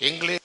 English.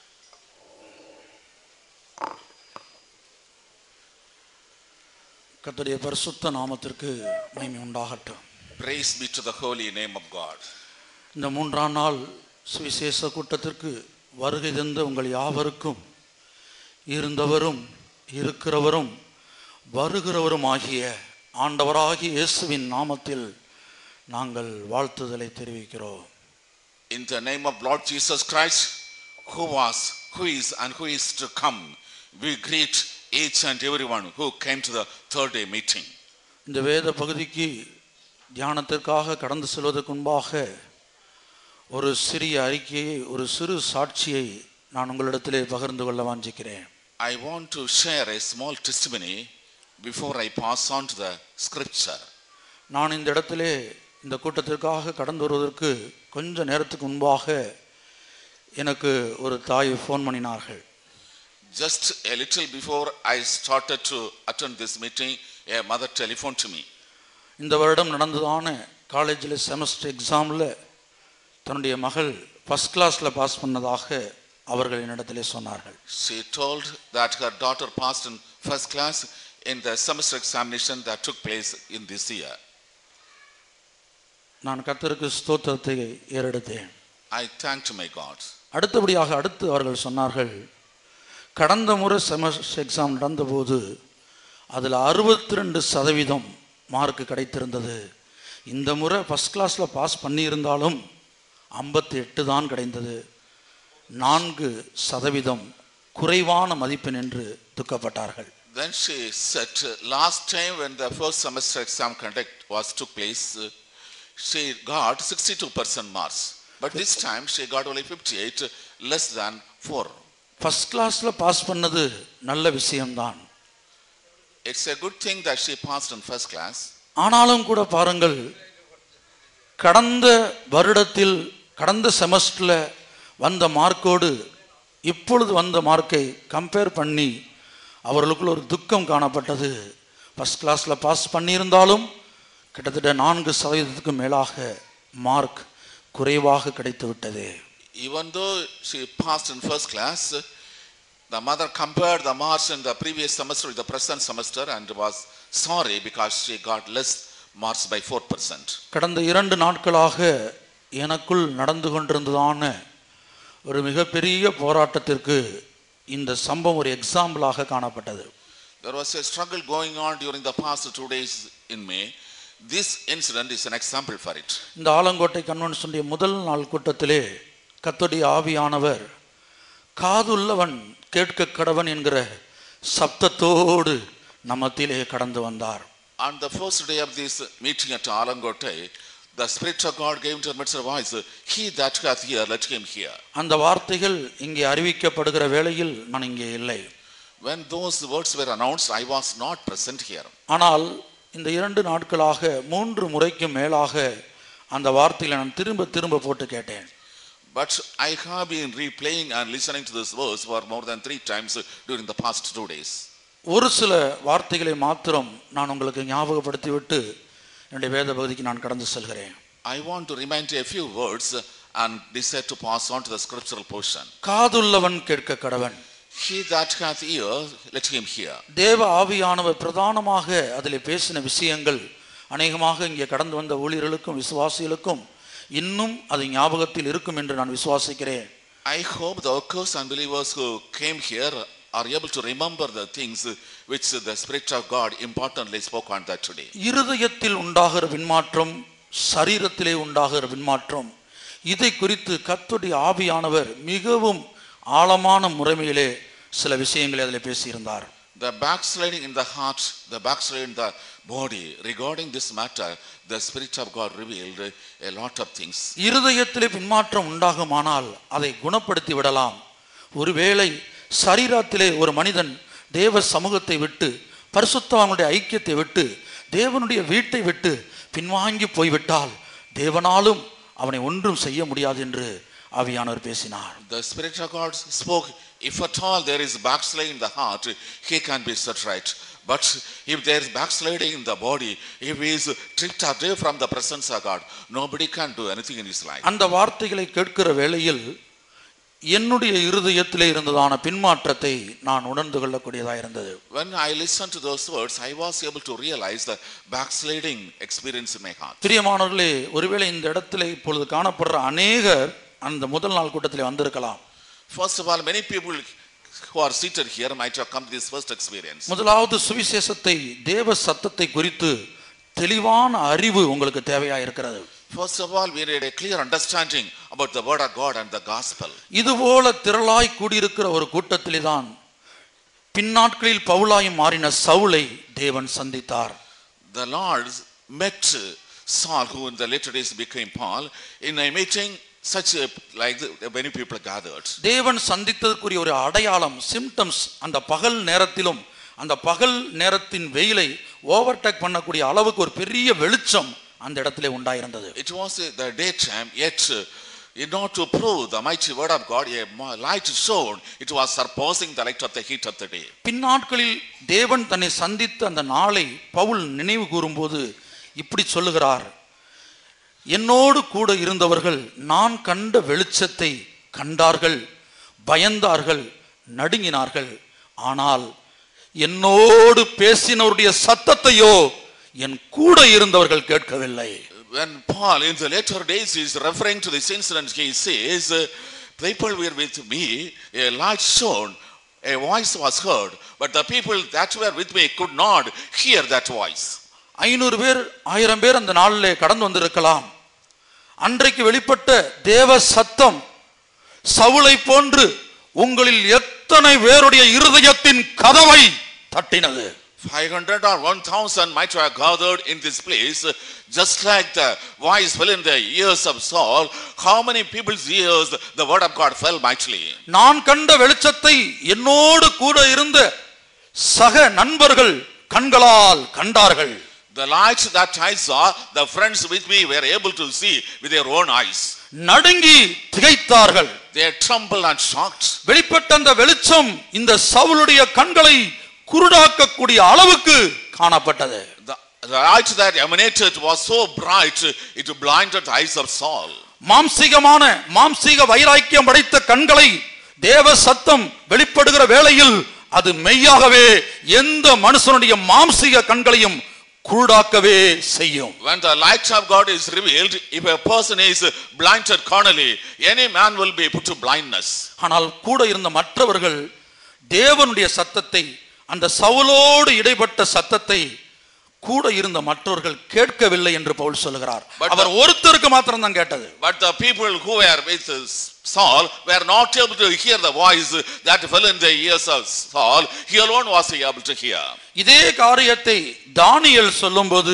கர்த்தருடைய பரிசுத்த நாமத்திற்கு மகிமை உண்டாகட்டும் Praise be to the holy name of God. இந்த மூன்றாம் நாள் சுவிசேஷ கூட்டத்திற்கு வருகை தந்த உங்கள் யாவருக்கும் இருந்தவரும் இருக்கிறவரும் வருகிறவரும் ஆகிய ஆண்டவராகிய இயேசுவின் நாமத்தில் நாங்கள் வாழ்த்துதலை தெரிவிக்கிறோம் In the name of Lord Jesus Christ, who was, who is, and who is to come, we greet each and everyone who came to the third day meeting. இந்த வேத பகுதிக்கு தியானத்திற்காக கடந்து செல்வதற்கு முன்பாக ஒரு சிறிய அறிக்கையை ஒரு சிறு சாட்சியை நான் உங்களிடத்திலே பகிர்ந்து கொள்ள வாஞ்சிக்கிறேன் I want to share a small testimony before I pass on to the scripture. நான் இந்த இடத்திலே இந்த கூட்டத்திற்காக கடந்து வருவதற்கு கொஞ்ச நேரத்துக்கு முன்பாக எனக்கு ஒரு தாய் ஃபோன் பண்ணினார்கள் Just a little before I started to attend this meeting, a mother telephoned to me. இந்த வருடம் நடந்ததான காலேஜில் செமஸ்டர் எக்ஸாமில் தன்னுடைய மகள் ஃபஸ்ட் கிளாஸில் பாஸ் பண்ணதாக அவர்கள் என்னிடத்திலே சொன்னார்கள் She told that her daughter passed in first class in the semester examination that took place in this year. நான் கர்த்தருக்கு ஸ்தோத்திரத்தை ஏறெடுத்தேன் I thanked my God. அடுத்தபடியாக அடுத்து அவர்கள் சொன்னார்கள் கடந்த முறை செமஸ்டர் எக்ஸாம் நடந்தபோது அதில் அறுபத்தி ரெண்டு சதவீதம் மார்க் கிடைத்திருந்தது இந்த முறை ஃபஸ்ட் கிளாஸில் பாஸ் பண்ணியிருந்தாலும் ஐம்பத்தி எட்டு தான் கிடைத்தது நான்கு சதவீதம் குறைவான மதிப்பெண் என்று துக்கப்பட்டார்கள் Then she said, last time when the first semester exam conduct was took place, uh, she got 62% marks. But this time she got only 58, less than 4. First கிளாஸில் பாஸ் பண்ணது நல்ல விஷயம்தான் It's a good thing that she passed in first class. ஆனாலும் கூட பாருங்கள் கடந்த வருடத்தில் கடந்த செமஸ்டரில் வந்த மார்க்கோடு இப்பொழுது வந்த மார்க்கை கம்பேர் பண்ணி அவர்களுக்குள்ள ஒரு துக்கம் காணப்பட்டது ஃபஸ்ட் கிளாஸில் பாஸ் பண்ணியிருந்தாலும் கிட்டத்தட்ட நான்கு சதவீதத்துக்கு மேலாக மார்க் குறைவாக கிடைத்து விட்டது Even though she passed in first class, the mother compared the marks in the previous semester with the present semester and was sorry because she got less marks by 4%. கடந்த இரண்டு நாட்களாக எனக்குள் நடந்து கொண்டிருந்ததான ஒரு மிகப்பெரிய போராட்டத்திற்கு இந்த சம்பவம் ஒரு எக்ஸாம்பிளாக காணப்பட்டது There was a struggle going on during the past two days in May. This incident is an example for it. இந்த ஆலங்கோட்டை கன்வென்ஷனுடைய முதல் நாள் கூட்டத்திலே கத்தோடைய ஆவியானவர் காதுள்ளவன் கேட்க கடவன் என்கிற சப்தத்தோடு நம்மத்திலே கடந்து வந்தார் On the first day of this meeting at Alangote, the Spirit of God gave to a voice, He that hath ear, let him hear. அந்த வார்த்தைகள் இங்கே அறிவிக்கப்படுகிற வேளையில் நான் இங்கே இல்லை When those words were announced, I was not present here. ஆனால் இந்த இரண்டு நாட்களாக மூன்று முறைக்கு மேலாக அந்த வார்த்தைகளை நான் திரும்ப திரும்ப போட்டு கேட்டேன் But I have been replaying and listening to this verse for more than three times during the past two days. ஒரு சில வார்த்தைகளை மாத்திரம் நான் உங்களுக்கு ஞாபகப்படுத்தி விட்டு என்னுடைய வேத பகுதிக்கு நான் கடந்து செல்கிறேன் I want to remind you a few words and decide to pass on to the scriptural portion. காதுள்ளவன் கேட்க கடவன் He that hath ear, let him hear. தேவ ஆவியானவர் பிரதானமாக அதில் பேசின விஷயங்கள் அநேகமாக இங்கே கடந்து வந்த ஊழியர்களுக்கும் விசுவாசிகளுக்கும் இன்னும் அது ஞாபகத்தில் இருக்கும் என்று நான் விசுவாசிக்கிறேன் I hope the workers and believers who came here are able to remember the things which the Spirit of God importantly spoke on that today. இருதயத்தில் உண்டாகிற பின்மாற்றம் சரீரத்திலே உண்டாகிற பின்மாற்றம் இதை குறித்து கர்த்தருடைய ஆவியானவர் மிகவும் ஆழமான முறைமையிலே சில விஷயங்களை அதில் பேசியிருந்தார் The backsliding in the heart, the backsliding in the body, regarding this matter, the Spirit of God revealed a lot of things. இருதயத்திலே பின்மாற்றம் உண்டாகுமானால் அதை குணப்படுத்தி விடலாம் ஒருவேளை சரீரத்திலே ஒரு மனிதன் தேவ சமூகத்தை விட்டு பரிசுத்தவானுடைய ஐக்கியத்தை விட்டு தேவனுடைய வீட்டை விட்டு பின்வாங்கி போய்விட்டால் தேவனாலும் அவனை ஒன்றும் செய்ய முடியாது என்று ஆவியானவர் பேசினார் The Spirit of God spoke, if at all there is backsliding in the heart, he can be set right. But if there is backsliding in the body, if he is tricked away from the presence of God, nobody can do anything in his life. அந்த வார்த்தைகளை கேட்கிற வேளையில் என்னுடைய இருதயத்திலே இருந்ததான பின்மாற்றத்தை நான் உணர்ந்து கொள்ளக்கூடியதாக இருந்தது When I listened to those words, I was able to realize the backsliding experience in my heart. பிரியமானவர்களே ஒருவேளை இந்த இடத்துல இப்பொழுது காணப்படுற அநேகர் அந்த முதல் நாள் கூட்டத்திலே வந்திருக்கலாம் First of all, many people who are seated here might have come to this first experience. முதலாவது சுவிசேஷத்தை தேவ சத்தத்தை குறித்து தெளிவான அறிவு உங்களுக்கு தேவையா இருக்கிறது First of all, we need a clear understanding about the word of God and the gospel. இதுபோல திரளாய் கூடியிருக்கிற ஒரு கூட்டத்திலே தான் பின்னாட்களில் பவுலாயும் மாறின சவுலை தேவன் சந்தித்தார் The Lord met Saul, who in the later days became Paul, in a meeting such a, like the, many people gathered. தேவன் சந்தித்ததற்குரிய ஒரு அடையாளம் சிம்டம்ஸ் அந்த பகல் நேரத்திலும் அந்த பகல் நேரத்தின் வெயிலை ஓவர்டேக் பண்ணக்கூடிய அளவுக்கு ஒரு பெரிய வெளிச்சம் அந்த இடத்திலே உண்டாயிருந்தது It was uh, the daytime, yet uh, in order to prove the mighty word of God, a mo- light shone. It was surpassing the light of the heat of the day. பின்னாட்களில் தேவன் தன்னை சந்தித்த அந்த நாளை பவுல் நினைவு கூறும்போது இப்படி சொல்லுகிறார் என்னோடு கூட இருந்தவர்கள் நான் கண்ட வெளிச்சத்தை கண்டார்கள் பயந்தார்கள் நடுங்கினார்கள் ஆனால் என்னோடு பேசினவருடைய சத்தத்தையோ என் கூட இருந்தவர்கள் கேட்கவில்லை When Paul in the later days is referring to this incident, he says, uh, People were with me, a light shone, a voice was heard, but the people that were with me could not hear that voice. ஐநூறு பேர் ஆயிரம் பேர் அந்த நாளிலே கடந்து வந்திருக்கலாம் அன்றைக்கு வெளிப்பட்ட தேவ சத்தம் சவுளை போன்று உங்களில் எத்தனை பேருடைய இருதயத்தின் கதவை தட்டினது 500 or 1000 might have gathered in this place, uh, just like the voice fell in the ears of Saul. How many people's ears the word of God fell mightily? நான் கண்ட வெளிச்சத்தை என்னோடு கூட இருந்த சக நண்பர்கள் கண்களால் கண்டார்கள் The light that I saw, the friends with me were able to see with their own eyes. நடுங்கி திகைத்தார்கள் They trembled and shocked. வெளிப்பட்ட அந்த வெளிச்சம் இந்த சவுளுடைய கண்களை குருடாக்கக்கூடிய அளவுக்கு காணப்பட்டது The, the light that emanated was so bright, it blinded the eyes of Saul. மாம்சீகமான மாம்சீக வைராக்கியம் படைத்த கண்களை தேவ சத்தம் வெளிப்படுகிற வேளையில் அது மெய்யாகவே எந்த மனுஷனுடைய மாம்சீக கண்களையும் குருடாக்கவே செய்யும் When the light of God is revealed, if a person is blinded carnally, any man will be put to blindness. ஆனால் கூட இருந்த மற்றவர்கள் தேவனுடைய சத்தத்தை அந்த சவுலோடு இடைப்பட்ட சத்தத்தை கூட இருந்த மற்றவர்கள் கேட்கவில்லை என்று பவுல் சொல்லுகிறார் But அவர் ஒருத்தருக்கு மாத்திரம் தான் கேட்டது But the people who were with Saul were not able to hear the voice that fell in the ears of Saul. He alone was able to hear. இதே காரியத்தை தானியேல் சொல்லும்போது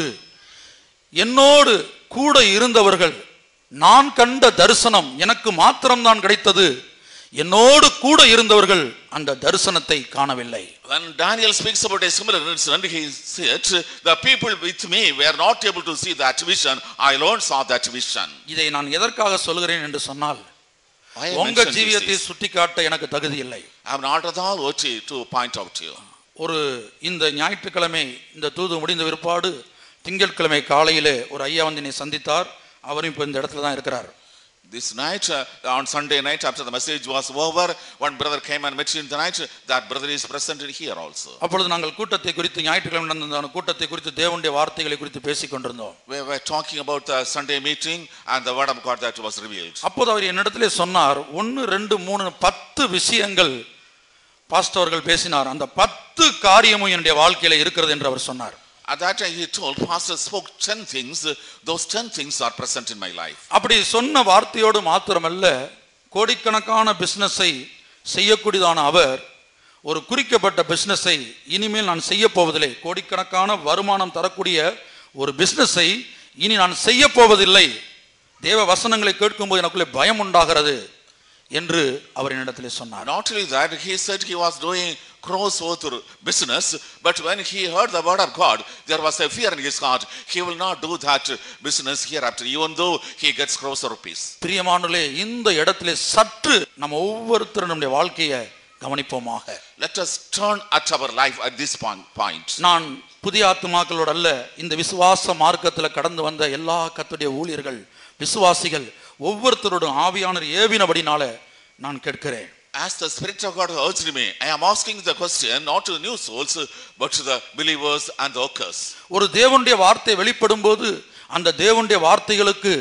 என்னோடு கூட இருந்தவர்கள் நான் கண்ட தரிசனம் எனக்கு மாத்திரம்தான் கிடைத்தது என்னோடு கூட இருந்தவர்கள் அந்த தரிசனத்தை காணவில்லை When Daniel speaks about a similar incident, he said, The people with me were not able to see that vision. I alone saw that vision. இதை நான் எதற்காக சொல்கிறேன் என்று சொன்னால் I have உங்க mentioned ஜீவியத்தை this. சுட்டிக்காட்ட எனக்கு தகுதி இல்லை I am not at all worthy to point out to you. ஒரு இந்த ஞாயிற்றுக்கிழமை இந்த தூது முடிந்த பிற்பாடு திங்கட்கிழமை காலையிலே ஒரு ஐயா வந்து என்னை சந்தித்தார் அவரும் இப்போ இந்த இடத்துல தான் இருக்கிறார் This night, uh, on Sunday night, after the message was over, one brother came and met you in the night. That brother is presented here also. அப்பொழுது நாங்கள் கூட்டத்தை குறித்து ஞாயிற்றுக்கிழமை நடந்த அந்த கூட்டத்தை குறித்து தேவனுடைய வார்த்தைகளை குறித்து பேசிக் கொண்டிருந்தோம் We were talking about the Sunday meeting and the word of God that was revealed. அப்போது அவர் என்னிடத்திலே சொன்னார் ஒன்று ரெண்டு மூணு பத்து விஷயங்கள் பாஸ்டவர்கள் பேசினார் அந்த பத்து காரியமும் என்னுடைய வாழ்க்கையில இருக்கிறது என்று அவர் சொன்னார் At that time, he told, Pastor spoke 10 things. Those 10 things are present in my life. அப்படி சொன்ன வார்த்தையோடு மாத்திரமல்ல கோடிக்கணக்கான பிசினஸை செய்யக்கூடியதான அவர் ஒரு குறிக்கப்பட்ட பிசினஸை இனிமேல் நான் செய்ய போவதில்லை கோடிக்கணக்கான வருமானம் தரக்கூடிய ஒரு பிசினஸை இனி நான் செய்ய போவதில்லை தேவ வசனங்களை கேட்கும்போது எனக்குள்ளே பயம் உண்டாகிறது என்று அவர் என்னிடத்திலே சொன்னார் Not only that, he said he was doing crossworth business, but when he heard the word of God, there was a fear in his heart. He will not do that business hereafter, even though he gets crores of rupees. பிரியமானலே இந்த இடத்திலே சற்று நம்ம ஒவ்வொருத்தரும் நம்முடைய வாழ்க்கையை கவனிப்போமாக Let us turn at our life at this point. point. நான் புதிய ஆத்துமாக்களோட அல்ல இந்த விசுவாச மார்க்கத்தில் கடந்து வந்த எல்லா கத்துடைய ஊழியர்கள் விசுவாசிகள் ஒவ்வொருத்தரோடும் ஆவியானவர் ஏவினபடினால நான் கேட்கிறேன் As the Spirit of God urged me, I am asking the question not to new souls, but to the believers and the workers. ஒரு தேவனுடைய வார்த்தை வெளிப்படும் போது அந்த தேவனுடைய வார்த்தைகளுக்கு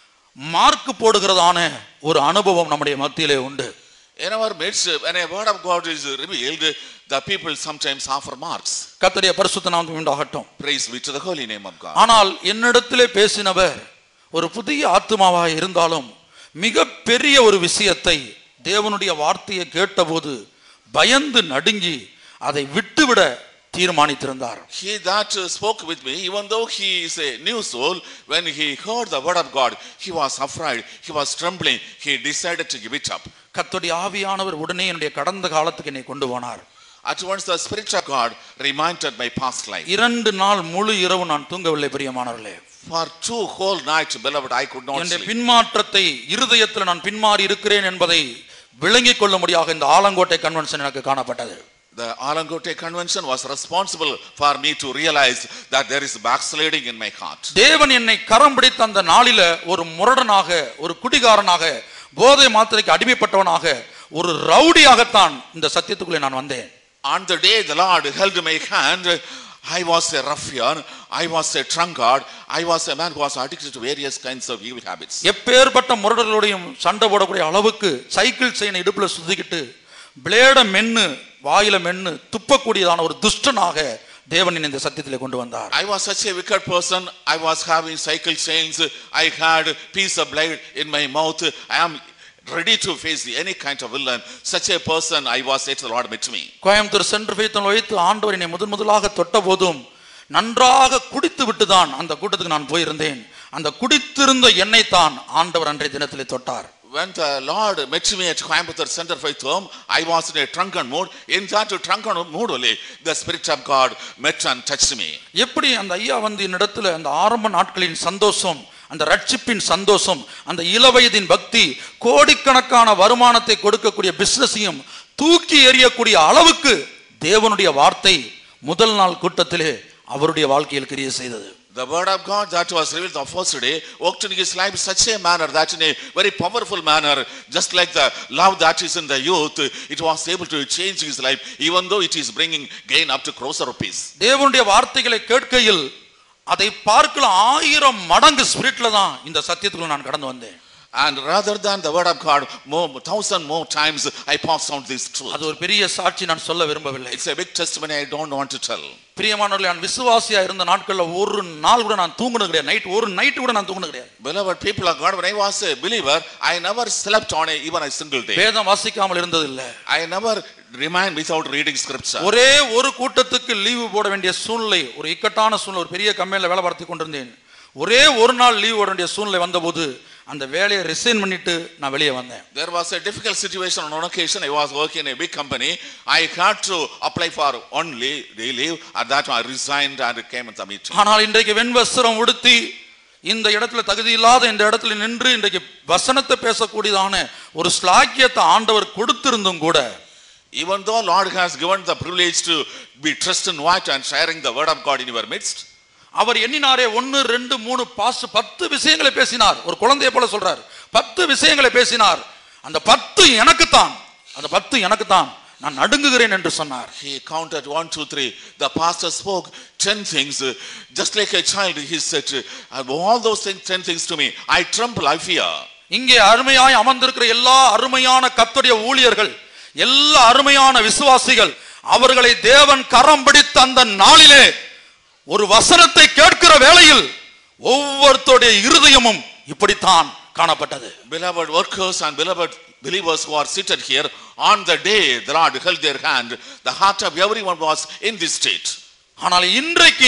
மார்க் போடுகிறதான ஒரு அனுபவம் நம்முடைய மத்தியிலே உண்டு In our midst, when a word of God is revealed, the people sometimes offer marks. கர்த்தருடைய பரிசுத்த நாமம் உண்டாகட்டும் Praise be to the holy name of God. ஆனால் என்னிடத்திலே பேசினவர் ஒரு புதிய ஆத்மாவாக இருந்தாலும் மிக பெரிய ஒரு விஷயத்தை தேவனுடைய வார்த்தையை கேட்டபோது பயந்து நடுங்கி அதை விட்டுவிட தீர்மானித்திருந்தார் He that uh, spoke with me, even though he is a new soul, when he heard the word of God, he was afraid, he was trembling, he decided to give it up. கர்த்தருடைய ஆவியானவர் உடனே என்னுடைய கடந்த காலத்துக்கு என்னை கொண்டு போனார் At once the Spirit of God reminded my past life. இரண்டு நாள் முழு இரவு நான் தூங்கவில்லை பிரியமானவர்களே For two whole nights, beloved, I could not என்னுடைய sleep. பின்மாற்றத்தை இருதயத்தில் நான் பின்மாறி இருக்கிறேன் என்பதை விளங்கிக் கொள்ள முடியாக இந்த ஆலங்கோட்டை கன்வென்ஷன் எனக்கு காணப்பட்டது The Alangote convention was responsible for me to realize that there is backsliding in my heart. தேவன் என்னை கரம் பிடித்த அந்த நாளில ஒரு முரடனாக ஒரு குடிகாரனாக போதை மாத்திரைக்கு அடிமைப்பட்டவனாக ஒரு ரவுடியாகத்தான் இந்த சத்தியத்துக்குள்ளே நான் வந்தேன் On the day the Lord held my hand, I was a ruffian, I was a drunkard, I was a man who was addicted to various kinds of evil habits. எப்பேற்பட்ட முரடர்களோடையும் சண்டை போடக்கூடிய அளவுக்கு சைக்கிள் செயினை இடுப்புல சுத்திக்கிட்டு பிளேட மென்னு வாயில மென்னு துப்பக்கூடியதான ஒரு துஷ்டனாக தேவன் என்னை இந்த சத்தியத்திலே கொண்டு வந்தார் I was such a wicked person, I was having cycle chains, I had piece of blade in my mouth, I am ready to face any kind of villain. Such a person I was, yet the Lord met me. Coimbatore சென்று வைத்தல் வைத்து ஆண்டவர் என்னை முதன் முதலாக தொட்ட போதும் நன்றாக குடித்து விட்டுதான் அந்த கூட்டத்துக்கு நான் போயிருந்தேன் அந்த குடித்திருந்த என்னை தான் ஆண்டவர் அன்றைய தினத்திலே தொட்டார் When the Lord met me at Coimbatore Center Faith Home, I was in a drunken mood. In that drunken mood only, the Spirit of God met and touched me. எப்படி அந்த ஐயா வந்து என்னிடத்துல அந்த ஆரம்ப நாட்களின் சந்தோஷம் அந்த ரட்சிப்பின் சந்தோஷம் அந்த இளவயதின் பக்தி கோடிக்கணக்கான வருமானத்தை கொடுக்கக்கூடிய பிசினஸையும் தூக்கி எறியக்கூடிய அளவுக்கு தேவனுடைய வார்த்தை முதல் நாள் கூட்டத்திலே அவருடைய வாழ்க்கையில் கிரிய செய்தது The word of God that was revealed the first day worked in his life in such a manner that in a very powerful manner, just like the love that is in the youth, it was able to change his life, even though it is bringing gain up to crores of rupees. தேவனுடைய வார்த்தைகளை கேட்கையில் அதை பார்க்கலாம் ஆயிரம் மடங்கு ஸ்பிரிட்ல தான் இந்த சத்தியத்துக்குள்ள நான் கடந்து வந்தேன் And rather than the word of God, more thousand more times I passed on this truth. அது ஒரு பெரிய சாட்சி நான் சொல்ல விரும்பவில்லை It's a big testimony I don't want to tell. பிரியமானவர்களே நான் விசுவாசியா இருந்த நாட்கள்ல ஒரு நாள் கூட நான் தூங்குனது கிடையாது நைட் ஒரு நைட் கூட நான் தூங்குனது கிடையாது Beloved people of God, when I was a believer, I never slept on a, even a single day. வேதம் வாசிக்காமல் இருந்தது இல்ல I never remained without reading scripture. ஒரே ஒரு கூட்டத்துக்கு லீவு போட வேண்டிய சூழ்நிலை ஒரு இக்கட்டான சூழ்நிலை ஒரு பெரிய கம்பெனியில் வேலை பார்த்து கொண்டிருந்தேன் ஒரே ஒரு நாள் லீவு போட வேண்டிய சூழ்நிலை வந்தபோது அந்த வேலையை ரிசைன் பண்ணிட்டு நான் வெளியே வந்தேன் There was a difficult situation on one occasion. I was working in a big company. I had to apply for only day leave. At that time, I resigned and came at the meeting. ஆனால் இன்றைக்கு வெண்வஸ்திரம் உடுத்தி இந்த இடத்துல தகுதி இல்லாத இந்த இடத்துல நின்று இன்றைக்கு வசனத்தை பேசக்கூடியதான ஒரு ஸ்லாக்கியத்தை ஆண்டவர் கொடுத்திருந்தும் கூட Even though Lord has given the privilege to be dressed in white and sharing the word of God in your midst, அவர் எண்ணினாரே ஒன்னு ரெண்டு மூணு பாஸ் பத்து விஷயங்களை பேசினார் ஒரு குழந்தையை போல சொல்றார் பத்து விஷயங்களை பேசினார் அந்த பத்து எனக்குத்தான் அந்த பத்து எனக்குத்தான் நான் நடுங்குகிறேன் என்று சொன்னார் he counted one, two, three. The pastor spoke ten things. uh, Just like a child, he said, uh, all those things, ten things to me. I tremble, I fear. இங்கே அருமையாய் அமர்ந்திருக்கிற எல்லா அருமையான கர்த்தருடைய ஊழியர்கள் எல்லா அருமையான விசுவாசிகள் அவர்களை தேவன் கரம் பிடித்த அந்த நாளிலே ஒரு வசனத்தை கேட்கிற வேளையில் ஒவ்வொருத்தருடைய இருதயமும் இப்படித்தான் காணப்பட்டது Beloved workers and beloved believers who are seated here, on the day the Lord held their hand, the heart of everyone was in this state. ஆனால் இன்றைக்கு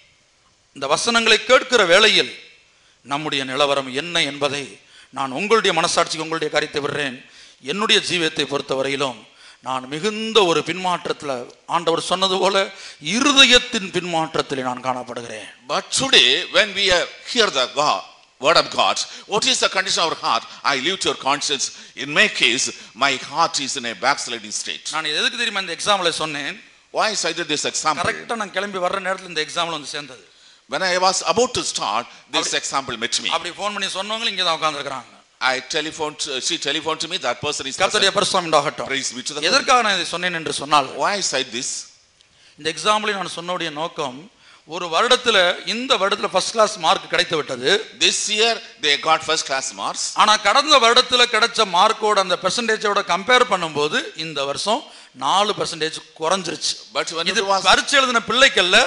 இந்த வசனங்களை கேட்கிற வேளையில் நம்முடைய நிலவரம் என்ன என்பதை நான் உங்களுடைய மனசாட்சிக்கு உங்களுடைய கருத்தை விடுறேன் என்னுடைய ஜீவியத்தை பொறுத்தவரையிலும் நான் மிகுந்த ஒரு பின்மாற்றத்தில் ஆண்டவர் சொன்னது போல இருதயத்தின் பின்மாற்றத்தில் நான் காணப்படுகிறேன் But today, when we uh, hear the God, word of God, what is the condition of our heart? I leave to your conscience. In my case, my heart is in a backsliding state. நான் இது எதுக்கு தெரியுமா இந்த எக்ஸாம்பிள சொன்னேன் Why I cited this example? கரெக்டாக நான் கிளம்பி வர்ற நேரத்தில் இந்த எக்ஸாம்பிள் வந்து சேர்ந்தது When I was about to start, this example met me. அப்படி ஃபோன் பண்ணி சொன்னவங்களும் இங்கே தான் உட்காந்துருக்குறாங்க I telephoned, to- she telephoned to me, that person is கர்த்தருடைய present. பரிசுத்தம் உண்டாகட்டும் Praise be to the Lord. எதற்காக நான் இதை சொன்னேன் என்று சொன்னால் Why I said this? இந்த எக்ஸாம்பிள் நான் சொன்னவுடைய நோக்கம் ஒரு வருடத்துல இந்த வருடத்துல ஃபர்ஸ்ட் கிளாஸ் மார்க் கிடைத்து விட்டது This year, they got first class marks. ஆனா கடந்த வருடத்துல கிடைச்ச மார்க்கோட அந்த பெர்சன்டேஜோட கம்பேர் பண்ணும்போது இந்த வருஷம் நாலு பெர்சன்டேஜ் குறைஞ்சிருச்சு But when இது it was, பரீட்சை எழுதின பிள்ளைக்கல்ல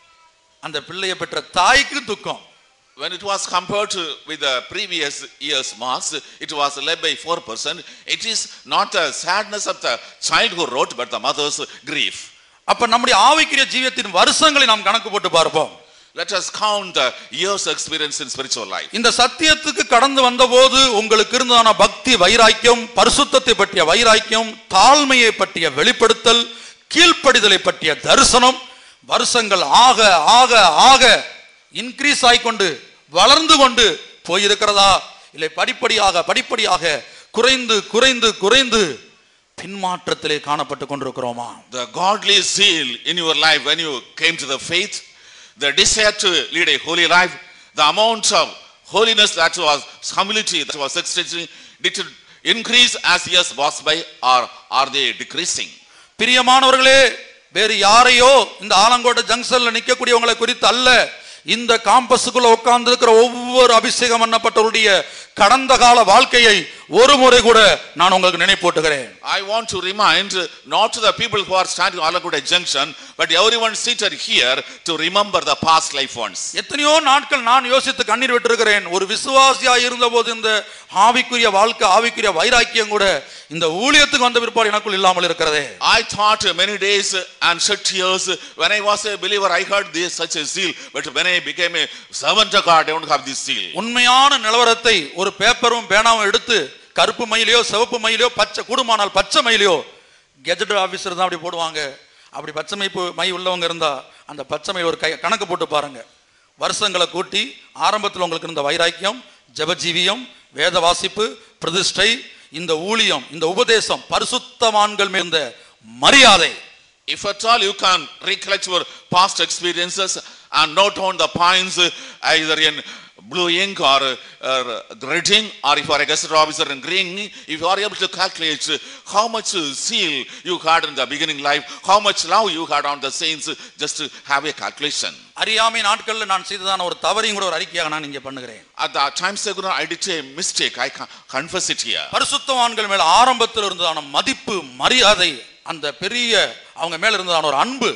அந்த பிள்ளையை பெற்ற தாய்க்கு துக்கம் when it was compared to with the previous year's marks, it was led by 4%. It is not the sadness of the child who wrote, but the mother's grief. அப்ப நம்முடைய ஆவிக்குரிய ஜீவியத்தின் வருஷங்களை நாம் கணக்கு போட்டு பார்ப்போம் Let us count the years experience in spiritual life. இந்த சத்தியத்துக்கு கடந்து வந்தபோது உங்களுக்கு இருந்ததான பக்தி வைராக்கியம் பரிசுத்தத்தை பற்றிய வைராக்கியம் தாழ்மையை பற்றிய வெளிப்படுத்தல் கீழ்ப்படிதலை பற்றிய தரிசனம் வருஷங்கள் ஆக ஆக ஆக இன்க்ரீஸ் ஆகிக்கொண்டு வளர்ந்து கொண்டு போயிருக்கிறதா இல்லை படிப்படியாக படிப்படியாக குறைந்து குறைந்து குறைந்து பின்மாற்றத்திலே காணப்பட்டு கொண்டிருக்கிறோமா The godly zeal in your life when you came to the faith, the desire to lead a holy life, the amount of holiness that was humility that was extending, did it increase as years passed by or are they decreasing? பிரியமானவர்களே வேறு யாரையோ இந்த ஆலங்கோட்டை ஜங்ஷன்ல நிக்கக்கூடியவங்களை குறித்து அல்ல இந்த காம்பஸுக்குள்ள உட்கார்ந்து இருக்கிற ஒவ்வொரு அபிஷேகம் பண்ணப்பட்டவருடைய கடந்த கால வாழ்க்கையை ஒரு முறை கூட நான் உங்களுக்கு நினைப்பூட்டுகிறேன் I want to remind uh, not to the people who are standing all at junction, but everyone seated here to remember the past life once. எத்தனையோ நாட்கள் நான் யோசித்து கண்ணீர் விட்டிருக்கிறேன் ஒரு விசுவாசியா இருந்தபோது இந்த ஆவிக்குரிய வாழ்க்கை ஆவிக்குரிய வைராக்கியம் கூட இந்த ஊழியத்துக்கு வந்த பிற்பாடு எனக்குள் இல்லாமல் இருக்கிறதே I thought many days and shed tears when I was a believer. I heard this such a zeal, but when I became a servant of God, I don't have this zeal. உண்மையான நிலவரத்தை ஒரு பேப்பரும் பேனாவும் எடுத்து கருப்பு மயிலையோ சிவப்பு மயிலையோ பச்சை கூடுமானால் பச்சை மயிலையோ கெஜெட் ஆபீசர் தான் அப்படி போடுவாங்க அப்படி பச்சை மை பு- மை உள்ளவங்க இருந்தா அந்த பச்சை மை ஒரு கை கணக்கு போட்டு பாருங்க வருஷங்களை கூட்டி ஆரம்பத்தில் உங்களுக்கு இருந்த வைராக்கியம் ஜெபஜீவியம் வேத வாசிப்பு பிரதிஷ்டை இந்த ஊழியம் இந்த உபதேசம் பரிசுத்தவான்கள் மேல் இருந்த மரியாதை If at all you can recollect your past experiences and note down the points uh, either in blue ink or uh, red ink or if you are a gazette officer in green ink, if you are able to calculate uh, how much uh, zeal you had in the beginning life, how much love you had on the saints, uh, just to have a calculation. அறியாமை நாட்கள்ல நான் செய்ததான ஒரு தவறையும் கூட ஒரு அறிக்கையாக நான் இங்கே பண்ணுகிறேன் At the times ago, I did a mistake. I can confess it here. பரிசுத்தவான்கள் மேல ஆரம்பத்தில் இருந்ததான மதிப்பு மரியாதை அந்த பெரிய அவங்க மேல இருந்ததான ஒரு அன்பு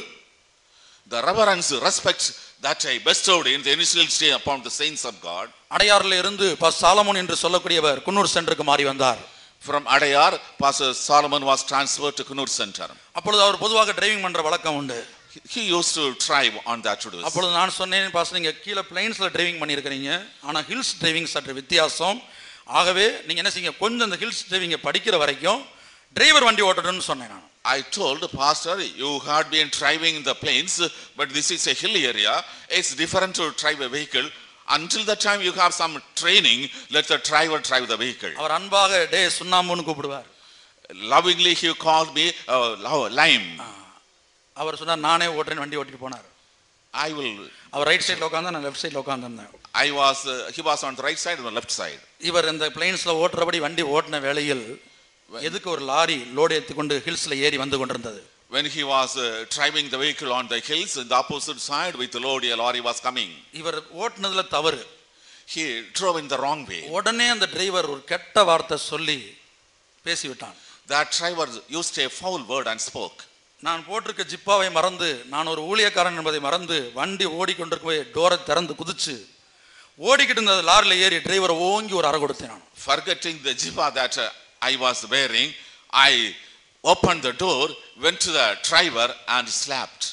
The reverence, respect that I bestowed in the initial stage upon the saints of God. அடையாறுல இருந்து பாஸ் சாலமோன் என்று சொல்லக்கூடியவர் குன்னூர் சென்டருக்கு மாறி வந்தார் From Adayar, Pastor Solomon was transferred to Kunur Center. அப்பொழுது அவர் பொதுவாக டிரைவிங் பண்ற வழக்கம் உண்டு He- He used to drive on that to do. அப்பொழுது நான் சொன்னேன் பாஸ் நீங்க கீழே பிளைன்ஸ்ல டிரைவிங் பண்ணியிருக்கிறீங்க ஆனா ஹில்ஸ் டிரைவிங் சற்று வித்தியாசம் ஆகவே நீங்க என்ன செய்யுங்க கொஞ்சம் இந்த ஹில்ஸ் டிரைவிங்கை படிக்கிற வரைக்கும் டிரைவர் வண்டி ஓட்டணும்னு சொன்னேன் நான் I told Pastor, you had been driving in the plains, but this is a hill area. It's different to drive a vehicle. Until the time you have some training, let the driver drive the vehicle. அவர் அன்பாக டே சுண்ணாம்புன்னு கூப்பிடுவார் Lovingly, he called me uh, lo- lime. அவர் சொன்னார் நானே ஓட்டுறேன் வண்டி ஓட்டிட்டு போனார் I will. Our right சைடில் உட்காந்து நான் லெஃப்ட் சைடில் உட்காந்துருந்தேன் I was. Uh, he was on the right side and the left side. இவர் இந்த பிளைன்ஸ்ல ஓட்டுறபடி வண்டி ஓட்டின வேளையில் எதுக்கு ஒரு லாரி லோடு ஏற்றிக்கொண்டு ஹில்ஸ்ல ஏறி வந்து கொண்டிருந்தது When he was uh, driving the vehicle on the hills, in the opposite side with the load, a lorry was coming. இவர் ஓட்டுனதுல தவறு He drove in the wrong way. உடனே அந்த டிரைவர் ஒரு கெட்ட வார்த்தை சொல்லி பேசி விட்டான் That driver used a foul word and spoke. நான் போட்டிருக்க ஜிப்பாவை மறந்து நான் ஒரு ஊழியக்காரன் என்பதை மறந்து வண்டி ஓடிக்கொண்டிருக்க போய் டோரை திறந்து குதிச்சு ஓடிக்கிட்டு இருந்த லாரியில் ஏறி டிரைவரை ஓங்கி ஒரு அறை கொடுத்தேன் நான் Forgetting the jibba that uh, I was wearing, I opened the door, went to the driver and slapped.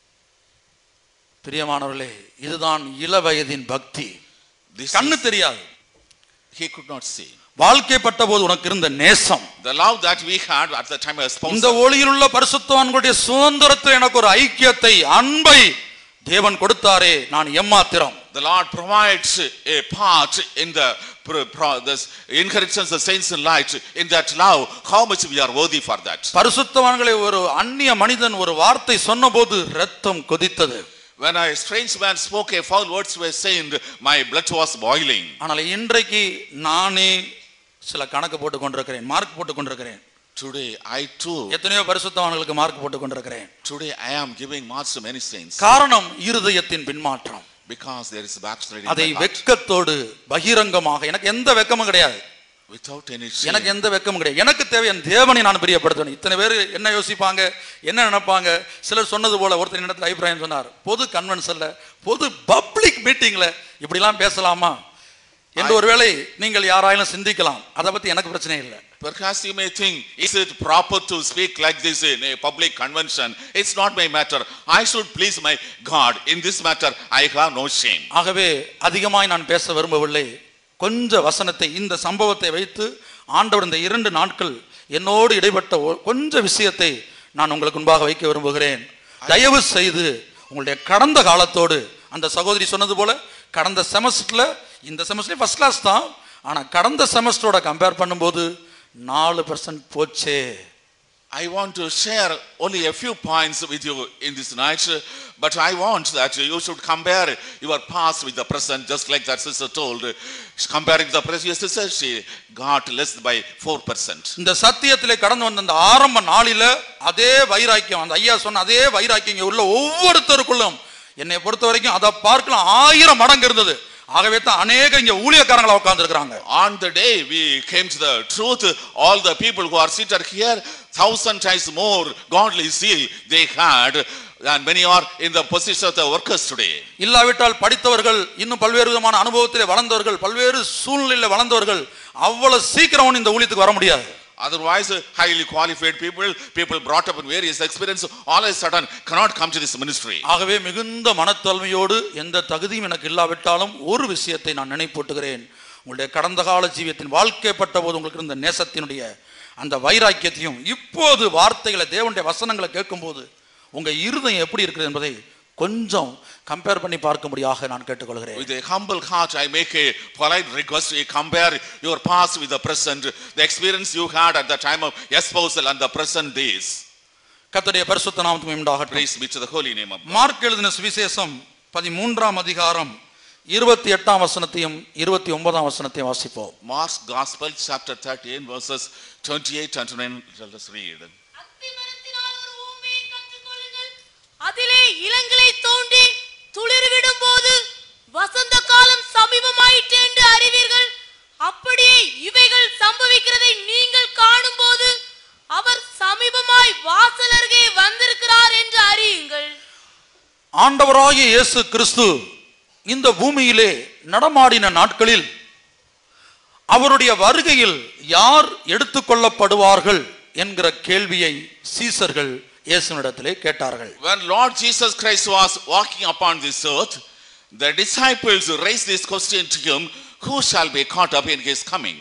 பிரியமானவர்களே இதுதான் இளவயதின் பக்தி This கண்ணு is, தெரியாது he could not see. வாழ்க்கைப்பட்ட போது உனக்கு இருந்த நேசம் The love that we had at the time as இந்த spouse, ஒளியில் உள்ள பரிசுத்தவான்களுடைய சுதந்திரத்தில் எனக்கு ஒரு ஐக்கியத்தை அன்பை தேவன் கொடுத்தாரே நான் எம்மாத்திரம் the Lord provides a part in the pro- pro- this inheritance of saints in light. In that love, how much we are worthy for that. பரிசுத்தவான்களை ஒரு அந்நிய மனிதன் ஒரு வார்த்தை சொன்னபோது ரத்தம் கொதித்தது When a strange man spoke a foul words were saying, my blood was boiling. ஆனால் இன்றைக்கு நானே சில கணக்கு போட்டு கொண்டிருக்கிறேன் மார்க் போட்டு கொண்டிருக்கிறேன் Today I too, எத்தனையோ பரிசுத்தவான்களுக்கு மார்க் போட்டு கொண்டிருக்கிறேன் today I am giving marks to many saints காரணம் இருதயத்தின் பின்மாற்றம் because there is backsliding in அதை my heart. வெட்கத்தோடு பகிரங்கமாக எனக்கு எந்த வெக்கமும் கிடையாது without any எனக்கு shame. எந்த வெக்கமும் கிடையாது எனக்கு தேவை என் தேவனை நான் பிரியப்படுத்தணும் இத்தனை பேர் என்ன யோசிப்பாங்க என்ன நினைப்பாங்க சிலர் சொன்னது போல ஒருத்தர் இடத்துல அபிப்பிராயம் சொன்னார் பொது கன்வென்ஷன்ல பொது பப்ளிக் மீட்டிங்ல இப்படிலாம் பேசலாமா என்று ஒருவேளை நீங்கள் யாராயிலும் சிந்திக்கலாம் அதை பத்தி எனக்கு பிரச்சனை இல்லை Perhaps you may think, is it proper to speak like this in a public convention? It's not my matter. I should please my God. In this matter, I have no shame. ஆகவே அதிகமாய் நான் பேச விரும்பவில்லை கொஞ்ச வசனத்தை இந்த சம்பவத்தை வைத்து ஆண்டவர் இந்த இரண்டு நாட்கள் என்னோடு இடைப்பட்ட ஒ- கொஞ்ச விஷயத்தை நான் உங்களுக்கு முன்பாக வைக்க விரும்புகிறேன் தயவு செய்து உங்களுடைய கடந்த காலத்தோடு அந்த சகோதரி சொன்னது போல கடந்த செமஸ்டர்ல இந்த செமஸ்டர் ஃபர்ஸ்ட் கிளாஸ் தான் ஆனா கடந்த செமஸ்டரோட கம்பேர் பண்ணும்போது நாலு பர்சன்ட் போச்சே I want to share only a few points with you in this night, but I want that you should compare your past with the present, just like that sister told. Comparing the present, sister, she got less by 4%. இந்த சத்தியத்திலே கடந்து வந்த அந்த ஆரம்ப நாளில அதே வைராக்கியம் அந்த ஐயா சொன்ன அதே வைராக்கியம் இங்க உள்ள ஒவ்வொருத்தருக்குள்ளும் என்னை பொறுத்த வரைக்கும் அதை பார்க்கலாம் ஆயிரம் மடங்கு இருந்தது ஆகவே தான் அநேக இங்க ஊழியக்காரங்களா உட்கார்ந்து இருக்கிறாங்க On the day we came to the truth, all the people who are seated here, thousand times more godly zeal they had, and many are in the position of the workers today. இல்லாவிட்டால் படித்தவர்கள் இன்னும் பல்வேறு விதமான அனுபவத்திலே வளர்ந்தவர்கள் பல்வேறு சூழ்நிலையில வளர்ந்தவர்கள் அவ்வளவு சீக்கிரம் இந்த ஊழியத்துக்கு வர முடியாது Otherwise, highly qualified people, people brought up in various experience, all of a sudden cannot come to this ministry. ஆகவே மிகுந்த மனத்தன்மையோடு எந்த தகுதியும் எனக்கு இல்லாவிட்டாலும் ஒரு விஷயத்தை நான் நினைப்பூட்டுகிறேன் உங்களுடைய கடந்த கால ஜீவியத்தின் வாழ்க்கைப்பட்ட போது உங்களுக்கு இருந்த நேசத்தினுடைய அந்த வைராக்கியத்தையும் இப்போது வார்த்தைகளை தேவனுடைய வசனங்களை கேட்கும்போது உங்க இருதயம் எப்படி இருக்குது என்பதை கொஞ்சம் கம்பேர் பண்ணி பார்க்கும்படியாக நான் கேட்டுக்கொள்கிறேன் With a humble heart, I make a polite request. You compare your past with the present, the experience you had at the time of espousal and the present days. கர்த்தருடைய பரிசுத்த நாமத்துக்கு உண்டாகட்டும் Praise be to the holy name of God. Mark எழுதின சுவிசேஷம் பதிமூன்றாம் அதிகாரம் இருபத்தி எட்டாம் வசனத்தையும் இருபத்தி ஒன்பதாம் வசனத்தையும் வாசிப்போம் Mark's Gospel, chapter 13, verses 28 and 29. Let us read. அத்திமரத்தினால் ஒரு ஊமையை கற்றுக்கொள்ளுங்கள். அதிலே இளங்கிளை தோன்றி துளிர்விடும் போது வசந்த காலம் சமீபமாயிற்று என்று அறிவீர்கள் அப்படியே இவைகள் சம்பவிக்கிறதை நீங்கள் காணும்போது அவர் சமீபமாய் வாசல் அருகே வந்திருக்கிறார் என்று அறியுங்கள் ஆண்டவராகிய இயேசு கிறிஸ்து இந்த பூமியிலே நடமாடின நாட்களில் அவருடைய வருகையில் யார் எடுத்துக்கொள்ளப்படுவார்கள் என்கிற கேள்வியை சீசர்கள் இயேசுனிடத்திலே கேட்டார்கள் When Lord Jesus Christ was walking upon this earth, the disciples raised this question to him, who shall be caught up in his coming?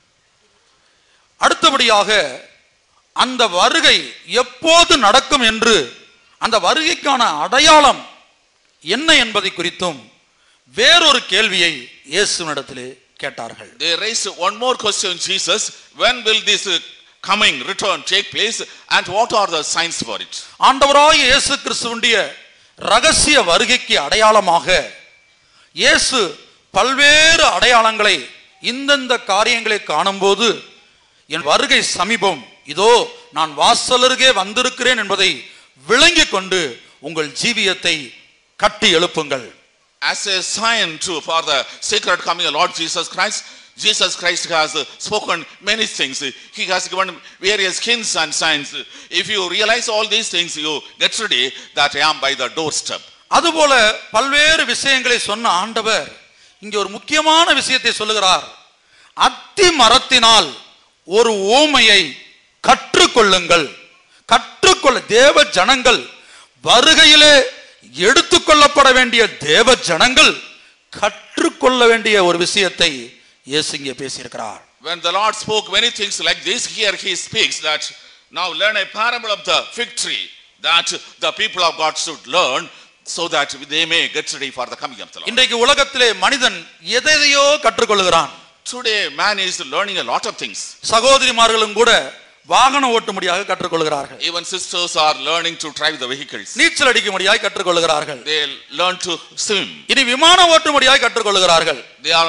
அடுத்தபடியாக அந்த வருகை எப்போது நடக்கும் என்று அந்த வருகைக்கான அடையாளம் என்ன என்பதை குறித்தும் வேறொரு கேள்வியை இயேசுனிடத்திலே கேட்டார்கள் They raised one more question, Jesus, when will this uh, coming return take place and what are the signs for it? ஆண்டவராகிய இயேசு கிறிஸ்துவனுடைய ரகசிய வருகைக்கு அடையாளமாக இயேசு பல்வேறு அடையாளங்களை இந்தந்த காரியங்களை காணும்போது என் வருகை சமீபம் இதோ நான் வாசலருகே வந்திருக்கிறேன் என்பதை விளங்கிக் கொண்டு உங்கள் ஜீவியத்தை கட்டி எழுப்புங்கள் As a sign to for the secret coming of Lord Jesus Christ, Jesus Christ has uh, spoken many things. He has given various hints and signs. If you realize all these things, you get ready that I am by the doorstep. அதுபோல பல்வேறு விஷயங்களை சொன்ன ஆண்டவர் இங்கே ஒரு முக்கியமான விஷயத்தை சொல்லுகிறார் அத்தி மரத்தினால் ஒரு ஓமையை கற்றுக்கொள்ளுங்கள் கற்றுக்கொள்ள தேவ ஜனங்கள் வருகையிலே எடுத்துக்கொள்ளப்பட வேண்டிய தேவ ஜனங்கள் கற்றுக்கொள்ள வேண்டிய ஒரு விஷயத்தை இயேசு இங்கே பேசியிருக்கிறார் When the Lord spoke many things like this, here he speaks that now learn a parable of the fig tree that the people of God should learn so that they may get ready for the coming of the Lord. இன்றைக்கு உலகத்திலே மனிதன் எதையோ கற்றுக்கொள்கிறான் Today, man is learning a lot of things. சகோதரிமார்களும் கூட வாகனம் ஓட்டும்படியாக கற்றுக்கொள்கிறார்கள் Even sisters are learning to drive the vehicles. நீச்சல் அடிக்கும்படியாய் கற்றுக்கொள்கிறார்கள் They learn to swim. இனி விமானம் ஓட்டும்படியாய் கற்றுக்கொள்கிறார்கள் They are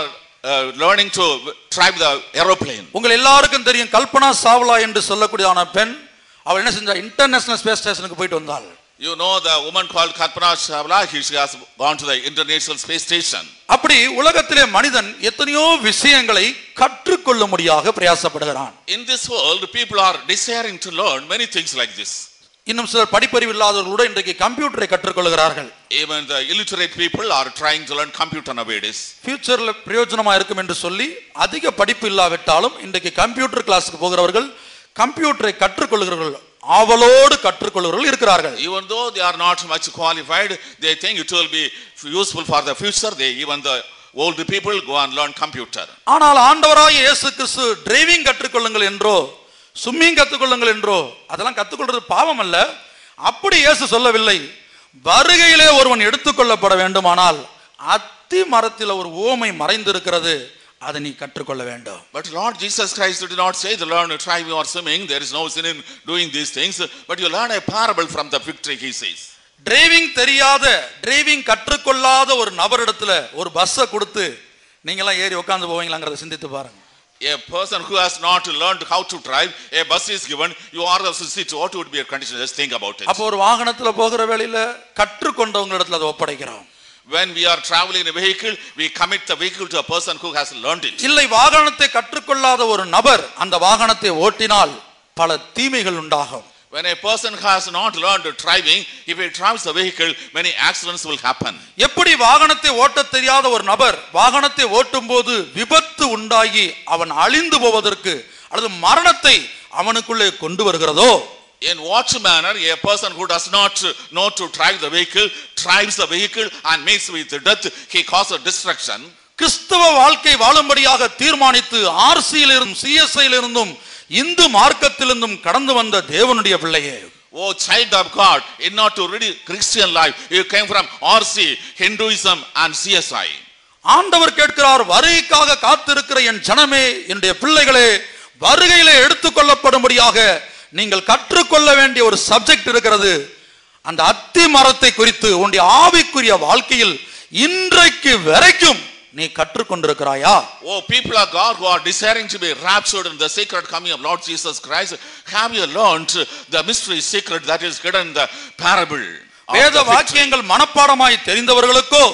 uh, learning to drive the aeroplane. உங்கள் எல்லாருக்கும் தெரியும் கல்பனா சாவ்லா என்று சொல்லக்கூடியதான பெண் அவள் என்ன செஞ்சா இன்டர்நேஷனல் ஸ்பேஸ் ஸ்டேஷனுக்கு போயிட்டு வந்தாள் You know the woman called Kalpana Chawla, he- she has gone to the International Space Station. அப்படி உலகத்திலே மனிதன் எத்தனையோ விஷயங்களை கற்றுக்கொள்ளும்படியாக பிரயாசப்படுகிறான் In this world, people are desiring to learn many things like this. இன்னும் சிலர் படிப்பறிவு இல்லாதவர்கள் கூட இன்றைக்கு கம்ப்யூட்டரை கற்றுக்கொள்கிறார்கள் Even the illiterate people are trying to learn computer nowadays. ஃபியூச்சர்ல பிரயோஜனமா இருக்கும் என்று சொல்லி அதிக படிப்பு இல்லாவிட்டாலும் இன்றைக்கு கம்ப்யூட்டர் கிளாஸுக்கு போகிறவர்கள் கம்ப்யூட்டரை கற்றுக்கொள்கிறவர்கள் ஆவலோடு கற்றுக்கொள்கிறவர்கள் இருக்கிறார்கள் Even though they are not much qualified, they think it will be useful for the future. They even the old people go and learn computer. ஆனால் ஆண்டவராய் இயேசு கிறிஸ்து டிரைவிங் கற்றுக்கொள்ளுங்கள் என்றோ ஸ்விம்மிங் கற்றுக்கொள்ளுங்கள் என்றோ அதெல்லாம் கற்றுக்கொள்றது பாவம் அல்ல அப்படி இயேசு சொல்லவில்லை வருகையிலே ஒருவன் எடுத்துக்கொள்ளப்பட வேண்டுமானால் அத்தி மரத்தில் ஒரு ஓமை மறைந்திருக்கிறது அதை நீ கற்றுக்கொள்ள வேண்டும் But Lord Jesus Christ did not say to learn driving or swimming. There is no sin in doing these things. But you learn a parable from the fig tree, he says. Driving தெரியாத driving கற்றுக்கொள்ளாத ஒரு நபரிடத்துல ஒரு பஸ்ஸை கொடுத்து நீங்களாம் ஏறி உட்காந்து போவீங்களாங்கிறத சிந்தித்து பாருங்க A person who has not learned how to drive, a bus is given, you are the sit. What would be your condition? Just think about it. அப்போ ஒரு வாகனத்துல போகிற வேளையில கற்றுக்கொண்டவங்களிடத்துல அதை ஒப்படைக்கிறோம் When we are traveling in a vehicle, we commit the vehicle to a person who has learned it. இல்லை வாகனத்தை கற்றுக்கொள்ளாத ஒரு நபர் அந்த வாகனத்தை ஓட்டினால் பல தீமைகள் உண்டாகும் When a person has not learned driving, if he drives the vehicle, many accidents will happen. எப்படி வாகனத்தை ஓட்டத் தெரியாத ஒரு நபர் வாகனத்தை ஓட்டும் போது விபத்து உண்டாகி அவன் அழிந்து போவதற்கு அல்லது மரணத்தை அவனுக்குள்ளே கொண்டு வருகிறதோ In what manner a person who does not know to drive the vehicle drives the vehicle and meets with death, he causes destruction. கிறிஸ்தவ வாழ்க்கை வாழும்படியாக தீர்மானித்து ஆர்சியில் இருந்தும் சிஎஸ்ஐயில் இருந்தும் இந்து மார்க்கத்திலிருந்தும் கடந்து வந்த தேவனுடைய பிள்ளையே Oh, child of God, in not to read Christian life, you came from RC, Hinduism, and CSI. ஆண்டவர் கேட்கிறார் வருகைக்காக காத்திருக்கிற என் ஜனமே என்னுடைய பிள்ளைகளே வருகையிலே எடுத்துக்கொள்ளப்படும்படியாக நீங்கள் கற்றுக்கொள்ள வேண்டிய ஒரு சப்ஜெக்ட் இருக்கிறது அந்த அத்தி மரத்தை குறித்து உன்னுடைய ஆவிக்குரிய வாழ்க்கையில் இன்றைக்கு வரைக்கும் நீ கற்றுக்கொண்டிருக்கிறாயா Oh, people of God who are desiring to be raptured in the secret coming of Lord Jesus Christ, have you learned the mystery secret that is hidden in the parable? of வேத the fig tree? வாக்கியங்கள் மனப்பாடமாய் தெரிந்தவர்களுக்கோ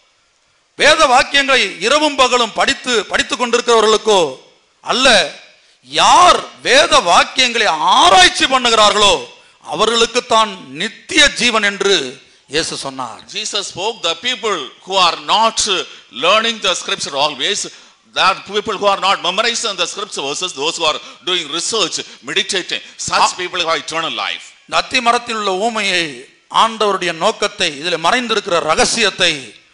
வேத வாக்கியங்களை இரவும் பகலும் படித்து படித்துக் கொண்டிருக்கிறவர்களுக்கோ அல்ல யார் வேத வாக்கியங்களை ஆராய்ச்சி பண்ணுகிறார்களோ அவர்களுக்குத்தான் நித்திய ஜீவன் என்று இயேசு சொன்னார் Jesus spoke the people who are not uh, learning the scripture always, that people who are not memorizing the scripture verses, those who are doing research, meditating, such people have eternal life. இந்த அத்தி மரத்தில் உள்ள ஊமையை ஆண்டவருடைய நோக்கத்தை இதில் மறைந்திருக்கிற ரகசியத்தை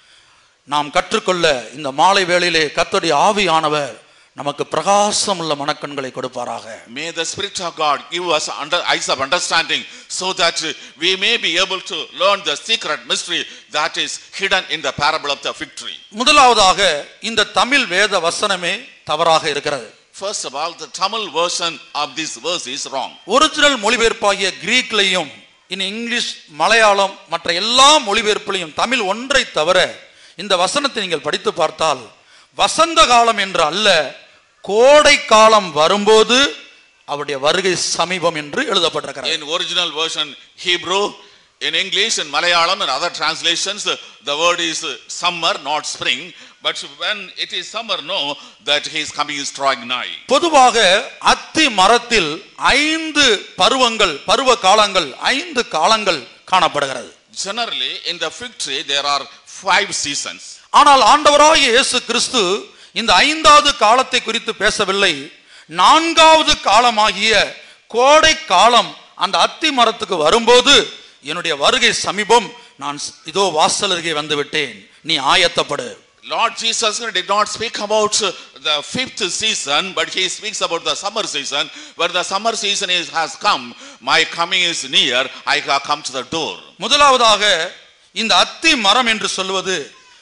நாம் கற்றுக்கொள்ள இந்த மாலை வேளையிலே கர்த்தருடைய ஆவியானவர் நமக்கு பிரகாசம் உள்ள மனக்கண்களை கொடுப்பாராக May the Spirit of God give us under, eyes of understanding so that uh, we may be able to learn the secret mystery that is hidden in the parable of the fig tree. முதலாவதாக இந்த தமிழ் வேத வசனமே தவறாக இருக்கிறது First of all, the Tamil version of this verse is wrong. Original மொழிபெயர்ப்பாகிய கிரீக்லையும் இனி English Malayalam மற்ற எல்லா மொழிபெயர்ப்பிலையும் தமிழ் ஒன்றை தவிர இந்த வசனத்தை நீங்கள் படித்து பார்த்தால் வசந்த காலம் என்று அல்ல கோடை காலம் வரும்போது அவருடைய வருகை சமீபம் என்று எழுதப்பட்டிருக்கிறது In original version Hebrew, in English, in Malayalam and other translations, uh, the word is uh, summer, not spring. But when it is summer, know that his coming is drawing nigh. பொதுவாக அத்தி மரத்தில் ஐந்து பருவங்கள் பருவ காலங்கள் ஐந்து காலங்கள் காணப்படுகிறது Generally, in the fig tree, there are five seasons. ஆனால் ஆண்டவராகிய இயேசு கிறிஸ்து இந்த ஐந்தாவது காலத்தை குறித்து பேசவில்லை நான்காவது காலமாகிய கோடை காலம் அந்த அத்தி மரத்துக்கு வரும்போது என்னுடைய வருகை சமீபம் நான் இதோ வாசல் அருகே வந்து விட்டேன் நீ ஆயத்தப்படு Lord Jesus did not speak about uh, the fifth season, but he speaks about the summer season. Where the summer season is, has come, my coming is near, I have come to the door. முதலாவதாக இந்த அத்தி மரம் என்று சொல்வது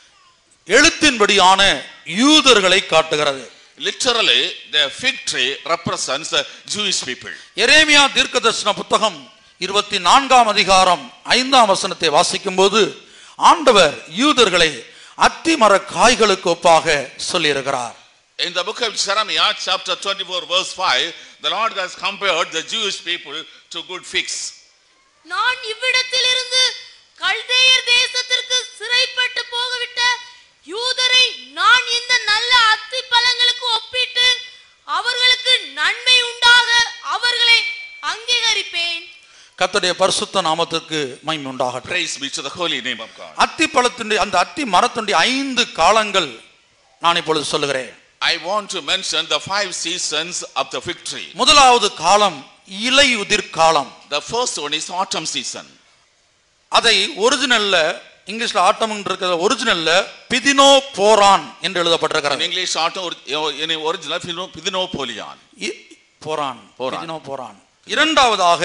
எழுத்தின்படியான யூதர்களை காட்டுகிறது Literally, the fig tree represents the Jewish people. எரேமியா தீர்க்கதர்சன புத்தகம் இருபத்தி நான்காம் அதிகாரம் ஐந்தாம் வசனத்தை வாசிக்கும் போது ஆண்டவர் யூதர்களை அத்தி மர காய்களுக்கு ஒப்பாக சொல்லியிருக்கிறார் In the book of Jeremiah, chapter 24, verse 5, the Lord has compared the Jewish people to good figs. நான் இவ்விடத்திலிருந்து கல்தேயர் தேசத்திற்கு சிறைப்பட்டு போகவிட்ட யூதரை நான் இந்த நல்ல அத்தி பழங்களுக்கு ஒப்பிட்டு அவர்களுக்கு நன்மை உண்டாக அவர்களை அங்கீகரிப்பேன் கர்த்தருடைய பரிசுத்த நாமத்திற்கு மகிமை உண்டாகட்டும் Praise be to the holy name of God. அத்தி பழத்தினுடைய அந்த அத்தி மரத்தினுடைய ஐந்து காலங்கள் நான் இப்பொழுது சொல்லுகிறேன் I want to mention the five seasons of the fig tree. முதலாவது காலம் இலையுதிர் காலம் The first one is autumn season. அதை ஒரிஜினல்ல இங்கிலீஷ்ல ஆட்டம் இருக்கிற ஒரிஜினல்ல பிதினோ போரான் என்று In எழுதப்பட்டிருக்கிறது English, autumn, or- in original, Pidino- Pidinopolion. இ- போரான் போரான். பிதினோ போரான் இரண்டாவதாக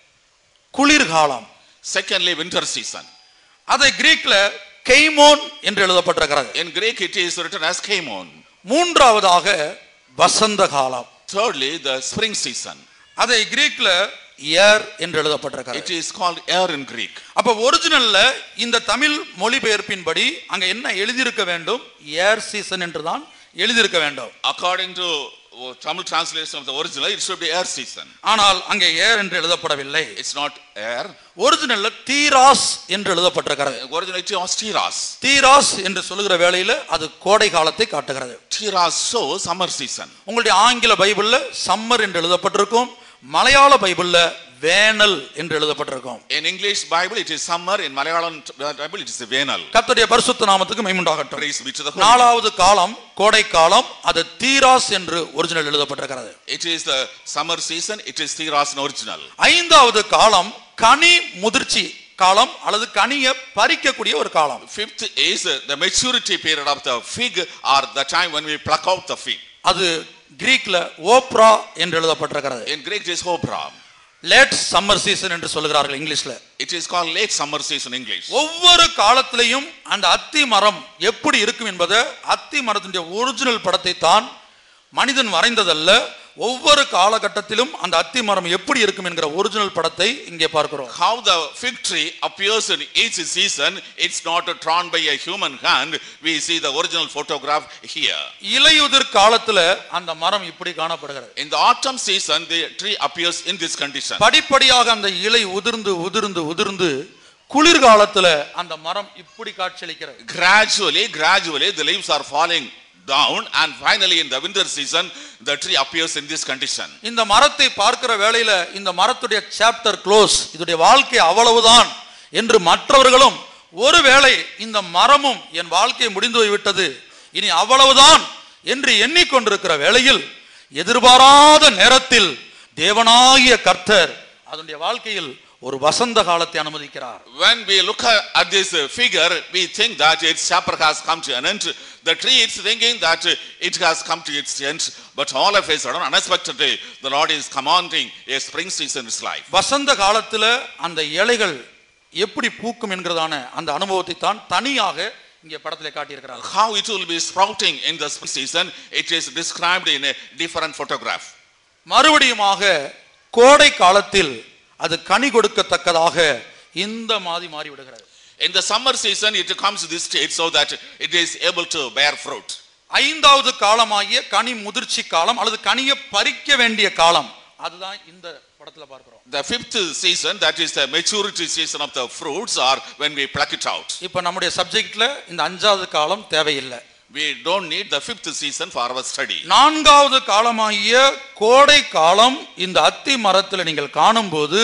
குளிர்காலம் Secondly, winter season. அதை கிரீக்ல கெய்மோன் என்று எழுதப்பட்டிருக்கிறது In Greek, it is written as Kamon. மூன்றாவதாக வசந்த காலம் Thirdly, the spring season. அதை கிரீக்ல ஏர் என்று எழுதப்பட்டிருக்கிறது It is called air in Greek. அப்ப ஒரிஜினல்ல இந்த தமிழ் மொழிபெயர்ப்பின்படி அங்க என்ன எழுதியிருக்க வேண்டும் ஏர் சீசன் என்று தான் எழுதியிருக்க வேண்டும் According to uh, Tamil translation of the original, it should be air season. ஆனால் அங்கே ஏர் என்று எழுதப்படவில்லை It's not air. ஒரிஜினல்ல தீராஸ் என்று எழுதப்பட்டிருக்கிறது Originally, it was Tiras. தீராஸ் என்று சொல்லுகிற வேளையில அது கோடை காலத்தை காட்டுகிறது Tiras shows summer season. உங்களுடைய ஆங்கில பைபிள்ல சம்மர் என்று எழுதப்பட்டிருக்கும் மலையாள பைபிள்ல வேனல் என்று எழுதப்பட்டிருக்கும் In English Bible, it is summer. In Malayalam Bible, it is Venal. கர்த்தருடைய பரிசுத்த நாமத்துக்கு மைமுண்டாகட்டும் Praise be to the Holy. நாலாவது காலம் கோடை காலம் அது தீராஸ் என்று ஒரிஜினல் எழுதப்பட்டிருக்கிறது It is the summer season. It is Tiras in original. ஐந்தாவது காலம் கனி முதிர்ச்சி காலம் அல்லது கனியை பறிக்கக்கூடிய ஒரு காலம் Fifth is uh, the maturity period of the fig or the time when we pluck out the fig. அது கிரீக்ல ஓப்ரா என்று எழுதப்பட்டிருக்கிறது In Greek, it is Hopra. Late summer season என்று சொல்லுகிறார்கள் இங்கிலீஷ்ல It is called late summer season in English. ஒவ்வொரு காலத்திலையும் அந்த அத்தி மரம் எப்படி இருக்கும் என்பதை அத்தி மரத்தினுடைய ஒரிஜினல் படத்தை தான் மனிதன் வரைந்ததல்ல ஒவ்வொரு காலகட்டத்திலும் அந்த அத்தி மரம் எப்படி இருக்கும் என்கிற ஒரிஜினல் படத்தை இங்கே பார்க்கிறோம் How the fig tree appears in each season, it's not drawn by a human hand. We see the original photograph here. இலையுதிர் காலத்துல அந்த மரம் இப்படி காணப்படுகிறது In the autumn season, the tree appears in this condition. படிப்படியாக அந்த இலை உதிர்ந்து உதிர்ந்து உதிர்ந்து குளிர்காலத்துல அந்த மரம் இப்படி காட்சியளிக்கிறது Gradually, gradually, the leaves are falling down, and finally, in the winter season, the tree appears in this condition. இந்த மரத்தை பார்க்கிற வேளையில இந்த மரத்துடைய சாப்டர் க்ளோஸ் இதோடைய வாழ்க்கை அவ்வளவுதான் என்று மற்றவர்களும் ஒருவேளை இந்த மரமும் என் வாழ்க்கை முடிந்து போய்விட்டது இனி அவ்வளவுதான் என்று எண்ணிக்கொண்டிருக்கிற வேளையில் எதிர்பாராத நேரத்தில் தேவனாகிய கர்த்தர் அதனுடைய வாழ்க்கையில் ஒரு வசந்த காலத்தை அனுமதிக்கிறார் When we look at at this uh, figure, we think that its chapter has come to an end. The tree is thinking that uh, it has come to its end, but all of a sudden, unexpectedly, the Lord is commanding a spring season in its life. வசந்த காலத்துல அந்த இலைகள் எப்படி பூக்கும் என்கிறதான அந்த அனுபவத்தை தான் தனியாக இங்கே படத்திலே காட்டியிருக்கிறார் How it will be sprouting in the spring season, it is described in a different photograph. மறுபடியுமாக கோடை காலத்தில் அது கனி கொடுக்கத்தக்கதாக இந்த மாதிரி மாறிவிடுகிறது In the summer season, it comes to this state so that it is able to bear fruit. ஐந்தாவது காலமாகிய கனி முதிர்ச்சி காலம் அல்லது கனியை பறிக்க வேண்டிய காலம் அதுதான் இந்த படத்துல பார்க்கிறோம் The fifth season, that is the maturity season of the fruits, are when we pluck it out. இப்ப நம்முடைய சப்ஜெக்ட்ல இந்த அஞ்சாவது காலம் தேவையில்லை We don't need the fifth season for our study. நான்காவது காலமாகிய கோடை காலம் இந்த அத்தி மரத்தில் நீங்கள் காணும்போது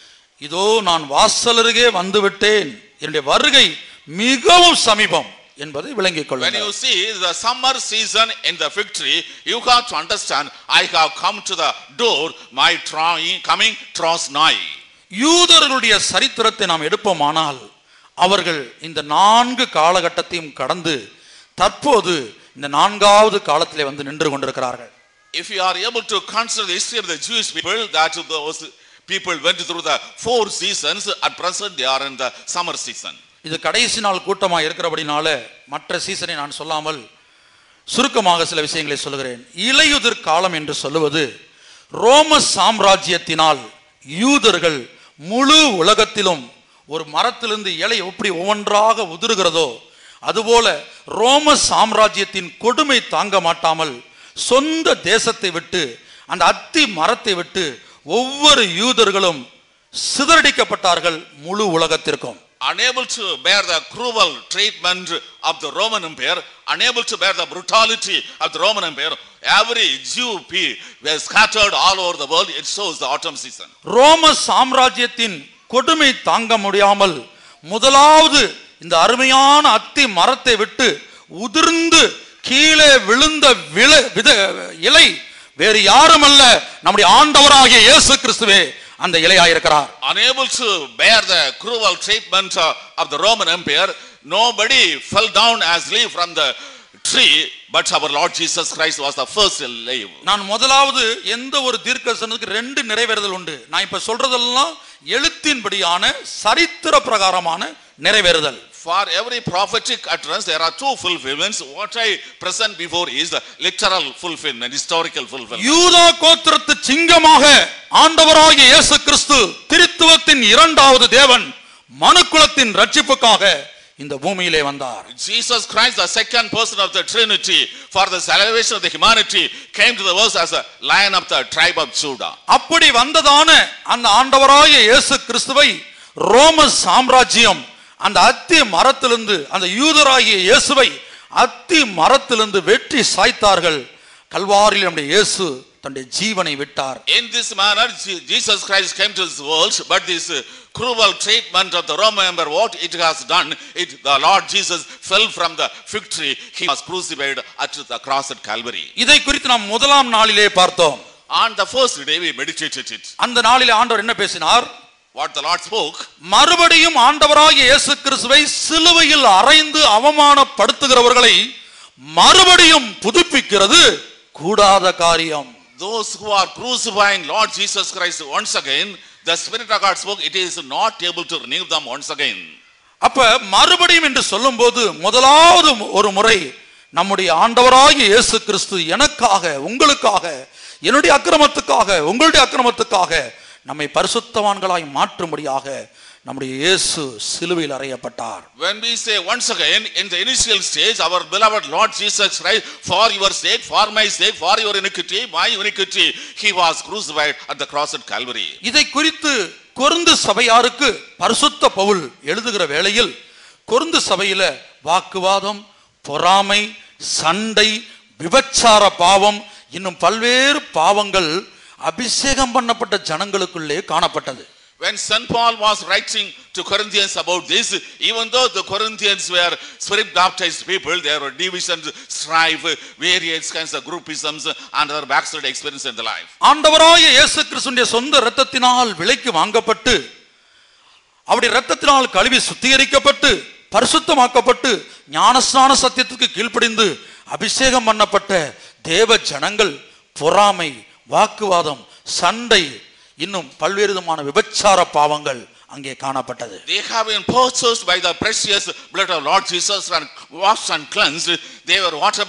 இதோ நான் வாசலருகே வந்துவிட்டேன் என்னுடைய வருகை மிகவும் சமீபம் என்பதை விளங்கிக் When கொள்ளுங்கள் you see the summer season in the fig tree, you have to understand, I have come to the door, my trying, coming draws nigh. யூதர்களுடைய சரித்திரத்தை நாம் எடுப்போமானால் அவர்கள் இந்த நான்கு காலகட்டத்தையும் கடந்து தற்போது இந்த நான்காவது காலத்திலே வந்து நின்று கொண்டிருக்கிறார்கள் If you are able to consider the history of the Jewish people, that those people went through the four seasons, at present they are in the summer season. இது கடைசி நாள் கூட்டமாக இருக்கிறபடினால மற்ற சீசனை நான் சொல்லாமல் சுருக்கமாக சில விஷயங்களை சொல்லுகிறேன் இலையுதிர் காலம் என்று சொல்லுவது ரோம சாம்ராஜ்யத்தினால் யூதர்கள் முழு உலகத்திலும் ஒரு மரத்திலிருந்து இலை எப்படி ஒவ்வொன்றாக உதிர்கிறதோ அதுபோல ரோம சாம்ராஜ்யத்தின் கொடுமை தாங்க மாட்டாமல் சொந்த தேசத்தை விட்டு அந்த அத்தி மரத்தை விட்டு ஒவ்வொரு யூதர்களும் சிதறடிக்கப்பட்டார்கள் முழு உலகத்திற்கும் Unable to bear the cruel treatment of the Roman Empire, unable to bear the brutality of the Roman Empire, every Jew pe- were scattered all over the world. It shows the autumn season. ரோம சாம்ராஜ்யத்தின் கொடுமை தாங்க முடியாமல் முதலாவது இந்த அருமையான அத்தி மரத்தை விட்டு உதிர்ந்து கீழே விழுந்த விழ வித இலை வேறு யாருமல்ல நம்முடைய ஆண்டவராகிய இயேசு கிறிஸ்துவே அந்த இலையாயிருக்கிறார் Unable to bear the cruel treatment uh, of the Roman Empire, nobody fell down as leaf from the tree, but our Lord Jesus Christ was the first leaf. நான் முதலாவது எந்த ஒரு தீர்க்கதரிசனத்துக்கு ரெண்டு நிறைவேறுதல் உண்டு நான் இப்ப சொல்றதெல்லாம் எழுத்தின்படியான சரித்திர பிரகாரமான நிறைவேறுதல் For every prophetic utterance, there are two fulfillments. What I present before is the literal fulfillment, historical fulfillment. யூதா கோத்திரத்து சிங்கமாக ஆண்டவராகிய இயேசு கிறிஸ்து திருத்துவத்தின் இரண்டாவது தேவன் மனுக்குலத்தின் ரட்சிப்புக்காக இந்த பூமியிலே வந்தார் Jesus Christ, the second person of the Trinity, for the salvation of the humanity, came to the earth as a lion of the tribe of Judah. அப்படி வந்ததான அந்த ஆண்டவராகிய இயேசு கிறிஸ்துவை ரோம சாம்ராஜ்யம் அந்த அத்தி மரத்திலிருந்து அந்த யூதராகிய இயேசுவை அத்தி மரத்திலிருந்து வெற்றி சாய்த்தார்கள் கல்வாரில் நம்முடைய இயேசு தன்னுடைய ஜீவனை விட்டார் In this manner, Je- Jesus Christ came to this world, but this uh, cruel treatment of the Roman Empire, what it has done, it, the Lord Jesus fell from the fig tree. He was crucified at the cross at Calvary. இதை குறித்து நாம் முதலாம் நாளிலே பார்த்தோம் On the first day, we meditated it. அந்த நாளிலே ஆண்டவர் என்ன பேசினார் What the Lord spoke, மறுபடியும் ஆண்டவராகிய இயேசு கிறிஸ்துவை சிலுவையில் அறைந்து அவமானப்படுத்துகிறவர்களை மறுபடியும் புதுப்பிக்கிறது கூடாத காரியம் those who are crucifying Lord Jesus Christ once again, the Spirit of God spoke, it is not able to renew them once again. அப்ப மறுபடியும் என்று சொல்லும்போது முதலாவது ஒரு முறை நம்முடைய ஆண்டவராகிய இயேசு கிறிஸ்து எனக்காக உங்களுக்காக என்னுடைய அக்கிரமத்துக்காக உங்களுடைய அக்கிரமத்துக்காக நம்மை பரிசுத்தவான்களாய் மாற்றும்படியாக நம்முடைய இயேசு சிலுவையில் அறையப்பட்டார் When we say once again, in the initial stage, our beloved Lord Jesus Christ, for your sake, for my sake, for your iniquity, my iniquity, he was crucified at the cross at Calvary. இதை குறித்து கொருந்து சபையாருக்கு பரிசுத்த பவுல் எழுதுகிற வேளையில் கொருந்து சபையில வாக்குவாதம் பொறாமை சண்டை விபச்சார பாவம் இன்னும் பல்வேறு பாவங்கள் அபிஷேகம் பண்ணப்பட்ட ஜனங்களுக்குள்ளே காணப்பட்டது When St. Paul was writing to Corinthians about this, even though the Corinthians were spirit baptized people, there were divisions, strife, various kinds of groupisms, and other backslid experience in the life. ஆண்டவராய இயேசு கிறிஸ்துடைய சொந்த இரத்தத்தினால் விலைக்கு வாங்கப்பட்டு அவருடைய இரத்தத்தினால் கழுவி சுத்திகரிக்கப்பட்டு பரிசுத்தமாக்கப்பட்டு ஞானஸ்நான சத்தியத்துக்கு கீழ்ப்படிந்து அபிஷேகம் பண்ணப்பட்ட தேவ ஜனங்கள் பொறாமை வாக்குவாதம் சண்டை இன்னும் பல்வேறு விதமான விபச்சார பாவங்கள் அங்கே காணப்பட்டது They have been purchased by the precious blood of Lord Jesus and washed and cleansed. They were water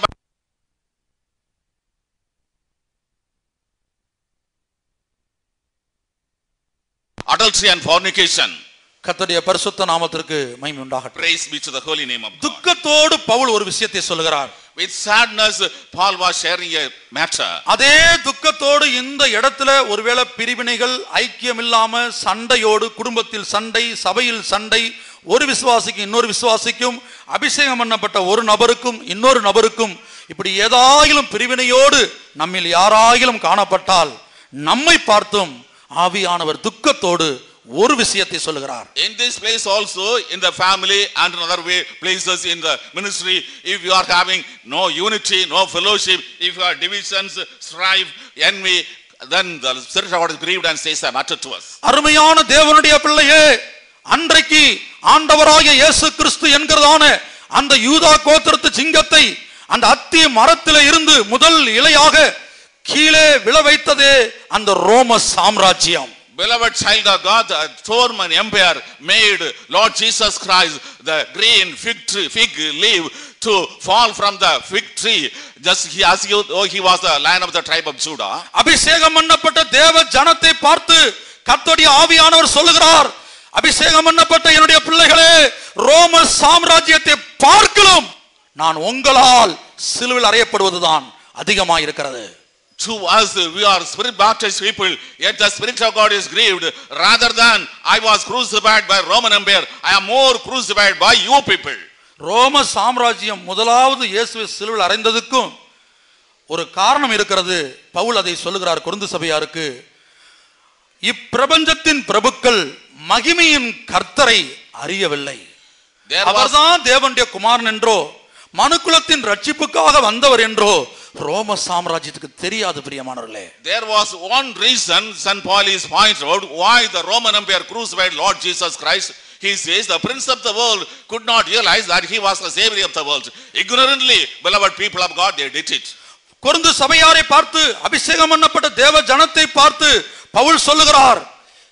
adultery and fornication. கர்த்தருடைய பரிசுத்த நாமத்திற்கு மகிமை உண்டாகட்டும் Praise be to the holy name of God. துக்கத்தோடு பவுல் ஒரு விஷயத்தை சொல்லுகிறார் With sadness, Paul was sharing a matter. அதே துக்கத்தோடு இந்த இடத்துல ஒருவேளை பிரிவினைகள் ஐக்கியம் இல்லாம சண்டையோடு குடும்பத்தில் சண்டை சபையில் சண்டை ஒரு விசுவாசிக்கும் இன்னொரு விசுவாசிக்கும் அபிஷேகம் பண்ணப்பட்ட ஒரு நபருக்கும் இன்னொரு நபருக்கும் இப்படி ஏதாயிலும் பிரிவினையோடு நம்மில் யாராயிலும் காணப்பட்டால் நம்மை பார்த்தும் ஆவியானவர் துக்கத்தோடு ஒரு விஷயத்தை சொல்லுகிறார் In this place also, in the family and in other way, places in the ministry, if you are having no unity, no fellowship, if you are divisions, strife, envy, then the Spirit of God is grieved and says a matter to us. அருமையான தேவனுடைய பிள்ளையே அன்றைக்கு ஆண்டவராகிய இயேசு கிறிஸ்து என்கிறதான அந்த யூதா கோத்திரத்து சிங்கத்தை அந்த அத்தி மரத்தில இருந்து முதல் இலையாக கீழே விழ வைத்ததே அந்த ரோம சாம்ராஜ்யம் Beloved child of God, the Roman Empire made Lord Jesus Christ the green fig tree, fig leaf to fall from the fig tree, just he, as he, oh, he was the lion of the tribe of Judah. அபிஷேகம் பண்ணப்பட்ட தேவ ஜனத்தை பார்த்து கர்த்தருடைய ஆவியானவர் சொல்லுகிறார் அபிஷேகம் பண்ணப்பட்ட என்னுடைய பிள்ளைகளே ரோம சாம்ராஜ்யத்தை பார்க்கலாம் நான் உங்களால் சிலுவில் அறையப்படுவதுதான் அதிகமாக இருக்கிறது To us, we are spirit baptized people, yet the Spirit of God is grieved. Rather than I was crucified by Roman Empire, I am more crucified by you people. ரோம சாம்ராஜ்யம் முதலாவது இயேசுவை சிலுவில் அறைந்ததுக்கும் ஒரு காரணம் இருக்கிறது பவுல் அதை சொல்லுகிறார் கொருந்து சபையாருக்கு இப்பிரபஞ்சத்தின் பிரபுக்கள் மகிமையின் கர்த்தரை அறியவில்லை There was, அவர்தான் தேவனுடைய குமாரன் என்றோ மனுக்குலத்தின் ரட்சிப்புக்காக வந்தவர் என்றோ ரோம சாம்ராஜ்யத்துக்கு தெரியாது பிரியமானவர்களே there was one reason, St. Paul is pointed out, why the Roman Empire crucified Lord Jesus Christ. He says the prince of the world could not realize that he was the savior of the world. Ignorantly, beloved people of God, they did it. கொருந்து சபையாரை பார்த்து அபிஷேகம் பண்ணப்பட்ட தேவ ஜனத்தை பார்த்து பவுல் சொல்லுகிறார்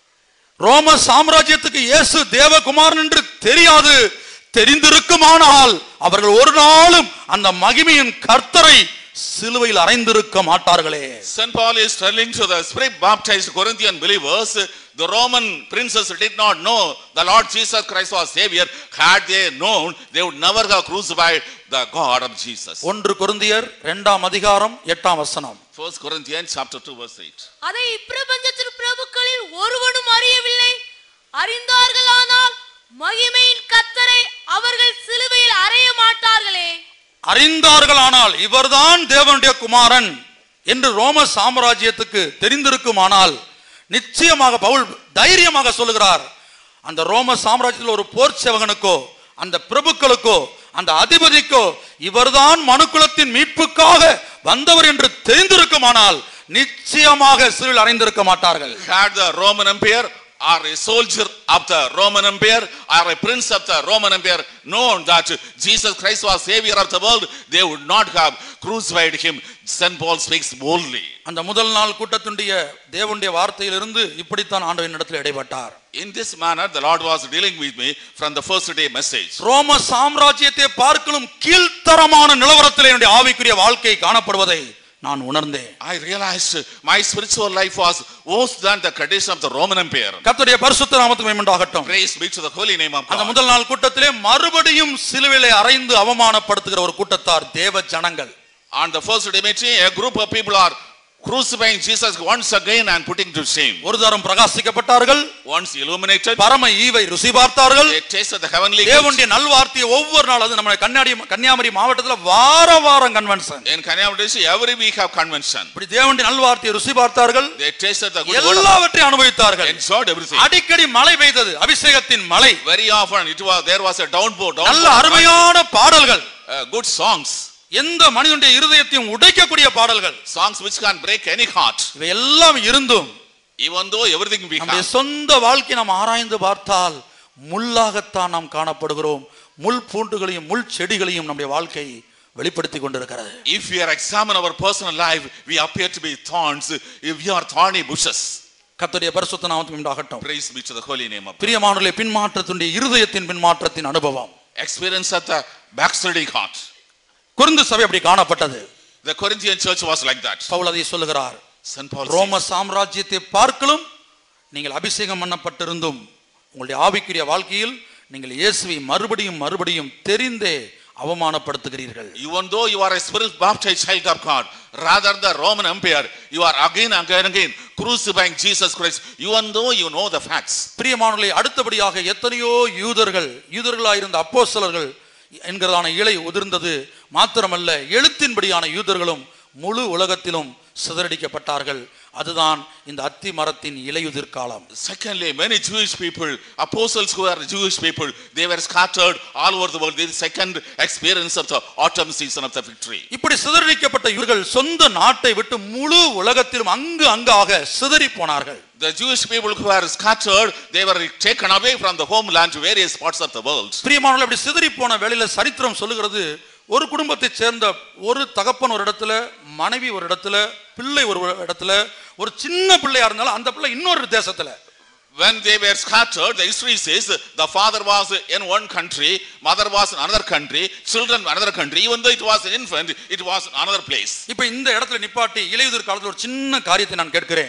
ரோம சாம்ராஜ்யத்துக்கு இயேசு தேவகுமாரன் என்று தெரியாது தெரிந்திருக்குமானால் அவர்கள் ஒரு நாளும் அந்த மகிமையின் கர்த்தரை சிலுவையில் அறைந்திருக்க மாட்டார்களே St. Paul is telling to the spirit baptized Corinthian believers, the Roman princes did not know the Lord Jesus Christ was Savior. Had they known, they would never have crucified the God of Jesus. ஒன்று கொருந்தியர் இரண்டாம் அதிகாரம் எட்டாம் வசனம் First Corinthians chapter 2 verse 8. அதை இப்பிரபஞ்சத்தின் பிரபுக்களில் ஒருவனும் அறியவில்லை அறிந்தார்களானால் மகிமையின் கத்தரை அவர்கள் சிலுவையில் அறைய மாட்டார்களே அறிந்தார்களானால் இவர்தான் தேவனுடைய குமாரன் என்று ரோம சாம்ராஜ்யத்துக்கு தெரிந்திருக்குமானால் நிச்சயமாக பவுல் தைரியமாக சொல்லுகிறார் அந்த ரோம சாம்ராஜ்யத்தில் ஒரு போர் சேவகனுக்கோ அந்த பிரபுக்களுக்கோ அந்த அதிபதிக்கோ இவர்தான் மனுக்குலத்தின் மீட்புக்காக வந்தவர் என்று தெரிந்திருக்குமானால் நிச்சயமாக சிறில் அறைந்திருக்க மாட்டார்கள் Had the Roman Empire or a soldier of the Roman Empire or a prince of the Roman Empire known that Jesus Christ was Savior of the world, they would not have crucified him. St. Paul speaks boldly. அந்த முதல் நாள் கூட்டத்தினுடைய தேவனுடைய வார்த்தையிலிருந்து இப்படித்தான் ஆண்டவரின் இடத்தில் இடைப்பட்டார் In this manner, the Lord was dealing with me from the first day message. ரோம சாம்ராஜ்யத்தை பார்க்கலும் கீழ்த்தரமான நிலவரத்தில் என்னுடைய ஆவிக்குரிய வாழ்க்கை காணப்படுவதை நான் உணர்ந்தேன் I realized my spiritual life was worse than the condition of the Roman Empire. கர்த்தருடைய பரிசுத்த நாமத்துக்கு மேம்பண்டாகட்டும் Praise be to the holy name of அந்த God. முதல் நாள் கூட்டத்திலே மறுபடியும் சிலுவிலை அறைந்து அவமானப்படுத்துகிற ஒரு கூட்டத்தார் தேவ ஜனங்கள் On the first day meeting, a group of people are crucifying Jesus once again and putting to shame. ஒரு தரம் பிரகாசிக்கப்பட்டார்கள் Once illuminated, பரம ஈவை ருசி பார்த்தார்கள் they tasted the heavenly gift. தேவனுடைய நல்வார்த்தையை ஒவ்வொரு நாள் அது நம்ம கன்னியாடி கன்னியாகுமரி மாவட்டத்துல வார வாரம் convention In Kanyakumari, every week have convention. இப்படி தேவனுடைய நல்வார்த்தையை ருசி பார்த்தார்கள் They tasted the good word of God, எல்லாவற்றையும் அனுபவித்தார்கள் enjoyed everything. அடிக்கடி மழை பெய்தது அபிஷேகத்தின் மழை Very often, it was there was a downpour, நல்ல downpour, அருமையான பாடல்கள் uh, good songs, எந்த மனிதனுடைய இருதயத்தையும் உடைக்கக்கூடிய பாடல்கள் songs which can break any heart. இவை எல்லாம் இருந்தும் Even though everything we நம்முடைய have. சொந்த வாழ்க்கை நாம் ஆராய்ந்து பார்த்தால் முள்ளாகத்தான் நாம் காணப்படுகிறோம் முள் பூண்டுகளையும் முள் செடிகளையும் நம்முடைய வாழ்க்கை வெளிப்படுத்தி கொண்டிருக்கிறது If we are examine our personal life, we appear to be thorns. If we are thorny bushes, கர்த்தருடைய பரிசுத்த நாமத்துக்கு உண்டாகட்டும் praise be to the holy name of God. பிரியமானவர்களே பின்மாற்றத்தினுடைய இருதயத்தின் பின்மாற்றத்தின் அனுபவம் Experience of the backsliding heart. குருந்து சபை அப்படி காணப்பட்டது The Corinthian church was like that. Pavul அதை சொல்லுகிறார் St. Paul ரோம says, சாம்ராஜ்யத்தை பார்க்கலும் நீங்கள் அபிஷேகம் பண்ணப்பட்டிருந்தும் உங்களுடைய ஆவிக்குரிய வாழ்க்கையில் நீங்கள் இயேசுவை மறுபடியும் மறுபடியும் தெரிந்தே அவமானப்படுத்துகிறீர்கள் even though you are a spirit baptized child of God, rather the Roman Empire, you are again and again, again crucifying Jesus Christ, even though you know the facts. பிரியமானவர்களே அடுத்தபடியாக எத்தனையோ யூதர்கள் யூதர்களாயிருந்த அப்போஸ்தலர்கள் என்கிறதான இலை உதிர்ந்தது மாத்திரமல்ல எழுத்தின்படியான யூதர்களும் முழு உலகத்திலும் சிதறடிக்கப்பட்டார்கள் அதுதான் இந்த அத்தி மரத்தின் இலையுதிர் காலம் Secondly, many Jewish people, apostles who are Jewish people, they were scattered all over the world. This is the second experience of the autumn season of the victory. இப்படி சிதறடிக்கப்பட்ட இவர்கள் சொந்த நாட்டை விட்டு முழு உலகத்திலும் அங்கு அங்காக சிதறி போனார்கள் The Jewish people who were scattered, they were taken away from the homeland to various parts of the world. பிரியமானவர்கள் அப்படி சிதறி போன வேளையில சரித்திரம் சொல்லுகிறது ஒரு குடும்பத்தைச் சேர்ந்த ஒரு தகப்பன் ஒரு இடத்துல மனைவி ஒரு இடத்துல பிள்ளை ஒரு இடத்துல ஒரு சின்ன பிள்ளையா இருந்தாலும் அந்த பிள்ளை இன்னொரு தேசத்துல When they were scattered, the history says the father was in one country, mother was in another country, children another country. Even though it was an infant, it was in another place. இப்ப இந்த இடத்துல நிப்பாட்டி இலையுதிர் காலத்துல ஒரு சின்ன காரியத்தை நான் கேட்கிறேன்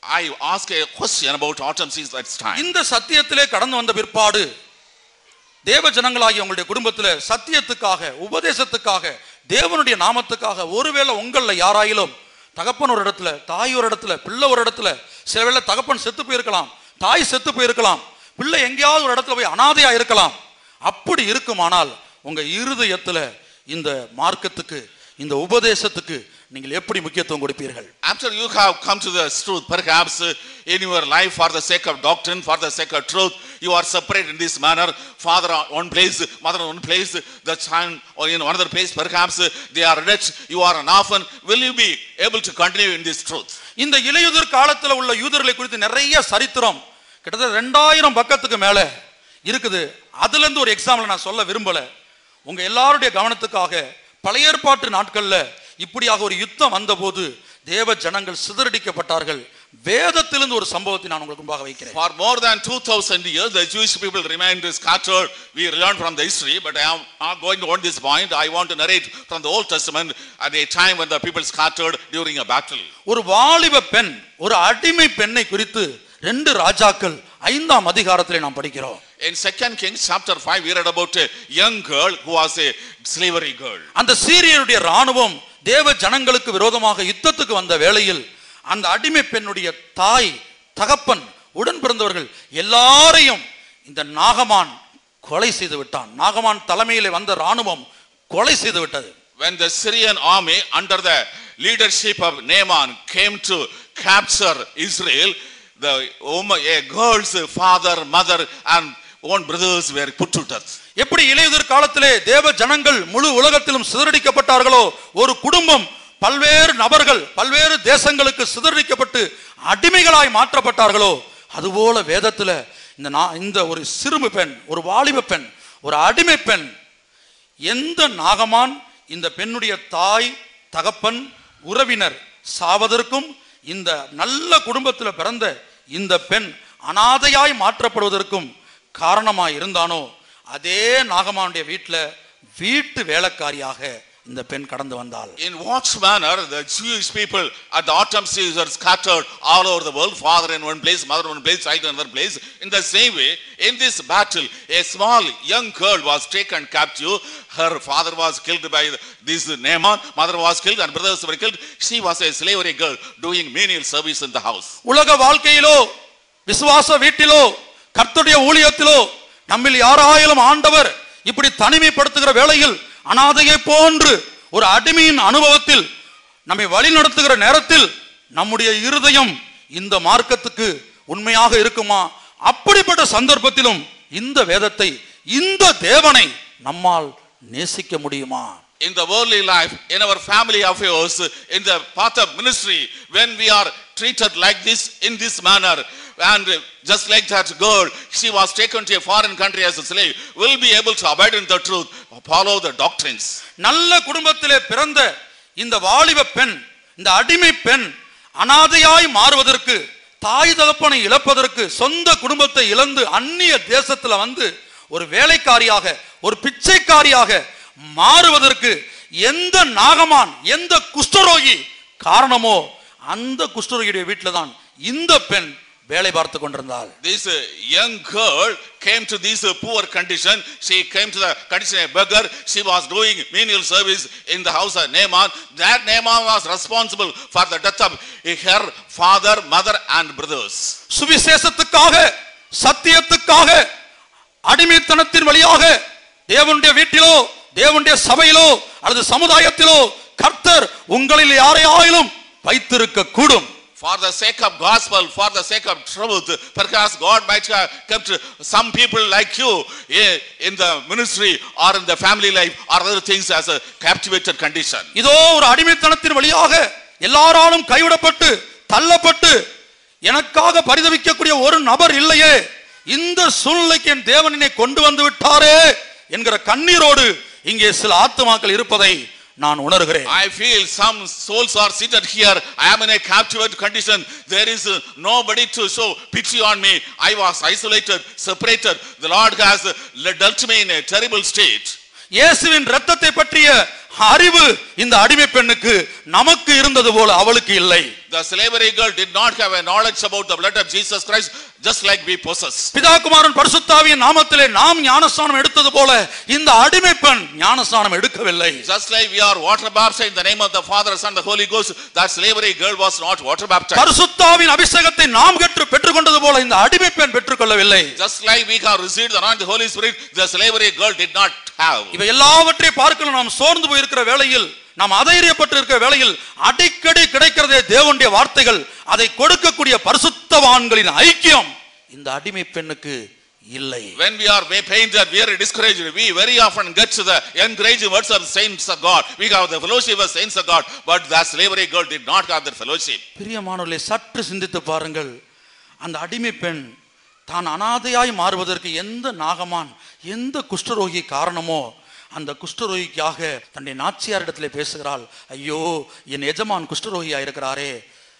I ask a question about autumn season at time. இந்த சத்தியத்திலே கடந்து வந்த பிற்பாடு தேவ ஜனங்களாகிய உங்களுடைய குடும்பத்துல சத்தியத்துக்காக உபதேசத்துக்காக தேவனுடைய நாமத்துக்காக ஒருவேளை உங்கள யாராயிலும் தகப்பன் ஒரு இடத்துல தாய் ஒரு இடத்துல பிள்ளை ஒரு இடத்துல சில வேளை தகப்பன் செத்து போயிருக்கலாம் தாய் செத்து போயிருக்கலாம் பிள்ளை எங்கேயாவது ஒரு இடத்துல போய் அனாதையா இருக்கலாம் அப்படி இருக்குமானால் உங்க இருதயத்துல இந்த மார்க்கத்துக்கு இந்த உபதேசத்துக்கு நீங்கள் எப்படி முக்கியத்துவம் கொடுப்பீர்கள் After you have come to the truth, perhaps uh, in your life for the sake of doctrine, for the sake of truth, you are separated in this manner. Father on one place, mother on one place, the child or in another place, perhaps uh, they are rich, you are an orphan. Will you be able to continue in this truth? இந்த இலையுதிர் காலத்துல உள்ள யூதர்களை குறித்து நிறைய சரித்திரம் கிட்டத்தட்ட ரெண்டாயிரம் பக்கத்துக்கு மேல இருக்குது அதுல இருந்து ஒரு எக்ஸாம்பிள் நான் சொல்ல விரும்பல உங்க எல்லாருடைய கவனத்துக்காக பழைய ஏற்பாட்டு நாட்கள்ல இப்படியாக ஒரு யுத்தம் வந்தபோது தேவ ஜனங்கள் சிதறடிக்கப்பட்டார்கள் வேதத்திலிருந்து ஒரு சம்பவத்தை நான் உங்களுக்கு முன்பாக வைக்கிறேன் For more than 2000 years, the Jewish people remained scattered. We learned from the history, but I am not going on this point. I want to narrate from the Old Testament at a time when the people scattered during a battle. ஒரு வாலிப பெண் ஒரு அடிமை பெண்ணை குறித்து ரெண்டு ராஜாக்கள் ஐந்தாம் அதிகாரத்திலே நாம் படிக்கிறோம் In 2 Kings chapter 5, we read about a young girl who was a slavery girl. அந்த சீரியருடைய ராணுவம் தேவ ஜனங்களுக்கு விரோதமாக யுத்தத்துக்கு வந்த வேளையில் அந்த அடிமை பெண்ணுடைய தாய் தகப்பன் உடன் பிறந்தவர்கள் எல்லாரையும் இந்த நாகமான் கொலை செய்து விட்டான் நாகமான் தலைமையிலே வந்த ராணுவம் கொலை செய்து விட்டது When the Syrian army under the leadership of Naaman came to capture Israel, the woman, a girl's father, mother and own brothers were put to death. எப்படி இலையுதிர் காலத்திலே தேவ ஜனங்கள் முழு உலகத்திலும் சிதறடிக்கப்பட்டார்களோ ஒரு குடும்பம் பல்வேறு நபர்கள் பல்வேறு தேசங்களுக்கு சிதறடிக்கப்பட்டு அடிமைகளாய் மாற்றப்பட்டார்களோ அதுபோல வேதத்துல இந்த நா- இந்த ஒரு சிறுமி பெண் ஒரு வாலிப பெண் ஒரு அடிமை பெண் எந்த நாகமான் இந்த பெண்ணுடைய தாய் தகப்பன் உறவினர் சாவதற்கும் இந்த நல்ல குடும்பத்தில் பிறந்த இந்த பெண் அனாதையாய் மாற்றப்படுவதற்கும் காரணமாய் இருந்தானோ அதே நாகமானுடைய வீட்டில் வீட்டு வேலைக்காரியாக இந்த பெண் கடந்து வந்தாள் In what manner the Jewish people at the autumn season are scattered all over the world, father in one place, mother in one place, child in another place. In the same way, in this battle, a small young girl was taken captive. Her father was killed by this Naaman, mother was killed, and brothers were killed. She was a slavery girl doing menial service in the house. உலக வாழ்க்கையிலோ விசுவாச வீட்டிலோ கர்த்தருடைய ஊழியத்திலோ நம்மில் யாராயிலும் ஆண்டவர் இப்படி தனிமைப்படுத்துகிற வேளையில் அனாதையை போன்று ஒரு அடிமையின் அனுபவத்தில் நம்மை வழி நடத்துகிற நேரத்தில் நம்முடைய இருதயம் இந்த மார்க்கத்துக்கு உண்மையாக இருக்குமா அப்படிப்பட்ட சந்தர்ப்பத்திலும் இந்த வேதத்தை இந்த தேவனை நம்மால் நேசிக்க முடியுமா in the worldly life, in our family affairs, in the path of ministry, when we are treated like this, in this manner, and just like that girl, she was taken to a foreign country as a slave, will be able to abide in the truth, follow the doctrines. நல்ல குடும்பத்திலே பிறந்த இந்த வாலிப பெண் இந்த அடிமை பெண் அனாதையாய் மாறுவதற்கு தாய் தகப்பனை இழப்பதற்கு சொந்த குடும்பத்தை இழந்து அந்நிய தேசத்துல வந்து ஒரு வேலைக்காரியாக ஒரு பிச்சைக்காரியாக மாறுவதற்கு எந்த நாகமான் எந்த குஷ்டரோகி காரணமோ அந்த குஷ்டரோகியுடைய வீட்டில தான் இந்த பெண் வேலை பார்த்து கொண்டிருந்தாள் This uh, young girl came to this uh, poor condition. She came to the condition of a beggar. She was doing menial service in the house of Naaman. That Naaman was responsible for the death of her father, mother, and brothers. சுவிசேஷத்துக்காக சத்தியத்துக்காக அடிமைத்தனத்தின் வழியாக தேவனுடைய வீட்டிலோ தேவனுடைய சபையிலோ அல்லது சமுதாயத்திலோ கர்த்தர் உங்களில் யாரையாயிலும் வைத்திருக்க கூடும் For the sake of gospel, for the sake of truth, perhaps God might have kept some people like you eh, in the ministry or in the family life or other things as a captivated condition. இதோ ஒரு அடிமைத்தனத்தின் வழியாக எல்லாராலும் கைவிடப்பட்டு தள்ளப்பட்டு எனக்காக பரிதவிக்கக்கூடிய ஒரு நபர் இல்லையே இந்த சூழ்நிலைக்கு என் தேவனினை கொண்டு வந்து விட்டாரே என்கிற கண்ணீரோடு இங்கே சில ஆத்துமாக்கள் இருப்பதை நான் உணர்கிறேன் I feel some souls are seated here. I am in a captivated condition. There is uh, nobody to show pity on me. I was isolated, separated. The Lord has uh, dealt me in a terrible state. இயேசுவின் இரத்தத்தை பற்றிய அறிவு இந்த அடிமை பெண்ணுக்கு நமக்கு இருந்தது போல அவளுக்கு இல்லை The slavery girl did not have a knowledge about the blood of Jesus Christ, just like we possess. பிதாகுமாரன் பரிசுத்தாவியின் நாமத்திலே நாம் ஞானஸ்நானம் எடுத்தது போல இந்த அடிமை பெண் ஞானஸ்நானம் எடுக்கவில்லை Just like we are water baptized in the name of the Father, Son, the Holy Ghost, that slavery girl was not water baptized. பரிசுத்தாவின் அபிஷேகத்தை நாம் கற்று பெற்றுக்கொண்டது போல இந்த அடிமை பெண் பெற்றுக்கொள்ளவில்லை Just like we have received the anointing of the Holy Spirit, the slavery girl did not have. இவை எல்லாவற்றையும் பார்க்கலாம் நாம் சோர்ந்து போயிருக்கிற வேளையில் நாம் அதைரியப்பட்டு இருக்கிற வேளையில் அடிக்கடி கிடைக்கிறதே தேவனுடைய வார்த்தைகள் அதை கொடுக்கக்கூடிய பரிசுத்தவான்களின் ஐக்கியம் இந்த அடிமை பெண்ணுக்கு இல்லை When we are painted, we are discouraged. We very often get to the encouraging words of the saints of God. We have the fellowship of saints of God, but that slavery girl did not have that fellowship. பிரியமானவர்களே சற்று சிந்தித்து பாருங்கள் அந்த அடிமை பெண் தான் அனாதையாய் மாறுவதற்கு எந்த நாகமான் எந்த குஷ்டரோகி காரணமோ அந்த குஷ்டரோகிக்காக தன்னுடைய நாச்சியாரிடத்திலே பேசுகிறாள் ஐயோ என் எஜமான் குஷ்டரோகியா இருக்கிறாரே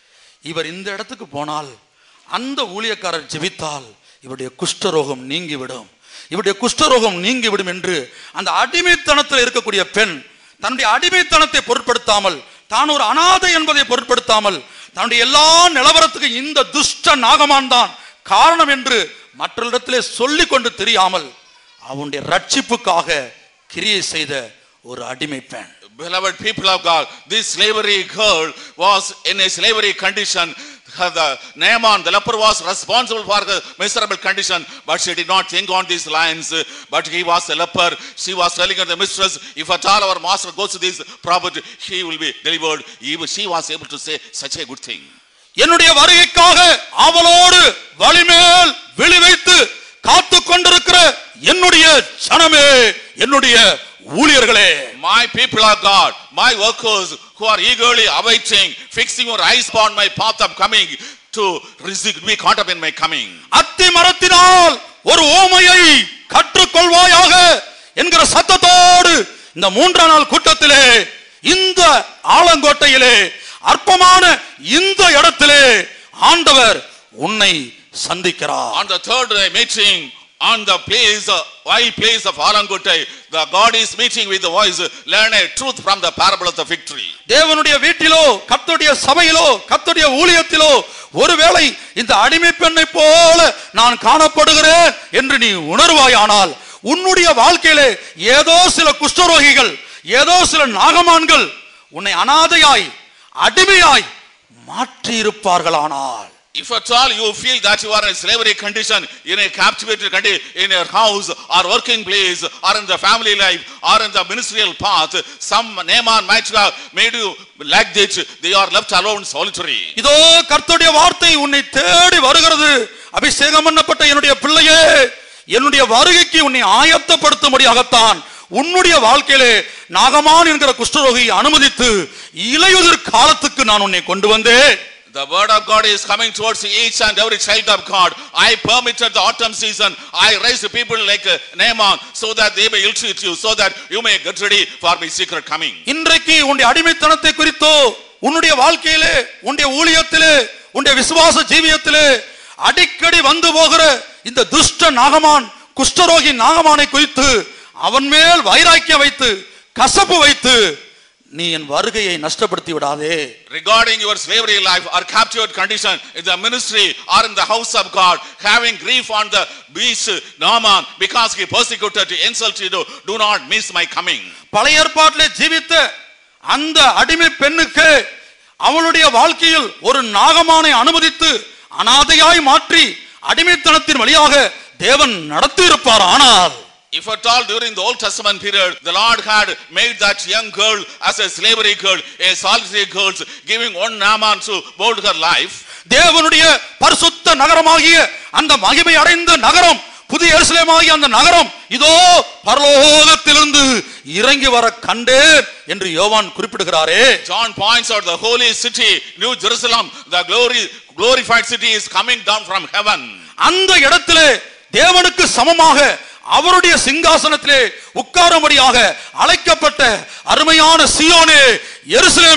இவர் இந்த இடத்துக்கு போனால் அந்த ஊழியக்காரர் ஜெபித்தால் இவருடைய குஷ்டரோகம் நீங்கிவிடும் இவருடைய குஷ்டரோகம் நீங்கிவிடும் என்று அந்த அடிமைத்தனத்தில் இருக்கக்கூடிய பெண் தன்னுடைய அடிமைத்தனத்தை பொருட்படுத்தாமல் தான் ஒரு அனாதை என்பதை பொருட்படுத்தாமல் தன்னுடைய எல்லா நிலவரத்துக்கு இந்த துஷ்ட நாகமான் தான் காரணம் என்று மற்றவரிடத்திலே சொல்லிக் கொண்டு தெரியாமல் அவனுடைய ரட்சிப்புக்காக கிரியை செய்த ஒரு அடிமை பெண் Beloved people of God, this slavery girl was in a slavery condition. Her- The Naaman, the leper, was responsible for her miserable condition, but she did not think on these lines. But he was a leper. She was telling her the mistress, if at all our master goes to this property, he will be delivered. Even she was able to say such a good thing. என்னுடைய வருகைக்காக அவளோடு வழிமேல் விழி வைத்து காத்து கொண்டிருக்கிற என்னுடைய ஜனமே என்னுடைய ஊழியர்களே My people of God, my workers who are eagerly awaiting, fixing your eyes upon my path of coming to receive, be caught up in my coming. அத்தி மரத்தினால் ஒரு ஓமையை கற்றுக்கொள்வாயாக என்கிற சத்தத்தோடு இந்த மூன்றாம் நாள் கூட்டத்திலே இந்த ஆலங்கோட்டையிலே அற்பமான இந்த இடத்திலே ஆண்டவர் உன்னை சந்திக்கிறார் On the third day meeting, on the place, uh, wild place of Alangutai, the God is meeting with the voice, learn a truth from the parable of the fig tree. தேவனுடைய வீட்டிலோ கர்த்தருடைய சபையிலோ கர்த்தருடைய ஊழியத்திலோ ஒருவேளை இந்த அடிமை பெண்ணை போல நான் காணப்படுகிறேன் என்று நீ உணர்வாயானால் உன்னுடைய வாழ்க்கையிலே ஏதோ சில குஷ்டரோகிகள் ஏதோ சில நாகமான்கள் உன்னை அனாதையாய் அடிமையாய் மாற்றி இருப்பார்களானால் If at all you feel that you are in a slavery condition, in a captivated condition, in your house or working place or in the family life or in the ministerial path, some Naaman might have made you like this, they are left alone solitary. இதோ கர்த்தருடைய வார்த்தை உன்னை தேடி வருகிறது அபிஷேகம் பண்ணப்பட்ட என்னுடைய பிள்ளையே என்னுடைய வருகைக்கு உன்னை ஆயத்தப்படுத்தும்படியாகத்தான் உன்னுடைய வாழ்க்கையிலே நாகமான் என்கிற குஷ்டரோகியை அனுமதித்து இலையுதிர் காலத்துக்கு நான் உன்னை கொண்டு வந்தேன் The word of God is coming towards each and every child of God. I permitted the autumn season. I raised people like uh, Naaman so that they may ill-treat you, so that you may get ready for my secret coming. இன்றைக்கு உன்னுடைய அடிமைத்தனத்தை குறித்தோ உன்னுடைய வாழ்க்கையிலே உன்னுடைய ஊழியத்திலே உன்னுடைய விசுவாச ஜீவியத்திலே அடிக்கடி வந்து போகிற இந்த துஷ்ட நாகமான் குஷ்டரோகி நாகமானை குறித்து அவன் மேல் வைராக்கியம் வைத்து கசப்பு வைத்து நீ என் வருகையை நஷ்டப்படுத்தி விடாதே regarding your slavery life or captured condition in the ministry or in the house of God, having grief on the beach, Naaman, because he persecuted, insulted you, do not miss my coming. பழைய ஏற்பாட்டிலே ஜீவித்த அந்த அடிமை பெண்ணுக்கு அவளுடைய வாழ்க்கையில் ஒரு நாகமானை அனுமதித்து அனாதையாய் மாற்றி அடிமைத்தனத்தின் வழியாக தேவன் நடத்தி இருப்பார் ஆனால் If at all during the Old Testament period, the Lord had made that young girl as a slavery girl, a solitary girl, giving one Naaman to bold her life, தேவனுடைய பரிசுத்த நகரமாகிய அந்த மகிமை அடைந்த நகரம் புதிய எருசலேமாகிய அந்த நகரம் இதோ பரலோகத்திலிருந்து இறங்கி வர கண்டேன் என்று யோவான் குறிப்பிடுகிறாரே John points out the holy city, New Jerusalem, the glory, glorified city is coming down from heaven. அந்த இடத்திலே தேவனுக்கு சமமாக அவருடைய சிங்காசனத்திலே உட்காரும்படியாக அழைக்கப்பட்ட அருமையான சியோனே எருசலேமே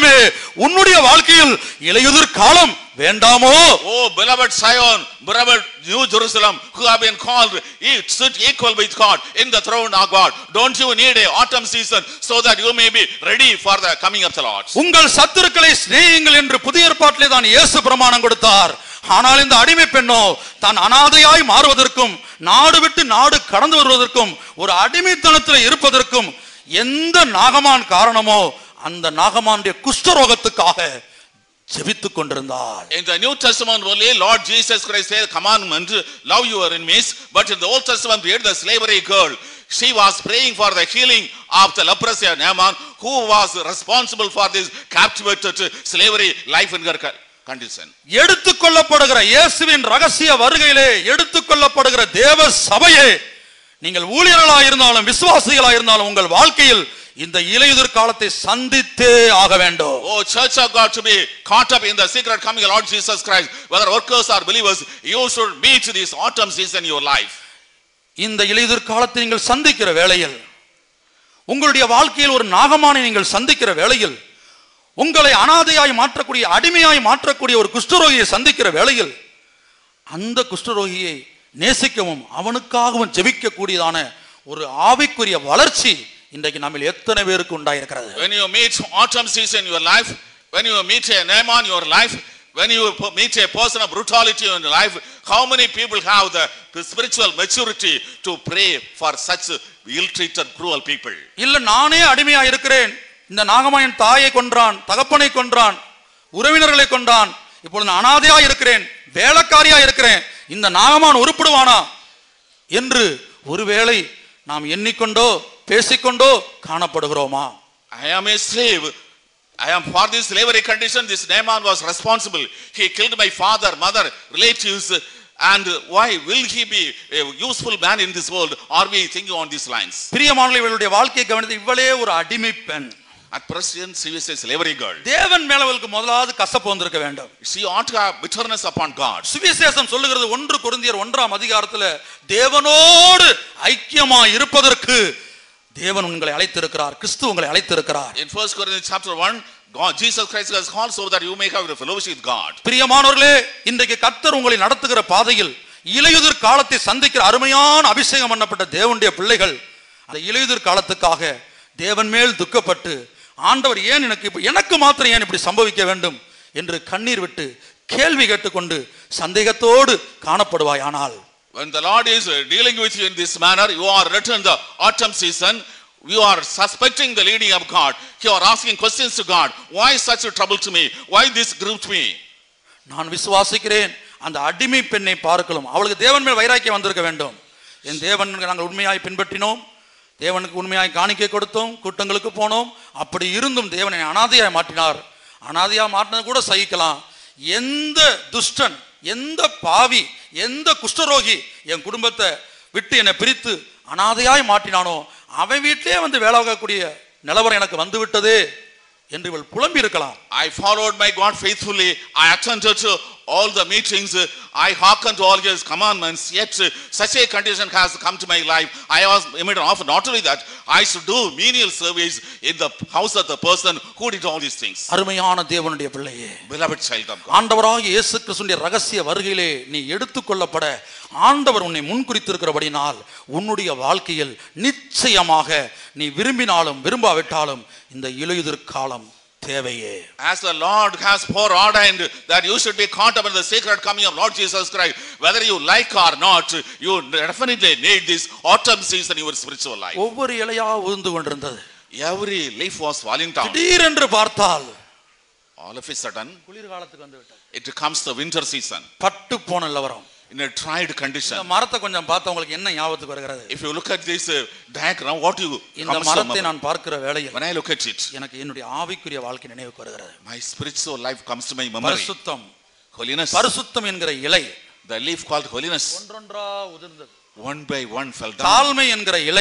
உன்னுடைய வாழ்க்கையில் இலையுதிர் காலம் வேண்டாமோ Oh, beloved Zion, beloved New Jerusalem, who have been called, eat, sit equal with God in the throne of God. Don't you need a autumn season so that you may be ready for the coming of the Lord? உங்கள் சத்துருக்களை சிநேகிங்கள் என்று புதிய ஏற்பாட்டிலே தான் இயேசு பிரமாணம் கொடுத்தார் ஆனால் இந்த அடிமை பெண்ணோ தான் அனாதையாய் மாறுவதற்கும் நாடு விட்டு நாடு கடந்து வருவதற்கும் ஒரு அடிமைத்தனத்தில் இருப்பதற்கும் எந்த நாகமான் காரணமோ அந்த நாகமானுடைய குஷ்டரோகத்துக்காக ஜெபித்துக் கொண்டிருந்தாள் In the New Testament only, Lord Jesus Christ said commandment, love your enemies. But in the Old Testament, we had the slavery girl. She was praying for the healing of the leprosy of Naaman, who was responsible for this captivated slavery life in her co- condition. எடுத்துக்கொள்ளப்படுகிற இயேசுவின் ரகசிய வருகையிலே எடுத்துக்கொள்ளப்படுகிற தேவ சபையே நீங்கள் ஊழியர்களாக இருந்தாலும் விசுவாசிகளாக இருந்தாலும் உங்கள் வாழ்க்கையில் இந்த இலையுதிர் காலத்தை சந்தித்தே ஆக வேண்டும் Oh, church of God to be caught up in the secret coming of Lord Jesus Christ, whether workers or believers, you should meet this autumn season in your life. இந்த இலையுதிர் காலத்தை நீங்கள் சந்திக்கிற வேளையில் உங்களுடைய வாழ்க்கையில் ஒரு நாகமானை நீங்கள் சந்திக்கிற வேளையில் உங்களை அனாதையாய் மாற்றக்கூடிய அடிமையாய் மாற்றக்கூடிய ஒரு குஷ்டரோகியை சந்திக்கிற வேளையில் அந்த குஷ்டரோகியை நேசிக்கவும் அவனுக்காகவும் ஜெபிக்கக்கூடியதான ஒரு ஆவிக்குரிய வளர்ச்சி இன்றைக்கு நம்ம எத்தனை பேருக்கு உண்டாயிருக்கிறது When you meet autumn season in your life, when you meet a Naaman in your life, when you p- meet a person of brutality in your life, how many people have the, the spiritual maturity to pray for such ill-treated, cruel people? இல்ல நானே அடிமையா இருக்கிறேன் இந்த நாகமாயன் தாயை கொன்றான் தகப்பனை கொன்றான் உறவினர்களை கொன்றான் இப்பொழுது நான் அனாதையா இருக்கிறேன் வேலைக்காரியா இருக்கிறேன் இந்த நாகமான் உருப்படுவானா என்று ஒருவேளை நாம் எண்ணிக்கொண்டோ பேசிக்கொண்டோ காணப்படுகிறோமா I am a slave. I am for this slavery condition. This Naaman was responsible. He killed my father, mother, relatives. And why will he be a useful man in this world? Are we thinking on these lines? பிரியமானவர்களே, இவளுடைய வாழ்க்கையை கவனித்து இவளே ஒரு அடிமை பெண் At present, she is a slavery girl. தேவன் மேல அவளுக்கு முதலாவது கசப்பு வந்திருக்க வேண்டும் She ought to have bitterness upon God. சுவிசேஷம் சொல்லுகிறது ஒன்று கொரிந்தியர் ஒன்றாம் அதிகாரத்துல தேவனோடு ஐக்கியமா இருப்பதற்கு தேவன் உங்களை அழைத்திருக்கிறார் கிறிஸ்து உங்களை அழைத்திருக்கிறார் In 1 Corinthians chapter 1, God, Jesus Christ has called so that you may have a fellowship with God. பிரியமானவர்களே இன்றைக்கு கர்த்தர் உங்களை நடத்துகிற பாதையில் இலையுதிர் காலத்தை சந்திக்கிற அருமையான அபிஷேகம் பண்ணப்பட்ட தேவனுடைய பிள்ளைகள் அந்த இலையுதிர் காலத்துக்காக தேவன் மேல் துக்கப்பட்டு ஆண்டவர் ஏன் எனக்கு இப்ப எனக்கு மாத்திரம் ஏன் இப்படி சம்பவிக்க வேண்டும் என்று கண்ணீர் விட்டு கேள்வி கேட்டுக்கொண்டு சந்தேகத்தோடு காணப்படுவாய் ஆனால் When the Lord is uh, dealing with you in this manner, you are written the autumn season, you are suspecting the leading of God. You are asking questions to God. Why such a trouble to me? Why this grieved me? நான் விசுவாசிக்கிறேன் அந்த அடிமை பெண்ணை பார்க்கலாம் அவளுக்கு தேவன் மேல் வைராக்கியம் வந்திருக்க வேண்டும் என் தேவன் நாங்கள் உண்மையாய் பின்பற்றினோம் தேவனுக்கு உண்மையாய் காணிக்கை கொடுத்தோம் கூட்டங்களுக்கு போனோம் அப்படி இருந்தும் தேவனை அனாதையாய் மாற்றினார் அனாதையா மாற்றினது கூட சகிக்கலாம் எந்த துஷ்டன் எந்த பாவி எந்த குஷ்டரோகி என் குடும்பத்தை விட்டு என்னை பிரித்து அனாதையாய் மாற்றினானோ அவன் வீட்டிலே வந்து வேலை பார்க்கக்கூடிய நிலவரம் எனக்கு வந்து விட்டதே என்று இவள் புலம்பி இருக்கலாம் I followed my God faithfully. I attended to all the meetings. I hearkened to all his commandments. Yet uh, such a condition has come to my life. I was immediately often not only that, I should do menial service in the house of the person who did all these things. அருமையான தேவனுடைய பிள்ளையே Beloved child of God. ஆண்டவராகிய இயேசு கிறிஸ்துடைய ரகசிய வருகையிலே நீ எடுத்துக்கொள்ளப்பட ஆண்டவர் உன்னை முன்குறித்திருக்கிறபடினால் உன்னுடைய வாழ்க்கையில் நிச்சயமாக நீ விரும்பினாலும் விரும்பாவிட்டாலும் இந்த இலையுதிர் காலம் தேவையே As the Lord has foreordained that you should be caught up in the secret coming of Lord Jesus Christ, whether you like or not, you definitely need this autumn season in your spiritual life. ஒவ்வொரு இலையா உதிர்ந்து கொண்டிருந்தது Every leaf was falling down. திடீரென்று பார்த்தால் All of a sudden, குளிர்காலத்துக்கு வந்து விட்டது it comes the winter season பட்டு போன நிலவரம் in a tried இந்த condition. மரத்தை கொஞ்சம் பார்த்தா உங்களுக்கு என்ன ஞாபகத்துக்கு வருகிறது If you look at this uh, diagram, what you இந்த comes to மரத்தை mind? நான் பார்க்கிற வேளையில் when I look at it, எனக்கு என்னுடைய ஆவிக்குரிய வாழ்க்கை நினைவுக்கு வருகிறது my spiritual life comes to my memory. பரிசுத்தம் Holiness, பரிசுத்தம் என்கிற இலை the leaf called holiness, ஒன்றொன்றா உதிர்ந்தது one by one fell down. தாழ்மை என்கிற இலை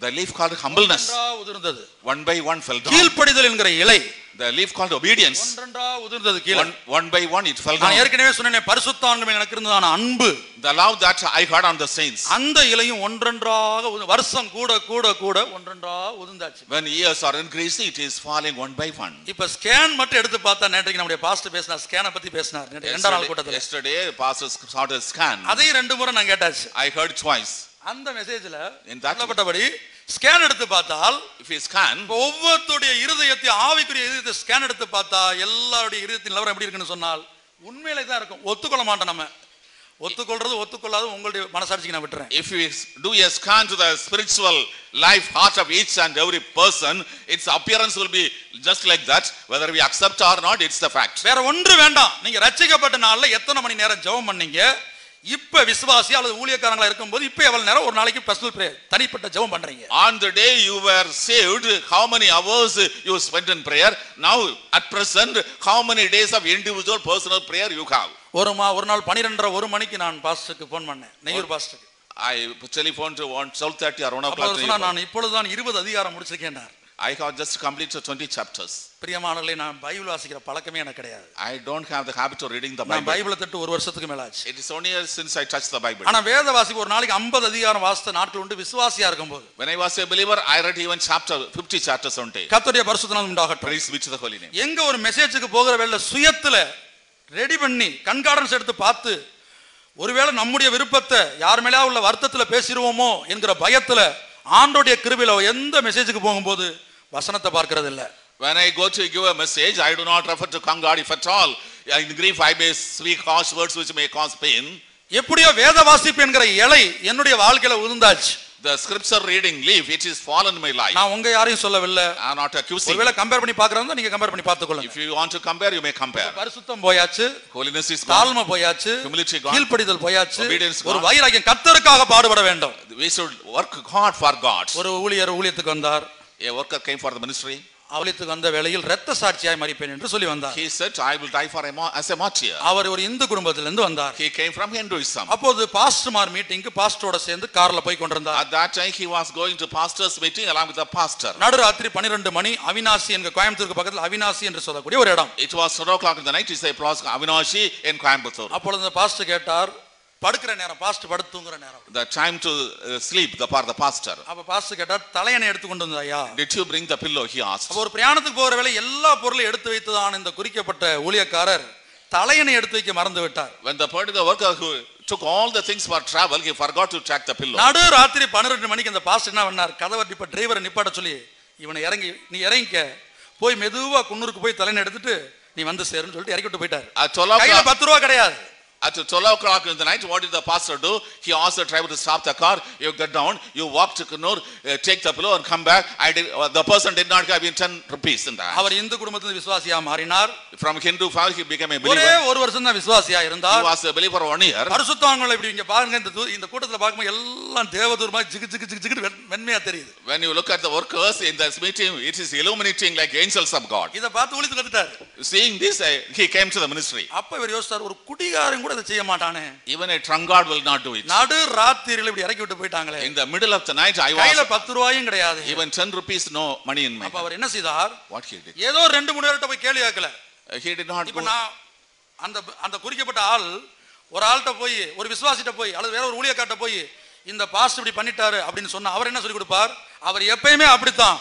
The leaf called humbleness, ஒன்றா உதிர்ந்தது one by one fell down. கீழ்ப்படிதல் என்கிற இலை The leaf called obedience, ஒன்றொன்றா உதிர்ந்தது கீழே one, one by one it fell நான் down. ஏற்கனவே சொன்னேன் பரிசுத்தான்கள் மேல் எனக்கு இருந்ததான அன்பு The love that I had on the saints. அந்த இலையும் ஒன்றொன்றாக உதிர்- வருஷம் கூட கூட கூட ஒன்றொன்றா உதிர்ந்தாச்சு When years are increasing, it is falling one by one. இப்ப ஸ்கேன் மட்டும் எடுத்து பார்த்தா நேற்றைக்கு நம்முடைய பாஸ்டர் பேசினார் ஸ்கேனை பத்தி பேசினார் நேற்று இரண்டாம் நாள் Yesterday, கூட்டத்தில் yesterday pastor started a scan. அதையும் ரெண்டு முறை நான் கேட்டாச்சு I heard twice. அந்த மெசேஜ்ல In that- சொல்லப்பட்டபடி ஸ்கேன் எடுத்து பார்த்தால் If you scan, இப்ப ஒவ்வொருத்தருடைய இருதயத்தை ஆவிக்குரிய இருதயத்தை ஸ்கேன் எடுத்து பார்த்தா எல்லாருடைய இருதயத்தின் நிலவரம் எப்படி இருக்குன்னு சொன்னால் உண்மையிலே தான் இருக்கும் ஒத்துக்கொள்ள மாட்டோம் நம்ம ஒத்துக்கொள்றது ஒத்துக்கொள்ளாது உங்களுடைய மனசாட்சிக்கு நான் விட்டுறேன் if we do a scan to the spiritual life, heart of each and every person, its appearance will be just like that. Whether we accept or not, it's the fact. வேற ஒன்று வேண்டாம் நீங்க ரட்சிக்கப்பட்ட நாள்ல எத்தனை மணி நேரம் ஜெபம் பண்ணீங்க இப்ப விசுவாசி அல்லது ஊழியக்காரங்களா இருக்கும்போது இப்ப எவ்வளவு நேரம் ஒரு நாளைக்கு பர்சனல் பிரேயர் தனிப்பட்ட ஜெபம் பண்றீங்க On the day you were saved, how many hours you spent in prayer? Now, at present, how many days of individual personal prayer you have? ஒரு மா ஒரு நாள் பனிரெண்டரை ஒரு மணிக்கு நான் பாஸ்டருக்கு ஃபோன் பண்ணேன் நெய்யூர் பாஸ்டருக்கு I telephoned to one twelve thirty or one அப்ப o'clock. அவர் சொன்னார் நான் இப்பொழுதுதான் இருபது அதிகாரம் முடிச்சிருக்கேன் I have just completed twenty chapters. பிரியமானவர்களே நான் பைபிள் வாசிக்கிற பழக்கமே எனக்கு கிடையாது I don't have the habit of reading the நான் Bible. பைபிளை தட்டு ஒரு வருஷத்துக்கு மேல ஆச்சு It is only since I touched the Bible. ஆனா வேத வாசிப்பு ஒரு நாளைக்கு 50 அதிகாரம் வாசித்த நாட்கள் உண்டு விசுவாசியா இருக்கும்போது When I was a believer, I read even chapter fifty chapters on day. கர்த்தருடைய பரிசுத்தம் உண்டாகட்டும் Praise be to the holy name. எங்க ஒரு மெசேஜுக்கு போகிற வேலை சுயத்துல ரெடி பண்ணி கண்கார்டன்ஸ் எடுத்து பார்த்து ஒருவேளை நம்முடைய விருப்பத்தை யார் மேலே உள்ள வருத்தத்துல பேசிடுவோமோ என்கிற பயத்துல ஆண்டோடைய கிருபையில எந்த மெசேஜுக்கு போகும்போது வசனத்தை பார்க்கறது இல்ல When I go to give a message, I do not refer to God if at all. In grief, I may speak harsh words which may cause pain. எப்படியோ வேத வாசிப்பு என்கிற இலை என்னுடைய வாழ்க்கையில உதிர்ந்தாச்சு The scripture reading leaf, it is fallen in my life. நான் உங்க யாரையும் சொல்லவில்லை I am not accusing. ஒருவேளை கம்பேர் பண்ணி பாக்குறதா நீங்க கம்பேர் பண்ணி பார்த்துக்கொள்ளுங்க If you want to compare, you may compare. பரிசுத்தம் போயாச்சு Holiness is gone. தாழ்மை போயாச்சு Humility gone. கீழ்ப்படிதல் போயாச்சு Obedience ஒரு gone. வைராக்கியம் கத்தருக்காக பாடுபட வேண்டும் We should work hard for God. ஒரு ஊழியர் ஊழியத்துக்கு வந்தார் A worker came for the ministry. அவளித்துக்கு வந்த வேளையில் இரத்த சாட்சியாய் மறிப்பேன் என்று சொல்லி வந்தார் He said, I will die for a ma- as a martyr. அவர் ஒரு இந்து குடும்பத்திலிருந்து வந்தார் He came from Hinduism. அப்போது பாஸ்டர்மார் மீட்டிங்க்கு பாஸ்டரோட சேர்ந்து கார்ல போய் கொண்டிருந்தார் At that time, he was going to pastor's meeting along with the pastor. நடுராத்திரி பன்னிரண்டு மணி அவினாசி என்கிற கோயம்புத்தூருக்கு பக்கத்தில் அவினாசி என்று சொல்லக்கூடிய ஒரு இடம் It was 7 o'clock in the night. He said, "Pros- Avinashi in Coimbatore. அப்பொழுது இந்த பாஸ்டர் கேட்டார் படுக்கிற நேரம் பாஸ்டர் படுத்து தூங்குற நேரம் The time to uh, sleep, the part the pastor. அப்ப பாஸ்டர் கேட்டார் தலையணை எடுத்து கொண்டு வந்தா ஐயா Did you bring the pillow? He asked. அப்ப ஒரு பிரயாணத்துக்கு போகிற வேலை எல்லா பொருளையும் எடுத்து வைத்ததான இந்த குறிக்கப்பட்ட ஊழியக்காரர் தலையணை எடுத்து வைக்க மறந்து விட்டார் When the particular worker who took all the things for travel, he forgot to track the pillow. நடு ராத்திரி பன்னிரெண்டு மணிக்கு அந்த பாஸ்டர் என்ன பண்ணார் கதவை இப்ப டிரைவரை நிப்பாட்ட சொல்லி இவனை இறங்கி நீ இறங்கிக்க போய் மெதுவா குன்னூருக்கு போய் தலையணை எடுத்துட்டு நீ வந்து சேருன்னு சொல்லிட்டு இறக்கி விட்டு போயிட்டார் At 12 கையில o'clock, பத்து ரூபா கிடையாது at 12 o'clock in the night, what did the pastor do? He asked the driver to stop the car. You get down, you walk to Kannur, uh, take the pillow and come back. I did, uh, the person did not have even 10 rupees in that. அவர் இந்து குடும்பத்தில் விசுவாசியா மாறினார் From Hindu family, he became a ஒரே believer. ஒரு வருஷம் தான் விசுவாசியா He இருந்தார் was a believer one year. பரிசுத்தவான்களை இப்படி இங்க பாருங்க இந்த தூ- இந்த கூட்டத்துல பார்க்கும்போது எல்லாம் தேவதூர் மாதிரி ஜிகு ஜிகு ஜிகு ஜிகு வெண்மையா தெரியுது When you look at the workers in this meeting, it is illuminating like angels of God. இதை பார்த்து ஒழித்து கத்துட்டாரு Seeing this, uh, he came to the ministry. அப்ப இவர் யோசிச்சார் ஒரு குடிகாரன் கூட இதை செய்ய மாட்டானே Even a drunkard will not do it. நடு ராத்திரியில இப்படி இறக்கி விட்டு போயிட்டாங்களே In the middle of the night, I கையில was பத்து ரூபாயும் கிடையாது even 10 rupees, no money in my அப்ப hand. அவர் என்ன செய்தார் What he did? ஏதோ ரெண்டு மூணு பேர்கிட்ட போய் கேள்வி கேட்கல Uh, He did not இப்ப go. நான் அந்த அந்த குறிக்கப்பட்ட ஆள் ஒரு ஆள்கிட்ட போய் ஒரு விசுவாசிட்ட போய் அல்லது வேற ஒரு ஊழியக்காட்ட போய் இந்த பாஸ்ட் இப்படி பண்ணிட்டாரு அப்படின்னு சொன்னா அவர் என்ன சொல்லி கொடுப்பார் அவர் எப்பயுமே அப்படித்தான்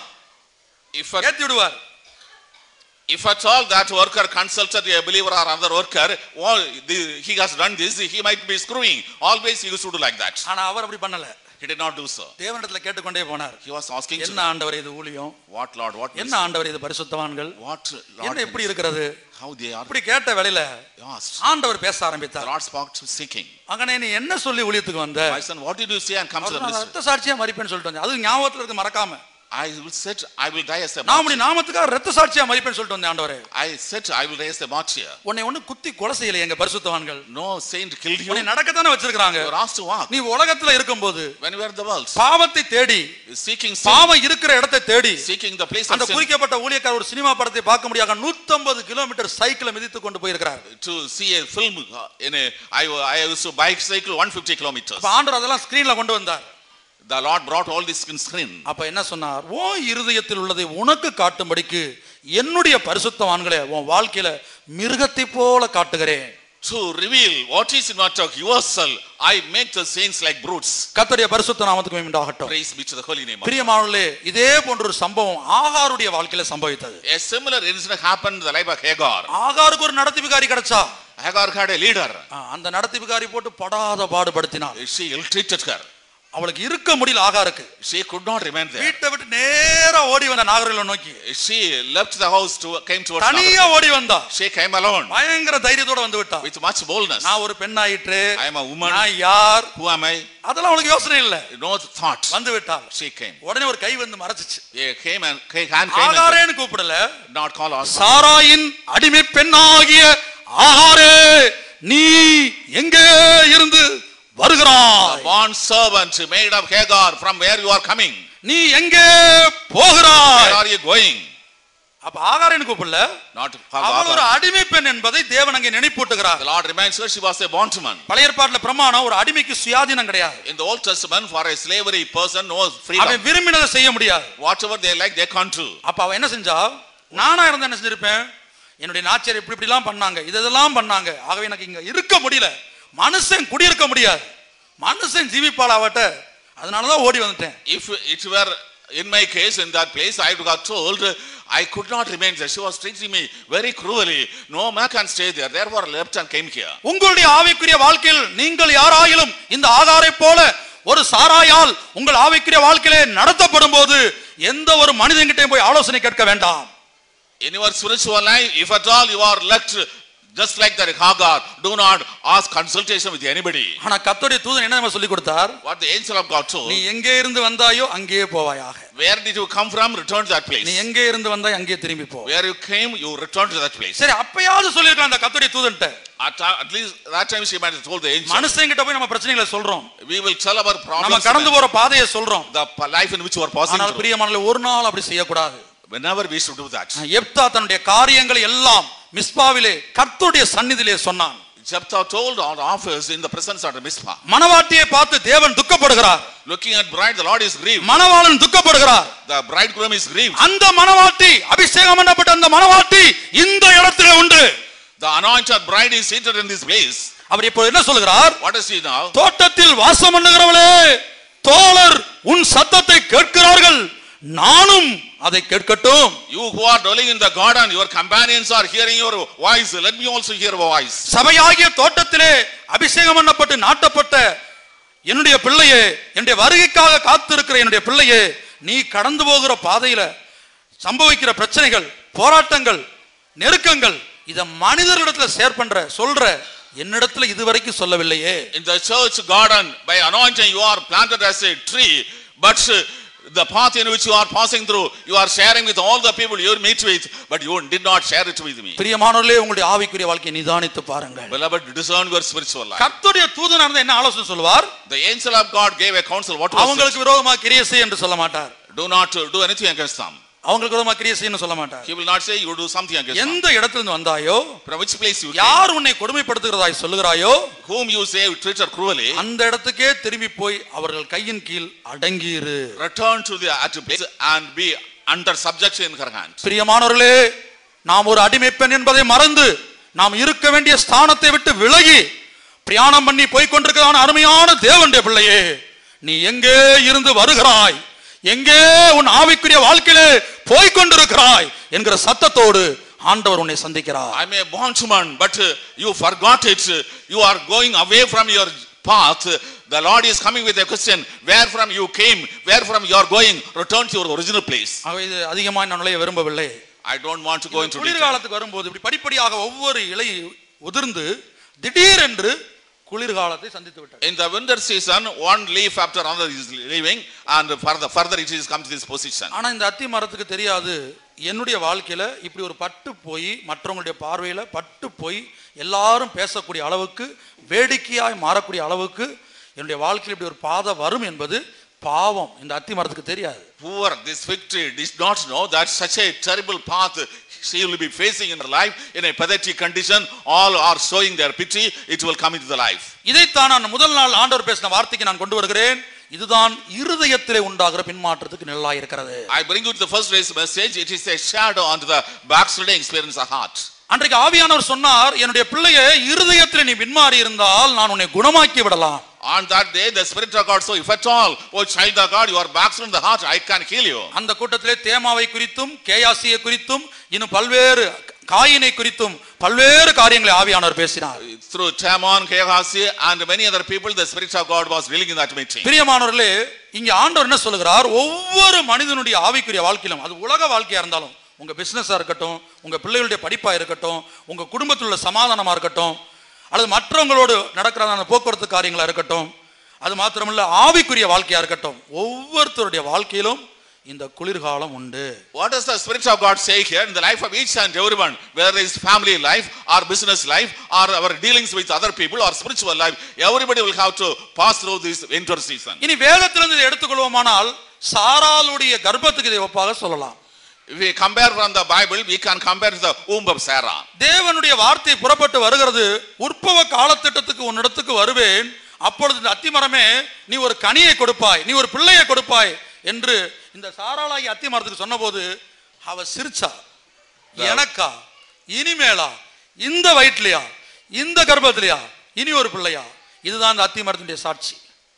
If at, ஏத்தி விடுவார் if at all that worker consulted a believer or another worker, well, the, he has done this, he might be screwing. Always he used to do like that. ஆனா அவர் அப்படி பண்ணல He did not do so. தேவனிடத்துல கேட்டுக்கொண்டே போனார் He was asking, என்ன ஆண்டவர் இது ஊழியம் what Lord, what, என்ன ஆண்டவர் இது பரிசுத்தவான்கள் what என்ன Lord, எப்படி இருக்கிறது how they are. அப்படி கேட்ட வேளையில He asked. ஆண்டவர் பேச The ஆரம்பித்தார் Lord spoke to seeking. அங்கனே நீ என்ன சொல்லி ஊழியத்துக்கு வந்த My son, what did you say and come to our the நான் ministry? ரத்த சாட்சியா மறிப்பேன்னு சொல்லிட்டு வந்தேன் அது ஞாபகத்துல இருக்கு மறக்காம I will said, I will die as a நான் martyr. உடைய நாமத்துக்காக ரத்த சாட்சியா மறிப்பேன்னு சொல்லிட்டு வந்தேன் ஆண்டவரே I said, I will raise a martyr. உன்னை ஒண்ணு குத்தி கொலை செய்யல எங்க பரிசுத்தவான்கள் No saint killed you. உன்னை நடக்கத்தானே வச்சிருக்காங்க You were asked to walk. நீ உலகத்துல இருக்கும்போது When you were in the world, பாவத்தை தேடி seeking sin, பாவம் இருக்கிற இடத்தை தேடி seeking the place அந்த of sin, குறிக்கப்பட்ட ஊழியக்காரர் ஒரு சினிமா படத்தை பார்க்க முடியாத 150 கிலோமீட்டர் சைக்கிளை மிதித்து கொண்டு போயிருக்கிறார் to see a film uh, in a, I, I used to bicycle 150 kilometers. அப்ப ஆண்டவர் அதெல்லாம் ஸ்கிரீன்ல கொண்டு வந்தார் The Lord brought all this in screen. அப்ப என்ன சொன்னார் ஓ இருதயத்தில் உள்ளதை உனக்கு காட்டும்படிக்கு என்னுடைய பரிசுத்தவான்களே உன் வாழ்க்கையில மிருகத்தை போல காட்டுகிறேன் To reveal what is in what of yourself, I make the saints like brutes. கர்த்தருடைய பரிசுத்த நாமத்துக்கு உண்டாகட்டும் Praise be to the holy name. of பிரியமானவர்களே இதே போன்ற ஒரு சம்பவம் ஆகாருடைய வாழ்க்கையில சம்பவித்தது A similar incident happened in the life of Hagar. ஆகாருக்கு ஒரு நடத்திபிகாரி கிடைச்சா Hagar had a leader. ஆ, அந்த நடத்திபிகாரி போட்டு படாத பாடுபடுத்தினார் She ill-treated her. அவளுக்கு இருக்க முடியல ஆகாருக்கு She could not remain there. வீட்டை விட்டு நேரா ஓடி வந்த நாகரிகளை நோக்கி She left the house to came towards தனியா Nagaram. ஓடி வந்தா She came alone பயங்கர தைரியத்தோட வந்து விட்டா with much boldness. நான் ஒரு பெண்ணாயிற்று I am a woman. நான் யார் Who am I? அதெல்லாம் அவளுக்கு யோசனை இல்ல No thought. வந்து விட்டாள் She came. உடனே ஒரு கை வந்து மறைச்சிச்சு Yeah, came and came, hand came and ஆகாரேன்னு கூப்பிடல not call us. சாராயின் அடிமை பெண்ணாகிய ஆகாரே நீ எங்கே இருந்து A வருகிறாய் bond servant made of Hagar from where you are coming. நீ எங்கே போகிறாய் Where are you going? அப்ப ஆகாரேன்னு கூப்பிடல Not அவள் ஒரு Hagar. அடிமை பெண் என்பதை தேவன் அங்கே நினைப்பூட்டுகிறார் The Lord reminds her she was a bondwoman. பழைய ஏற்பாட்டுல பிரமாணம் ஒரு அடிமைக்கு சுயாதீனம் கிடையாது In the Old Testament, for a slavery person, no freedom. அவன் விரும்பினதை செய்ய முடியாது Whatever they like, they can't do. அப்ப அவன் என்ன செஞ்சா நானா இருந்தா என்ன செஞ்சிருப்பேன் என்னுடைய நாச்சியார் இப்படி இப்படிலாம் பண்ணாங்க இதெல்லாம் பண்ணாங்க ஆகவே எனக்கு இங்க இருக்க முடியல மனுஷன் குடியிருக்க முடியாது மனுஷன் ஜீவிப்பாளாவட்ட அதனாலதான் ஓடி வந்துட்டேன் If it were in my case, in that place, I would have told, I could not remain there. She was treating me very cruelly. No man can stay there. Therefore, I left and came here. உங்களுடைய ஆவிக்குரிய வாழ்க்கையில் நீங்கள் யாராயிலும் இந்த ஆகாரை போல ஒரு சாராயால் உங்கள் ஆவிக்குரிய வாழ்க்கையிலே நடத்தப்படும் போது எந்த ஒரு மனிதன்கிட்டையும் போய் ஆலோசனை கேட்க வேண்டாம் In your spiritual life, if at all you are left just like that Hagar, do not ask consultation with anybody. ஆனா கர்த்தருடைய தூதன் என்ன நம்ம சொல்லி கொடுத்தார் What the angel of God told, நீ எங்கே இருந்து வந்தாயோ அங்கேயே போவாயாக where did you come from? Return to that நீ place. எங்கே இருந்து வந்தாய் அங்கேயே திரும்பி போ Where you came, you return to that place. சரி அப்பயாவது சொல்லியிருக்கலாம் அந்த கர்த்தருடைய தூதன்ட்ட At, at least that time she might have told the angel, மனுஷங்கிட்ட போய் நம்ம பிரச்சனைகளை சொல்றோம் we will tell our நம்ம problems, கடந்து போற பாதையை சொல்றோம் the p- life in which you are passing ஆனால் through. பிரியமானல ஒரு நாள் அப்படி செய்யக்கூடாது Whenever we should do that. எப்தா தன்னுடைய காரியங்களை எல்லாம் மிஸ்பாவிலே கர்த்தருடைய சந்நிதியிலே சொன்னான் Jephthah told our office in the presence of the Mizpah. மணவாட்டியை பார்த்து தேவன் துக்கப்படுகிறார் Looking at bride, the Lord is grieved. மணவாளன் துக்கப்படுகிறார் The bridegroom is grieved. அந்த மணவாட்டி அபிஷேகம் பண்ணப்பட்ட அந்த மணவாட்டி இந்த இடத்திலே உண்டு The anointed bride is seated in this place. அவர் இப்போ என்ன சொல்லுகிறார் What is he now? தோட்டத்தில் வாசம் பண்ணுகிறவளே தோழர் உன் சத்தத்தை கேட்கிறார்கள் நானும் அதை கேட்கட்டும் You who are dwelling in the garden, your companions are hearing your voice. Let me also hear a voice. சபையாகிய தோட்டத்திலே அபிஷேகம் பண்ணப்பட்டு நாட்டப்பட்ட என்னுடைய பிள்ளையே என்னுடைய வருகைக்காக காத்திருக்கிற என்னுடைய பிள்ளையே நீ கடந்து போகிற பாதையில சம்பவிக்கிற பிரச்சனைகள் போராட்டங்கள் நெருக்கங்கள் இத மனிதர்களிடத்துல ஷேர் பண்ற சொல்ற என்னிடத்துல இதுவரைக்கும் சொல்லவில்லையே In the church garden, by anointing, you are planted as a tree, but uh, the path in which you are passing through, you are sharing with all the people you meet with, but you did not share it with me. பிரியமானவர்களே உங்களுடைய ஆவிக்குரிய வாழ்க்கையை நிதானித்து பாருங்கள் Beloved, discern your spiritual life. கர்த்தருடைய தூதனா இருந்தா என்ன ஆலோசனை சொல்லுவார் The angel of God gave a counsel. What was it? அவங்களுக்கு விரோதமா கிரியை செய் என்று சொல்ல மாட்டார் Do not uh, do anything against them. அவங்களுக்கு விரோதமா கிரியை செய்யன்னு சொல்ல மாட்டார் He will not say you do something against them. எந்த இடத்துல இருந்து வந்தாயோ From which place you came, யார் உன்னை கொடுமைப்படுத்துகிறதாய் சொல்லுகிறாயோ whom you say you treated cruelly, அந்த இடத்துக்கே திரும்பி போய் அவர்கள் கையின் கீழ் அடங்கியிரு return to the at place and be under subjection in her hand. பிரியமானவர்களே நாம் ஒரு அடிமை பெண் என்பதை மறந்து நாம் இருக்க வேண்டிய ஸ்தானத்தை விட்டு விலகி பிரயாணம் பண்ணி போய் கொண்டிருக்கிறான அருமையான தேவனுடைய பிள்ளையே நீ எங்கே இருந்து வருகிறாய் எங்கே உன் ஆவிக்குரிய வாழ்க்கையிலே போய் கொண்டிருக்கிறாய் என்கிற சத்தத்தோடு ஆண்டவர் உன்னை சந்திக்கிறார் I'm a bondman, but uh, you forgot it. You are going away from your path. The Lord is coming with a question. Where from you came? Where from you are going? Return to your original place. ஆகவே இது அதிகமாக நான் நுழைய விரும்பவில்லை I don't want to go into detail. குளிர்காலத்துக்கு வரும்போது இப்படி படிப்படியாக ஒவ்வொரு இலை உதிர்ந்து திடீரென்று குளிர்காலத்தை சந்தித்து விட்டது In the winter season, one leaf after another is leaving, and further, further it is come to this position. ஆனா இந்த அத்தி மரத்துக்கு தெரியாது என்னுடைய வாழ்க்கையில இப்படி ஒரு பட்டு போய் மற்றவங்களுடைய பார்வையில பட்டு போய் எல்லாரும் பேசக்கூடிய அளவுக்கு வேடிக்கையாய் மாறக்கூடிய அளவுக்கு என்னுடைய வாழ்க்கையில் இப்படி ஒரு பாதை வரும் என்பது பாவம் இந்த அத்தி மரத்துக்கு தெரியாது Poor, this fig tree did not know that such a terrible path she will be facing in her life in a pathetic condition. All are showing their pity. It will come into the life. இதைத்தான் நான் முதல் நாள் ஆண்டவர் பேசின வார்த்தைக்கு நான் கொண்டு வருகிறேன் இதுதான் இருதயத்திலே உண்டாகிற பின்மாற்றத்துக்கு நிழலாய் இருக்கிறது I bring you to the first day's message. It is a shadow onto the backsliding experience of heart. அன்றைக்கு ஆவியானவர் சொன்னார் என்னுடைய பிள்ளையை இருதயத்தில் நீ பின்மாறி இருந்தால் நான் உன்னை குணமாக்கி விடலாம் On that day, the Spirit of God, so if at all, oh child of God, you are backsliding the heart, I can heal you. அந்த கூட்டத்திலே தேமாவை குறித்தும் கேயாசியை குறித்தும் இன்னும் பல்வேறு காயினை குறித்தும் பல்வேறு காரியங்களை ஆவியானவர் பேசினார் Through Tamon, Kehasi, and many other people, the Spirit of God was dealing in that meeting. பிரியமானவர்களே இங்க ஆண்டவர் என்ன சொல்லுகிறார் ஒவ்வொரு மனிதனுடைய ஆவிக்குரிய வாழ்க்கையிலும் அது உலக வாழ்க்கையா இருந்தாலும் உங்க பிசினஸா இருக்கட்டும் உங்க பிள்ளைகளுடைய படிப்பா இருக்கட்டும் உங்க குடும்பத்தில் உள்ள சமாதானமா இருக்கட்டும் அல்லது மற்றவங்களோடு நடக்கிறதான போக்குவரத்து காரியங்களா இருக்கட்டும் அது மாத்திரமல்ல ஆவிக்குரிய வாழ்க்கையா இருக்கட்டும் ஒவ்வொருத்தருடைய வாழ்க்கையிலும் இந்த குளிர்காலம் உண்டு What does the Spirit of God say here in the life of each and everyone, whether it is family life or business life or our dealings with other people or spiritual life, everybody will have to pass through this winter season. இனி வேதத்திலிருந்து இதை எடுத்துக்கொள்வோமானால் சாராளுடைய கர்ப்பத்துக்கு இதை ஒப்பாக சொல்லலாம் If we compare from the Bible, we can compare to the womb of Sarah. தேவனுடைய வார்த்தை புறப்பட்டு வருகிறது உற்பவ காலத்திட்டத்துக்கு உன்னிடத்துக்கு வருவேன் அப்பொழுது இந்த அத்திமரமே நீ ஒரு கனியை கொடுப்பாய் நீ ஒரு பிள்ளையை கொடுப்பாய் என்று இந்த சாராளாகி அத்திமரத்துக்கு சொன்னபோது அவ சிரிச்சா எனக்கா இனிமேலா இந்த வயிற்றுலையா இந்த கர்ப்பத்திலையா இனி ஒரு பிள்ளையா இதுதான் இந்த அத்திமரத்தினுடைய சாட்சி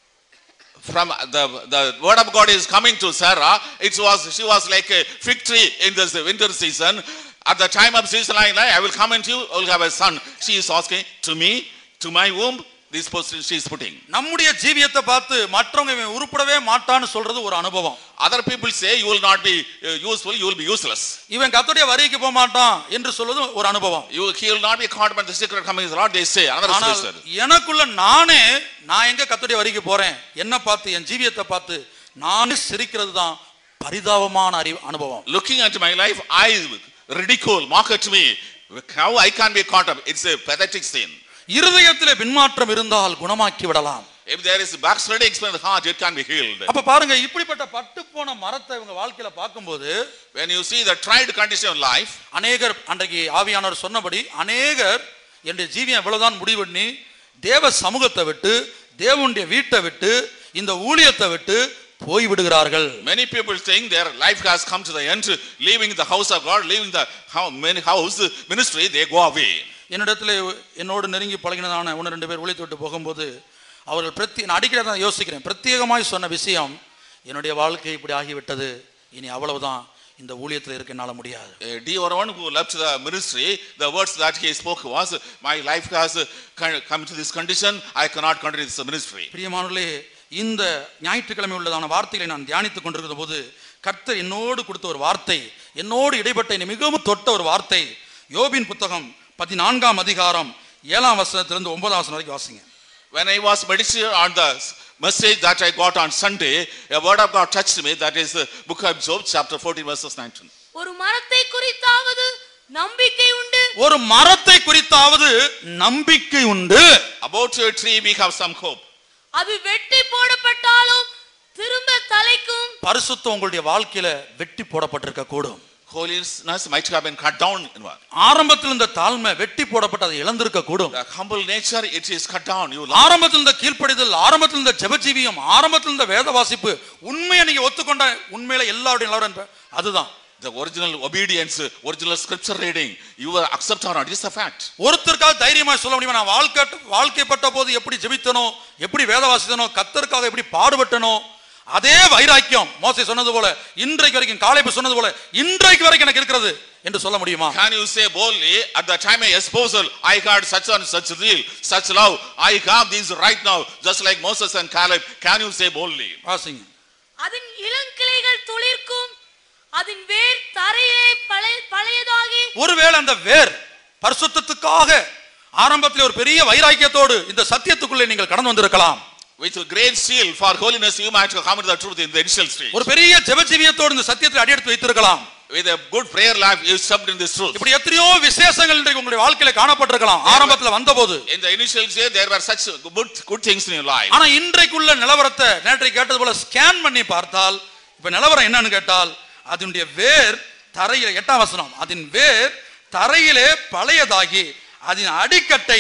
From the, the word of God is coming to Sarah. It was, she was like a fig tree in this winter season. At the time of season, I, I will come into you, I will have a son. She is asking to me, to my womb, this person she is putting. நம்முடைய ஜீவியத்தை பார்த்து மற்றவங்க இவன் உருப்படவே மாட்டான்னு சொல்றது ஒரு அனுபவம் Other people say you will not be uh, useful, you will be useless. இவன் கத்துடைய வரிக்கு போக மாட்டான் என்று சொல்வது ஒரு அனுபவம் You, he will not be caught by the secret coming of the Lord, they say. Another ஆனால் scripture. எனக்குள்ள நானே நான் எங்க கத்துடைய வரிக்கு போறேன் என்ன பார்த்து என் ஜீவியத்தை பார்த்து நானே சிரிக்கிறது தான் பரிதாபமான அறிவு அனுபவம் Looking at my life, I ridicule, mock at me. How I can be caught up? It's a pathetic sin. இருதயத்திலே பின்மாற்றம் இருந்தால் குணமாக்கி விடலாம் If there is backsliding experience in the heart, it can be healed. அப்ப பாருங்க இப்படிப்பட்ட பட்டு போன மரத்தை இவங்க வாழ்க்கையில பார்க்கும்போது When you see the tried condition of life, அநேகர் அன்றைக்கு ஆவியானவர் சொன்னபடி அநேகர் என்னுடைய ஜீவியம் இவ்வளவுதான் முடிவு பண்ணி தேவ சமூகத்தை விட்டு தேவனுடைய வீட்டை விட்டு இந்த ஊழியத்தை விட்டு போய் விடுகிறார்கள் many people think their life has come to the end, leaving the house of God, leaving the hou- many house ministry, they go away. என்னிடத்துல என்னோடு நெருங்கி பழகினதான ஒன்று ரெண்டு பேர் ஒளித்து விட்டு போகும்போது அவர்கள் பிரத்தி நான் அடிக்கடி தான் யோசிக்கிறேன் பிரத்யேகமாய் சொன்ன விஷயம் என்னுடைய வாழ்க்கை இப்படி ஆகிவிட்டது இனி அவ்வளவுதான் இந்த ஊழியத்தில் இருக்க என்னால் முடியாது A dear one who left the ministry, the words that he spoke was, My life has uh, con- come to this condition, I cannot continue this ministry. பிரியமானவர்களே இந்த ஞாயிற்றுக்கிழமை உள்ளதான வார்த்தைகளை நான் தியானித்துக் கொண்டிருக்கிற போது கர்த்தர் என்னோடு கொடுத்த ஒரு வார்த்தை என்னோடு இடைப்பட்ட என்னை மிகவும் தொட்ட ஒரு வார்த்தை யோபின் புத்தகம் பதினான்காம் அதிகாரம் ஏழாம் வசனத்திலிருந்து ஒன்பதாம் வசனம் வரைக்கும் வாசிங்க When I was meditating on the message that I got on Sunday, a word of God touched me, that is the book of Job, chapter 14, verses 19. ஒரு மரத்தை குறித்தாவது நம்பிக்கை உண்டு ஒரு மரத்தை குறித்தாவது நம்பிக்கை உண்டு About a tree, we have some hope. அது வெட்டி போடப்பட்டாலும் திரும்ப தலைக்கும் பரிசுத்தம் உங்களுடைய வாழ்க்கையில வெட்டி போடப்பட்டிருக்க கூடும் Holiness might have been cut down. in one. ஆரம்பத்தில் இந்த தாழ்மை வெட்டி போடப்பட்டு அதை இழந்திருக்க கூடும் The humble nature, it is cut down. You ஆரம்பத்தில் இந்த கீழ்ப்படிதல் ஆரம்பத்தில் இந்த ஜெபஜீவியம் ஆரம்பத்தில் இந்த வேத வாசிப்பு உண்மையை நீங்க ஒத்துக்கொண்ட உண்மையில எல்லாருடைய நிலவரம் என்ப- அதுதான் the original obedience, original scripture reading, you will accept or not. It is a fact. ஒருத்தருக்காக தைரியமா சொல்ல முடியுமா நான் வாழ்க்கை வாழ்க்கைப்பட்ட போது எப்படி ஜெபித்தனோ எப்படி வேத வாசித்தனோ கத்தருக்காக எப்படி பாடுபட்டனோ அதே வைராக்கியம் மோசே சொன்னது போல இன்றைக்கு வரைக்கும் காலை சொன்னது போல இன்றைக்கு வரைக்கும் எனக்கு இருக்கிறது என்று சொல்ல முடியுமா Can you say boldly, at the time of espousal, I had such and such zeal, such love, I have these right now, just like Moses and Caleb. Can you say boldly? வாசிங்க அதன் இளங்கிளைகள் துளிர்க்கும் அதன் வேர் தரையிலே பழைய பழையதாகி ஒருவேளை அந்த வேர் பரிசுத்தத்துக்காக ஆரம்பத்தில் ஒரு பெரிய வைராக்கியத்தோடு இந்த சத்தியத்துக்குள்ளே நீங்கள் கடந்து வந்திருக்கலாம் With a great zeal for holiness, you might have come to the truth in the initial stage. ஒரு பெரிய ஜெபஜீவியத்தோடு இந்த சத்தியத்தில் அடியெடுத்து வைத்திருக்கலாம் With a good prayer life, you stepped in this truth. இப்படி எத்தனையோ விசேஷங்கள் இன்றைக்கு உங்களுடைய வாழ்க்கையில காணப்பட்டிருக்கலாம் ஆரம்பத்தில் வந்தபோது In the initial stage, there were such good, good things in your life. ஆனா இன்றைக்குள்ள நிலவரத்தை நேற்றைக்கு கேட்டது போல ஸ்கேன் பண்ணி பார்த்தால் இப்ப நிலவரம் என்னன்னு கேட்டால் அதனுடைய வேர் தரையில எட்டாம் வசனம் அதன் வேர் தரையிலே பழையதாகி அதன் அடிக்கட்டை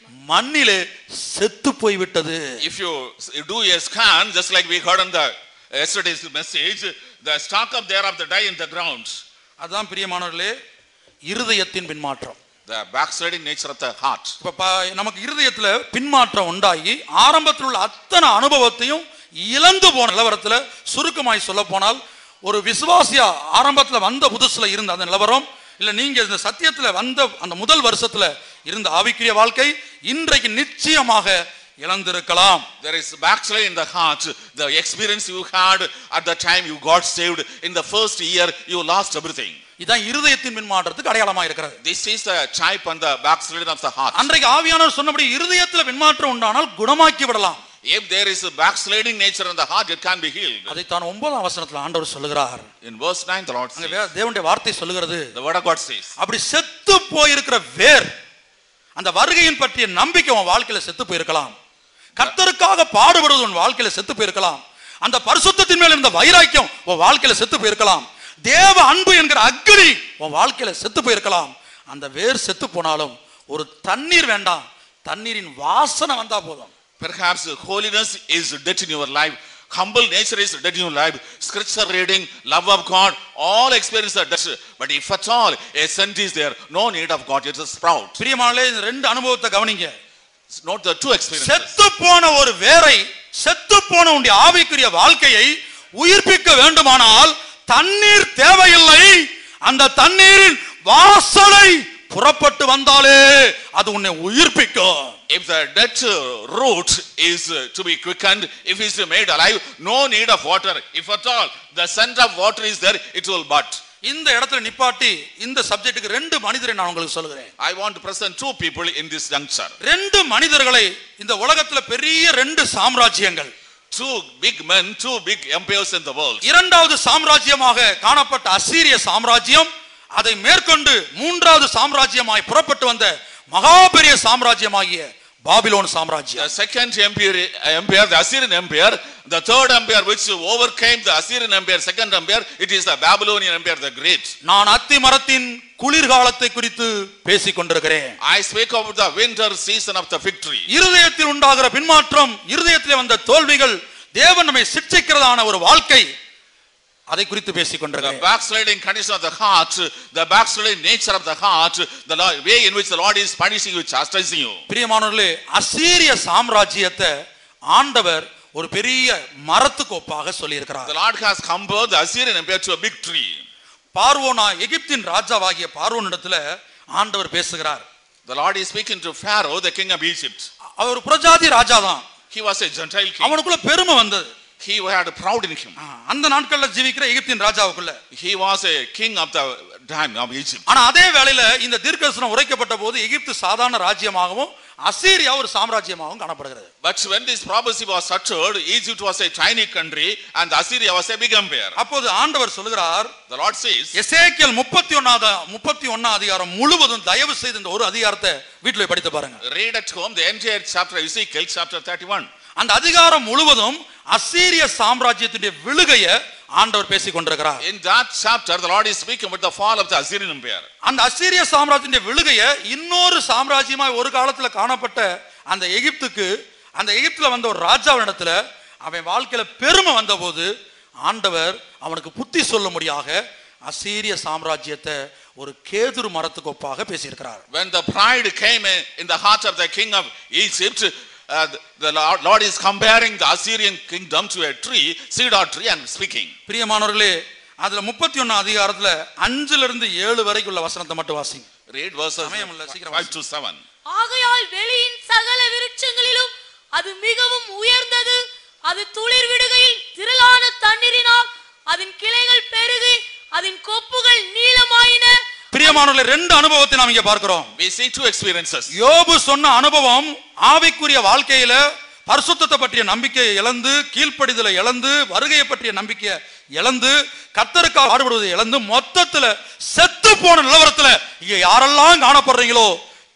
மண்ணிலே செத்து போய்விட்டது If you s- do a scan, just like we heard on the yesterday's message, the stock up there of the die in the ground, அதான் பிரியமானவர்களே இருதயத்தின் பின்மாற்றம் the backsliding nature of the heart. இப்ப ப- நமக்கு இருதயத்துல பின்மாற்றம் உண்டாகி ஆரம்பத்தில் உள்ள அத்தனை அனுபவத்தையும் இழந்து போன நிலவரத்துல சுருக்கமாய் சொல்ல போனால் ஒரு விசுவாசியா ஆரம்பத்துல வந்த புதுசுல இருந்த அந்த நிலவரம் இல்ல நீங்க இந்த சத்தியத்துல வந்த அந்த முதல் வருஷத்துல இருந்த ஆவிக்குரிய வாழ்க்கை இன்றைக்கு நிச்சயமாக இழந்திருக்கலாம் There is backslide in the heart. The experience you had at the time you got saved, in the first year, you lost everything. இதான் இருதயத்தின் பின்மாற்றத்துக்கு அடையாளமா இருக்கிறது This is the type and the backsliding of the heart. அன்றைக்கு ஆவியானவர் சொன்னபடி இருதயத்துல பின்மாற்றம் உண்டானால் குணமாக்கி விடலாம் If there is a backsliding nature in the heart, it can be healed. அதைத்தான் ஒன்பதாம் வசனத்துல ஆண்டவர் சொல்லுகிறார் In verse 9, the Lord அங்க says, வே- தேவனுடைய வார்த்தை சொல்லுகிறது the word of God says, அப்படி செத்து போயிருக்கிற வேர் அந்த வருகையின் பற்றிய நம்பிக்கை உன் வாழ்க்கையில செத்து போயிருக்கலாம் கர்த்தருக்காக பாடுபடுவது உன் வாழ்க்கையில செத்து போயிருக்கலாம் அந்த பரிசுத்தத்தின் மேல் இருந்த வைராக்கியம் உன் வாழ்க்கையில செத்து போயிருக்கலாம் தேவ அன்பு என்கிற அக்னி உன் வாழ்க்கையில செத்து போயிருக்கலாம் அந்த வேர் செத்து போனாலும் ஒரு தண்ணீர் வேண்டாம் தண்ணீரின் வாசனை வந்தா போதும் Perhaps holiness is dead in your life. Humble nature is dead in your life. Scripture reading, love of God, all experience are dead. But if at all a scent is there, no need of God, it is sprout. பிரியமானே இந்த ரெண்டு அனுபவத்தை கவனிங்க It's not the two experiences. செத்து போன ஒரு வேரை செத்து போன உன்னுடைய ஆவிக்குரிய வாழ்க்கையை உயிர்ப்பிக்க வேண்டுமானால் தண்ணீர் தேவையில்லை அந்த தண்ணீரின் வாசனை புறப்பட்டு வந்தாலே அது உன்னை உயிர்ப்பிக்கும் If the dead uh, root is uh, to be quickened, if it is made alive, no need of water. If at all the scent of water is there, it will bud. இந்த இடத்துல நிப்பாட்டி இந்த சப்ஜெக்ட்டுக்கு ரெண்டு மனிதரை நான் உங்களுக்கு சொல்லுகிறேன் I want to present two people in this juncture. ரெண்டு மனிதர்களை இந்த உலகத்துல பெரிய ரெண்டு சாம்ராஜ்யங்கள் Two big men, two big empires in the world. இரண்டாவது சாம்ராஜ்யமாக காணப்பட்ட அசீரிய சாம்ராஜ்யம் அதை மேற்கொண்டு மூன்றாவது சாம்ராஜ்யமாய் புறப்பட்டு வந்த மகா பெரிய சாம்ராஜ்யமாகிய பாபிலோன் The சாம்ராஜ்யம் second empire, empire, the Assyrian empire, the third empire which overcame the Assyrian empire, second empire, it is the Babylonian empire, the great. நான் அத்தி மரத்தின் குளிர்காலத்தை குறித்து பேசிக் கொண்டிருக்கிறேன் I speak about the winter season of the victory. இருதயத்தில் உண்டாகிற பின்மாற்றம் இருதயத்திலே வந்த தோல்விகள் தேவன் நம்மை சிக்ஷிக்கிறதான ஒரு வாழ்க்கை அதை குறித்து பேசிக் The கொண்டிருக்கிறேன் backsliding condition of the heart, the backsliding nature of the heart, the lo- way in which the Lord is punishing you, chastising you. பிரியமானவர்களே அசீரிய சாம்ராஜ்யத்தை ஆண்டவர் ஒரு பெரிய மரத்துக்கு ஒப்பாக சொல்லியிருக்கிறார் The Lord has compared the Assyrian empire to a big tree. பார்வோனா எகிப்தின் ராஜாவாகிய பார்வோனிடத்துல ஆண்டவர் பேசுகிறார் The Lord is speaking to Pharaoh, the king of Egypt. அவர் ஒரு புரஜாதி ராஜா தான் He was a Gentile king. அவனுக்குள்ள பெருமை வந்தது He had proud in him. ஆ, அந்த நாட்கள்ல ஜீவிக்கிற எகிப்தின் ராஜாவுக்குள்ள He was a king of the time of Egypt. ஆனா அதே வேளையில இந்த தீர்க்கதரிசனம் உரைக்கப்பட்ட போது எகிப்து சாதாரண ராஜ்யமாகவும் அசீரியா ஒரு சாம்ராஜ்யமாகவும் காணப்படுகிறது But when this prophecy was uttered, Egypt was a tiny country and Assyria was a big empire. அப்போது ஆண்டவர் சொல்லுகிறார் The Lord says, எசேக்கியல் முப்பத்தி ஒன்னாத முப்பத்தி ஒன்னா அதிகாரம் முழுவதும் தயவு செய்து இந்த ஒரு அதிகாரத்தை வீட்டில் போய் படித்து பாருங்க read at home the entire chapter, Ezekiel chapter 31. அந்த அதிகாரம் முழுவதும் அசீரிய சாம்ராஜ்யத்தினுடைய விழுகைய ஆண்டவர் பேசிக் கொண்டிருக்கிறார் In that chapter, the Lord is speaking about the fall of the Assyrian empire. அந்த அசீரிய சாம்ராஜ்யத்தின் விழுகைய இன்னொரு சாம்ராஜ்யமாய் ஒரு காலத்துல காணப்பட்ட அந்த எகிப்துக்கு அந்த எகிப்துல வந்த ஒரு ராஜாவினிடத்துல அவன் வாழ்க்கையில பெருமை வந்தபோது ஆண்டவர் அவனுக்கு புத்தி சொல்லும்படியாக அசீரிய சாம்ராஜ்யத்தை ஒரு கேதுரு மரத்துக்கு ஒப்பாக பேசியிருக்கிறார் When the pride came in in the heart of the king of Egypt, uh, the- the Lord, Lord is comparing the Assyrian kingdom to a tree, cedar tree, and speaking. பிரியமானவர்களே அதுல முப்பத்தி ஒன்னு அதிகாரத்துல அஞ்சுல இருந்து ஏழு வரைக்கும் உள்ள வசனத்தை மட்டும் வாசிங்க Read verses சமயம் இல்ல, சீக்கிரம் 5 to 7. ஆகையால் வெளியின் சகல விருட்சங்களிலும் அது மிகவும் உயர்ந்தது அது துளிர் விடுகையில் திரளான தண்ணீரினால் அதன் கிளைகள் பெருகி அதன் கொப்புகள் நீளமாயின பிரியமானவர்களே ரெண்டு அனுபவத்தை நாம் இங்க பார்க்கிறோம் We see two experiences. யோபு சொன்ன அனுபவம் ஆவிக்குரிய வாழ்க்கையில பரிசுத்தத்தை பற்றிய நம்பிக்கையை இழந்து கீழ்ப்படிதலை இழந்து வருகையை பற்றிய நம்பிக்கையை இழந்து கத்தருக்காக பாடுபடுவதை இழந்து மொத்தத்துல செத்து போன நிலவரத்துல இங்க யாரெல்லாம் காணப்படுறீங்களோ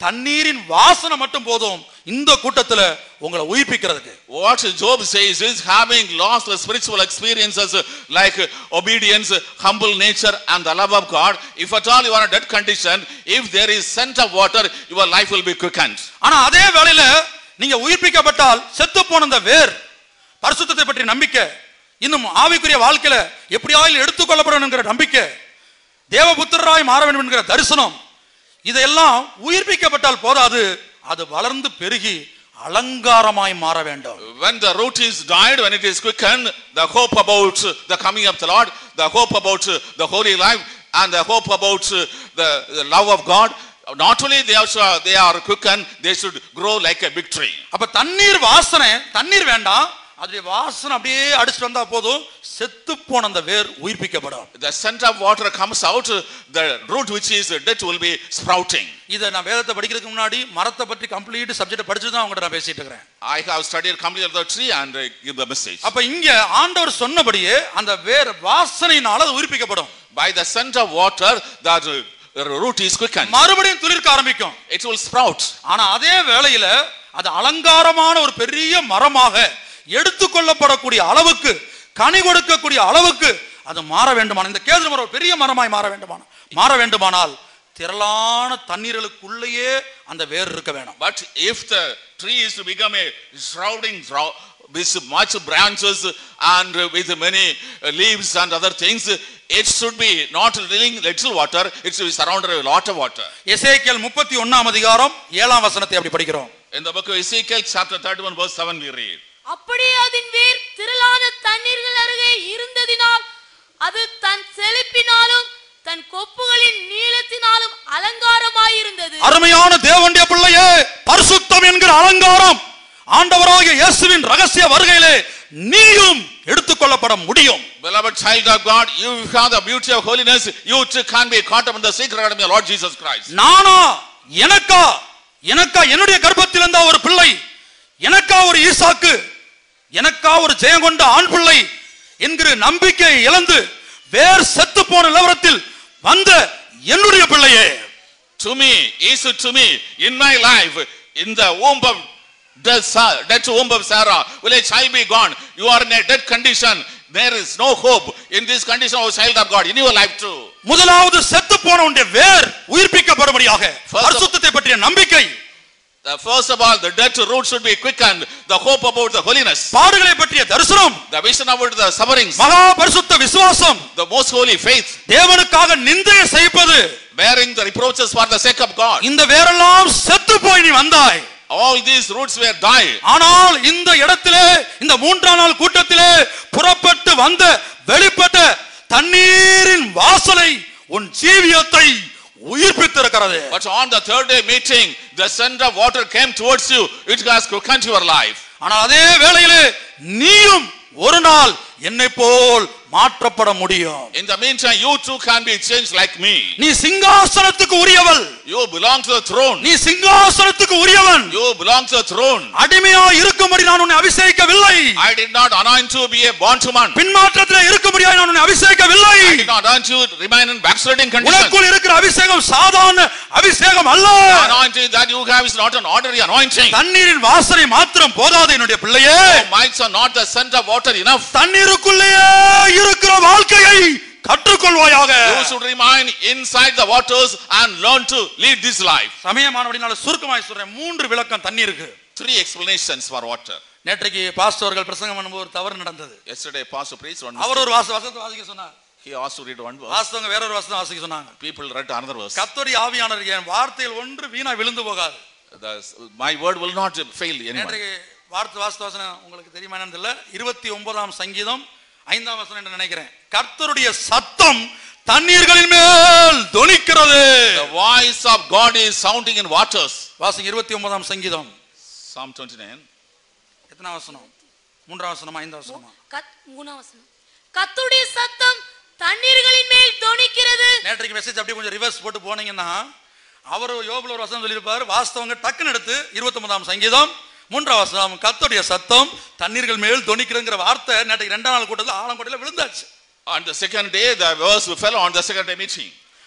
தண்ணீரின் வாசனை மட்டும் போதும் இந்த கூட்டத்துல உங்களை உயிர்ப்பிக்கிறதுக்கு What Job says is having lost the spiritual experiences uh, like uh, obedience, uh, humble nature, and the love of God. If at all you are in a dead condition, if there is scent of water, your life will be quickened. ஆனா அதே வேளையில நீங்க உயிர்ப்பிக்கப்பட்டால் செத்து போன அந்த வேர் பரிசுத்தத்தை பற்றி நம்பிக்கை இன்னும் ஆவிக்குரிய வாழ்க்கையில எப்படியாவது எடுத்துக்கொள்ளப்படும் என்கிற நம்பிக்கை தேவபுத்திரராய் மாற வேண்டும் என்கிற தரிசனம் இதெல்லாம் உயிர்ப்பிக்கப்பட்டால் போதாது அது வளர்ந்து பெருகி அலங்காரமாய் மாற வேண்டும் When the root is died, when it is quickened, the hope about uh, the coming of the Lord, the hope about uh, the holy life, and the hope about uh, the, the love of God, not only they, also, they are quickened, they should grow like a big tree. அப்ப தண்ணீர் வாசனை தண்ணீர் வேண்டாம் அதோடைய வாசனை அப்படியே அடிச்சுட்டு வந்தா போதும் செத்து போன அந்த வேர் உயிர்ப்பிக்கப்படும் The scent of water comes out, uh, the root which is dead will be sprouting. இதை நான் வேதத்தை படிக்கிறதுக்கு முன்னாடி மரத்தை பற்றி கம்ப்ளீட் சப்ஜெக்ட் படிச்சுட்டு தான் உங்கள்கிட்ட நான் பேசிட்டு இருக்கிறேன் I have studied completely of the tree and uh, give the message. அப்ப இங்க ஆண்டவர் சொன்னபடியே அந்த வேர் வாசனையினால அது உயிர்ப்பிக்கப்படும் By the scent of water, that uh, root is quickened. மறுபடியும் துளிர்க்க ஆரம்பிக்கும் It will sprout. ஆனா அதே வேளையில அது அலங்காரமான ஒரு பெரிய மரமாக எடுத்துக்கொள்ளப்படக்கூடிய அளவுக்கு கனி கொடுக்கக்கூடிய அளவுக்கு அது மாற வேண்டுமான இந்த கேதுரு மரம் ஒரு பெரிய மரமாய் மாற வேண்டுமான மாற வேண்டுமானால் திரளான தண்ணீர்களுக்குள்ளேயே அந்த வேர் இருக்க வேணும் But if the tree is to become a shrouding dro- with much branches and with many uh, leaves and other things, it should be not living little water, it should be surrounded with a lot of water. Ezekiel முப்பத்தி ஒன்னாம் அதிகாரம் ஏழாம் வசனத்தை அப்படி படிக்கிறோம் In the book of Ezekiel, chapter 31, verse 7, we read. அப்படியே அதன் வேர் திரளான தண்ணீர்கள் அருகே இருந்ததினால் அது தன் செழிப்பினாலும் தன் கொப்புகளின் நீளத்தினாலும் அலங்காரமாயிருந்தது அருமையான தேவனுடைய பிள்ளையே பரிசுத்தம் என்கிற அலங்காரம் ஆண்டவராகிய இயேசுவின் ரகசிய வருகையிலே நீயும் எடுத்துக்கொள்ளப்பட முடியும் Beloved child of God, you have the beauty of holiness, you too can be caught up in the secret of your Lord Jesus Christ. நானா எனக்கா எனக்கா என்னுடைய கர்ப்பத்தில் இருந்த ஒரு பிள்ளை எனக்கா ஒரு ஈசாக்கு எனக்கா ஒரு ஜெயம் கொண்ட ஆண் பிள்ளை என்கிற நம்பிக்கையை இழந்து வேர் செத்து போன நிலவரத்தில் வந்த என்னுடைய பிள்ளையே To me, is it to me, in my life, in the womb of death, Sa- dead womb of Sarah, will a child be gone? You are in a dead condition. There is no hope in this condition of a child of God, in your life too. முதலாவது செத்து போன உன்னுடைய வேர் உயிர்ப்பிக்கப்படும்படியாக First of- பரிசுத்தத்தை பற்றிய நம்பிக்கை The first of all, the dead root should be quickened, the hope about the holiness, பாடுகளை பற்றிய தரிசனம் the vision about the sufferings, மகா பரிசுத்த விசுவாசம் the most holy faith, தேவனுக்காக நிந்தையை செய்ப்பது bearing the reproaches for the sake of God. இந்த வேரெல்லாம் செத்து போய் நீ வந்தாய் All these roots were died. ஆனால் இந்த இடத்திலே இந்த மூன்றாம் நாள் கூட்டத்திலே புறப்பட்டு வந்த வெளிப்பட்ட தண்ணீரின் வாசலை உன் ஜீவியத்தை உயிர்ப்பித்திருக்கிறது But on the third day meeting, the scent of water came towards you. It has quickened your life. ஆனால் அதே வேளையிலே நீயும் ஒரு நாள் என்னை போல் மாற்றப்பட முடியும் In the meantime, you too can be changed like me. நீ சிங்காசனத்துக்கு உரியவள் You belong to the throne. நீ சிங்காசனத்துக்கு உரியவன் You belong to the throne. அடிமையா இருக்கும்படி நான் உன்னை அபிஷேகிக்கவில்லை I did not anoint you to be a bondwoman. பின்மாற்றத்தில் இருக்கும்படியாக நான் உன்னை அபிஷேகிக்கவில்லை I did not anoint you to remain in backsliding condition. உனக்குள் இருக்கிற அபிஷேகம் சாதாரண அபிஷேகம் அல்ல The anointing that you have is not an ordinary anointing. தண்ணீரின் வாசனை மாத்திரம் போதாது என்னுடைய பிள்ளையே Your minds are not the scent of water enough. தண்ணீருக்குள்ளேயே இருக்கிற வாழ்க்கையை கற்றுக்கொள்வாயாக You should remain inside the waters and learn to lead this life. சமயமானபடினால சுருக்கமாய் சொல்றேன் மூன்று விளக்கம் தண்ணீருக்கு Three explanations for water. நேற்றைக்கு பாஸ்டர்கள் பிரசங்கம் பண்ணும்போது ஒரு தவறு நடந்தது Yesterday, Pastor preached one. அவர் mistake. ஒரு வாச வசனத்தை வாசிக்க சொன்னார் He asked to read one verse. வாசவங்க வேற ஒரு வசனம் வாசிக்க சொன்னாங்க People read another verse. கத்தோடி ஆவியானவர் என் வார்த்தையில் ஒன்று வீணா விழுந்து போகாது The, my word will not fail anyone. நேற்றைக்கு வார்த்தை வாஸ்து வசனம் உங்களுக்கு தெரியுமா என்னன்னு தெரியல இருபத்தி ஒன்பதாம் சங்கீதம் ஐந்தாம் வசனம் என்று நினைக்கிறேன் கர்த்தருடைய சத்தம் தண்ணீர்களின் மேல் தொனிக்கிறது The voice of God is sounding in waters. வாசிங்க இருபத்தி ஒன்பதாம் சங்கீதம் Psalm 29. எத்தனாம் வசனம் மூன்றாம் வசனமா ஐந்தாம் வசனமா கத்- மூணாம் வசனம் கத்துடைய சத்தம் தண்ணீர்களின் மேல் தொனிக்கிறது நேற்றைக்கு மெசேஜ் அப்படியே கொஞ்சம் ரிவர்ஸ் போட்டு போனீங்கன்னா அவர் யோபுல ஒரு வசனம் சொல்லியிருப்பாரு வாஸ்தவங்க டக்குன்னு எடுத்து இருபத்தி ஒன்பதாம் சங்கீதம் மூன்றாம் வசனம் கர்த்தருடைய சத்தம் தண்ணீர்கள் மேல் தொனிக்கிறங்கிற வார்த்தை நேற்றைக்கு ரெண்டாம் நாள் கூட்டத்தில் ஆழம் கூட்டத்தில் விழுந்தாச்சு On the second day, the verse fell on the second day meeting.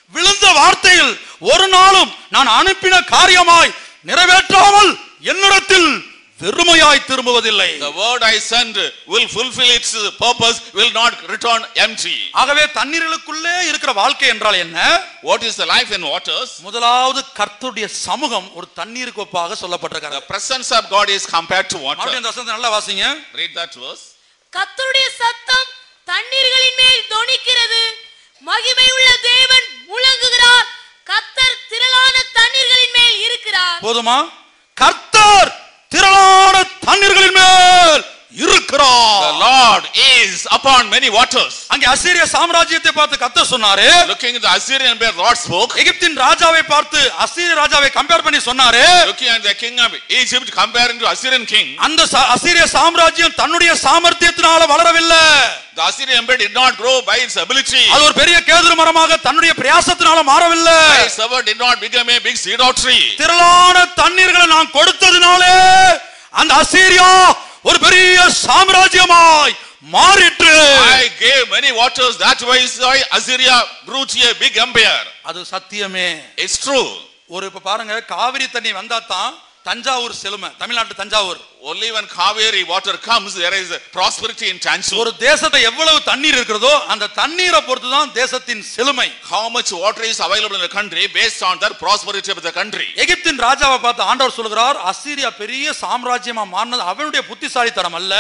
விழுந்த வார்த்தைகள் ஒரு நாளும் நான் அனுப்பின காரியமாய் நிறைவேற்றாமல் என்னிடத்தில் வெறுமையாய் திரும்புவதில்லை The word I send will fulfill its purpose, will not return empty. ஆகவே தண்ணீர்களுக்குள்ளே இருக்கிற வாழ்க்கை என்றால் என்ன What is the life in waters? முதலாவது கர்த்தருடைய சமூகம் ஒரு தண்ணீருக்கு ஒப்பாக சொல்லப்பட்டிருக்கிறது The presence of God is compared to water. மறுபடியும் அந்த வசனத்தை நல்லா வாசிங்க Read that verse. கர்த்தருடைய சத்தம் தண்ணீர்களின் மேல் தொனிக்கிறது மகிமை உள்ள தேவன் முழங்குகிறார் கர்த்தர் திரளான தண்ணீர்களின் மேல் இருக்கிறார் போதுமா கர்த்தர் திரளான தண்ணீர்களின் மேல் The இருக்கிறார் Lord is upon many waters. அங்கே அசீரிய சாம்ராஜ்யத்தை பார்த்து கர்த்தர் சொன்னாரு Looking at the Assyrian bear, Lord spoke. எகிப்தின் ராஜாவை பார்த்து அசீரிய ராஜாவை கம்பேர் பண்ணி சொன்னாரு Looking at the king of Egypt comparing to Assyrian king. அந்த ச- அசீரிய சாம்ராஜ்யம் தன்னுடைய சாமர்த்தியத்தினால வளரவில்லை The Assyrian empire did not grow by its ability. அது ஒரு பெரிய கேதுரு மரமாக தன்னுடைய பிரயாசத்தினால மாறவில்லை By its effort did not become a big cedar tree. திரளான தண்ணீர்களை நான் கொடுத்ததினாலே அந்த அசீரியா ஒரு பெரிய சாம்ராஜ்யமாய் மாறிற்று I gave many waters, that why is why Assyria grew to a big empire. அது சத்தியமே It's true. ஒரு இப்ப பாருங்க காவிரி தண்ணி வந்தா தான் தஞ்சாவூர் செழுமை தமிழ்நாட்டு Thanjavur Only when Kaveri water comes, there is prosperity in Tanjore. ஒரு தேசத்தை எவ்வளவு தண்ணீர் இருக்கிறதோ அந்த தண்ணீரை பொறுத்து தான் தேசத்தின் செழுமை How much water is available in the country based on the prosperity of the country. எகிப்தின் ராஜாவை பார்த்து ஆண்டவர் சொல்கிறார் அசீரியா பெரிய சாம்ராஜ்யமா மாறினது அவனுடைய புத்திசாலித்தனம் அல்ல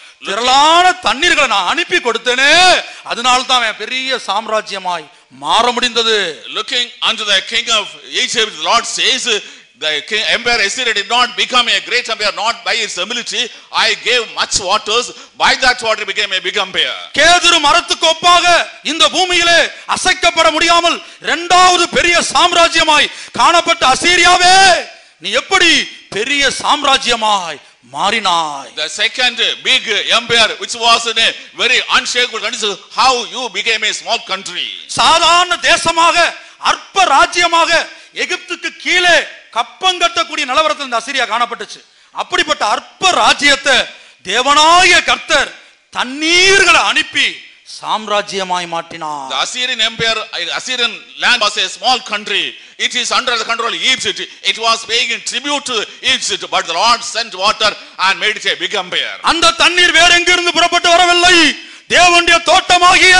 திரளான தண்ணீர்களை நான் அனுப்பி கொடுத்தேனே அதனால தான் அவன் பெரிய சாம்ராஜ்யமாய் மாற முடிந்தது Looking unto the king of Egypt, the Lord says, the king, empire Assyria did not become a great empire, not by its ability. I gave much waters, by that water became a big empire. கேதுரு மரத்துக்கு ஒப்பாக இந்த பூமியிலே அசைக்கப்பட முடியாமல் இரண்டாவது பெரிய சாம்ராஜ்யமாய் காணப்பட்ட அசீரியாவே நீ எப்படி பெரிய சாம்ராஜ்யமாய் மாறினாய் The second big empire, which was in a very unshakable condition, how you became a small country. சாதாரண தேசமாக அற்ப ராஜ்யமாக எகிப்துக்கு கீழே கப்பங்கட்டக்கூடிய நிலவரத்தில் இந்த அசிரியா காணப்பட்டுச்சு அப்படிப்பட்ட அற்ப ராஜ்யத்தை தேவனாய கர்த்தர் தண்ணீர்களை அனுப்பி சாம்ராஜ்யமாய் மாற்றினார் The Assyrian empire, Assyrian land was a small country. It is under the control of Egypt. It was paying tribute to Egypt, but the Lord sent water and made it a big empire. அந்த தண்ணீர் வேற எங்கிருந்து புறப்பட்டு வரவில்லை தேவனுடைய தோட்டமாகிய